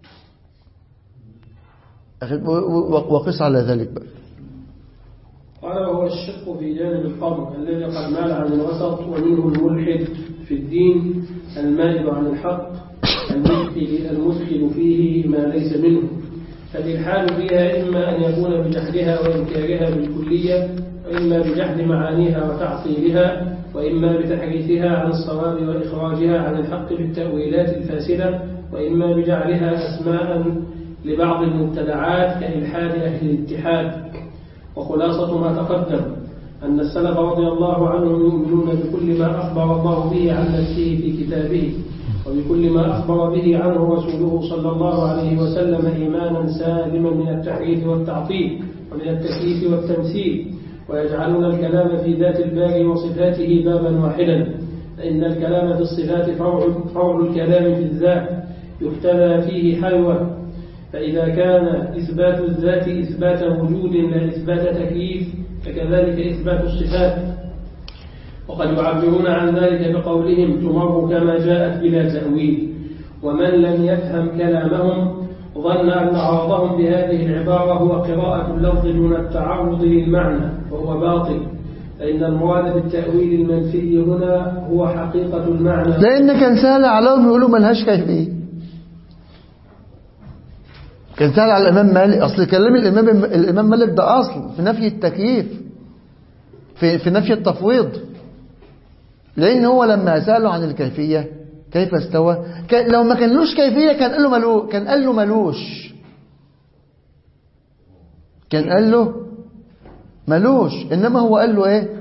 أخي- و- و- وقس على ذلك بقى قال وهو الشق في جانب القبر الذي قد مال عن الوسط ومنه الملحد في الدين المائل عن الحق المدخل المدخل فيه ما ليس منه فالإلحاد فيها إما أن يكون بجحدها وإنكارها بالكلية وإما بجحد معانيها وتعطيلها وإما بتحريفها عن الصواب وإخراجها عن الحق بالتأويلات الفاسدة وإما بجعلها أسماء لبعض المبتدعات كإلحاد أهل الاتحاد وخلاصة ما تقدم أن السلف رضي الله عنهم يؤمنون بكل ما أخبر الله به عن نفسه في كتابه وبكل ما أخبر به عنه رسوله صلى الله عليه وسلم إيمانا سالما من التحريف والتعطيل ومن التكييف والتمثيل ويجعلون الكلام في ذات الباري وصفاته بابا واحدا فإن الكلام في الصفات فرع, فرع الكلام في الذات يحتذى فيه حلوى فإذا كان إثبات الذات إثبات وجود لا إثبات تكييف فكذلك إثبات الصفات وقد يعبرون عن ذلك بقولهم تمر كما جاءت بلا تأويل ومن لم يفهم كلامهم ظن أن عرضهم بهذه العبارة هو قراءة اللفظ دون التعرض للمعنى وهو باطل فإن المراد بالتأويل المنفي هنا هو حقيقة المعنى لأن كان سهل عليهم يقولوا ملهاش كيفية كان سهل على الإمام مالك أصل كلام الإمام الإمام مالك ده أصل في نفي التكييف في في نفي التفويض لأن هو لما سأله عن الكيفية كيف استوى كان لو ما كانلوش كيفية كان قال له ملو كان قال له ملوش كان قال له ملوش إنما هو قال له إيه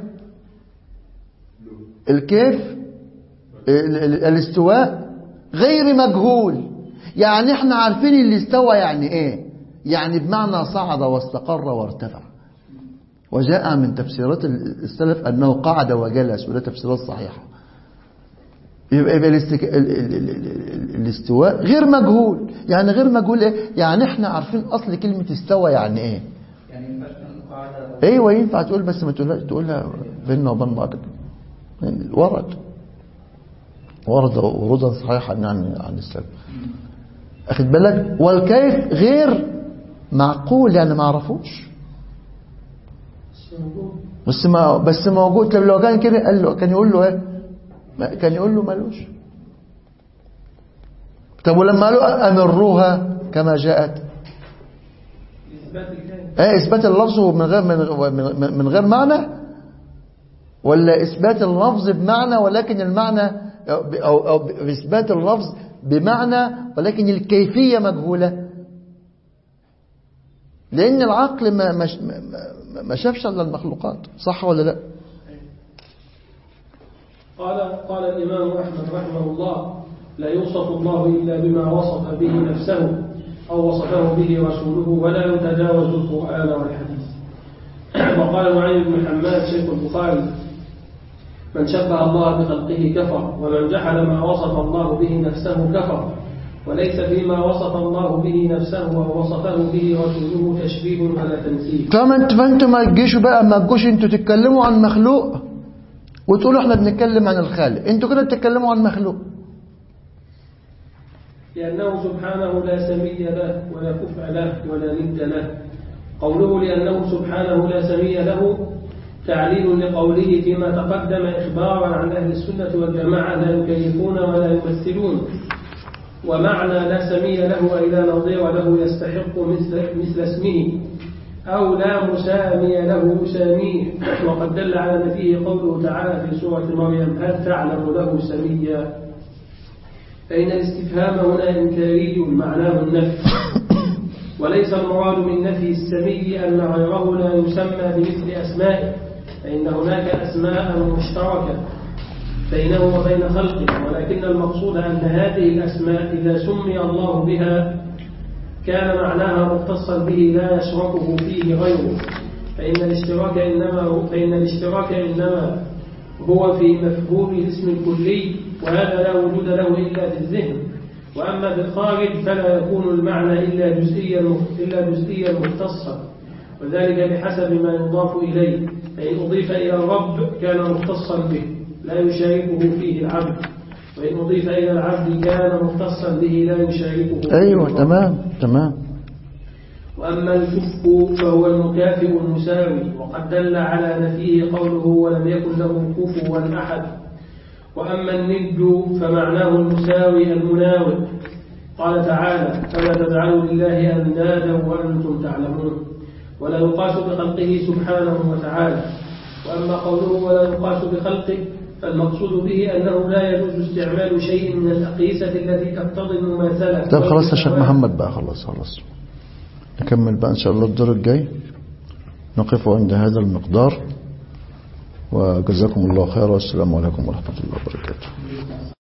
الكيف ال- ال- الاستواء غير مجهول يعني احنا عارفين اللي استوى يعني ايه يعني بمعنى صعد واستقر وارتفع وجاء من تفسيرات السلف انه قعد وجلس وده تفسيرات صحيحه يبقى يبقى الاستك... ال... ال... ال... ال... الاستواء غير مجهول يعني غير مجهول ايه يعني احنا عارفين اصل كلمه استوى يعني ايه يعني ينفع تكون قاعدة ايوه ينفع تقول بس ما تقولها تقولها بيننا وبين بعض كده. ورد ورد ورودا صحيحا عن عن السلف اخد بالك والكيف غير معقول يعني ما عرفوش بس ما بس موجود طب لو كان كده قال له كان يقول له ايه ما- كان يقول له مالوش طب ولما قالوا امروها كما جاءت إثبات الكلام ايه اثبات اللفظ من غير من من- من غير معنى ولا اثبات اللفظ بمعنى ولكن المعنى او او أو اثبات اللفظ بمعنى ولكن الكيفيه مجهوله لان العقل ما ما ما- ما شافش الا المخلوقات صح ولا لا قال قال الإمام أحمد رحمه الله لا يوصف الله إلا بما وصف به نفسه أو وصفه به رسوله ولا يتجاوز القرآن والحديث وقال نعيم بن حماد شيخ البخاري من شبه الله بخلقه كفر ومن جحد ما وصف الله به نفسه كفر وليس فيما وصف الله به نفسه ووصفه به رسوله تشبيه ولا تمثيل طبعا انت فانتوا ما تجيشوا بقى ما تجوش انتوا تتكلموا عن مخلوق وتقولوا احنا بنتكلم عن الخالق انتوا كده بتتكلموا عن مخلوق لأنه سبحانه لا سمي له ولا كفء له ولا ند له قوله لأنه سبحانه لا سمي له تعليل لقوله فيما تقدم إخبارا عن أهل السنة والجماعة لا يكيفون ولا يمثلون ومعنى لا سمي له أي لا نظير له يستحق مثل, مثل اسمه أو لا مسامي له يساميه وقد دل على نفيه قوله تعالى في سورة مريم هل تعلم له سميا فإن الاستفهام هنا إنكاري معناه النفي وليس المراد من نفي السمي أن غيره لا يسمى بمثل أسمائه فإن هناك أسماء مشتركة بينه وبين خلقه ولكن المقصود أن هذه الأسماء إذا سمي الله بها كان معناها مختصا به لا يشركه فيه غيره فإن الاشتراك إنما فإن الاشتراك إنما هو في مفهوم الاسم الكلي وهذا لا وجود له إلا في الذهن وأما بالخارج فلا يكون المعنى إلا جزئيا إلا جزئيا مختصا وذلك بحسب ما يضاف إليه فإن أضيف إلى الرب كان مختصا به لا يشاركه فيه العبد وإن أضيف إلى العبد كان مختصا به لا يشاركه فيه أيوة الرب. تمام تمام وأما الكف فهو المكافئ المساوي وقد دل على نفيه قوله ولم يكن له كفوا أحد وأما الند فمعناه المساوي المناوئ قال تعالى فلا تجعلوا لله أندادا وأنتم تعلمون ولا يقاس بخلقه سبحانه وتعالى وأما قوله ولا يقاس بخلقه فالمقصود به أنه لا يجوز استعمال شيء من الأقيسة التي تقتضي المماثلة طيب خلاص يا شيخ محمد بقى خلاص خلاص نكمل بقى إن شاء الله الدور الجاي نقف عند هذا المقدار وجزاكم الله خيرا والسلام عليكم ورحمة الله وبركاته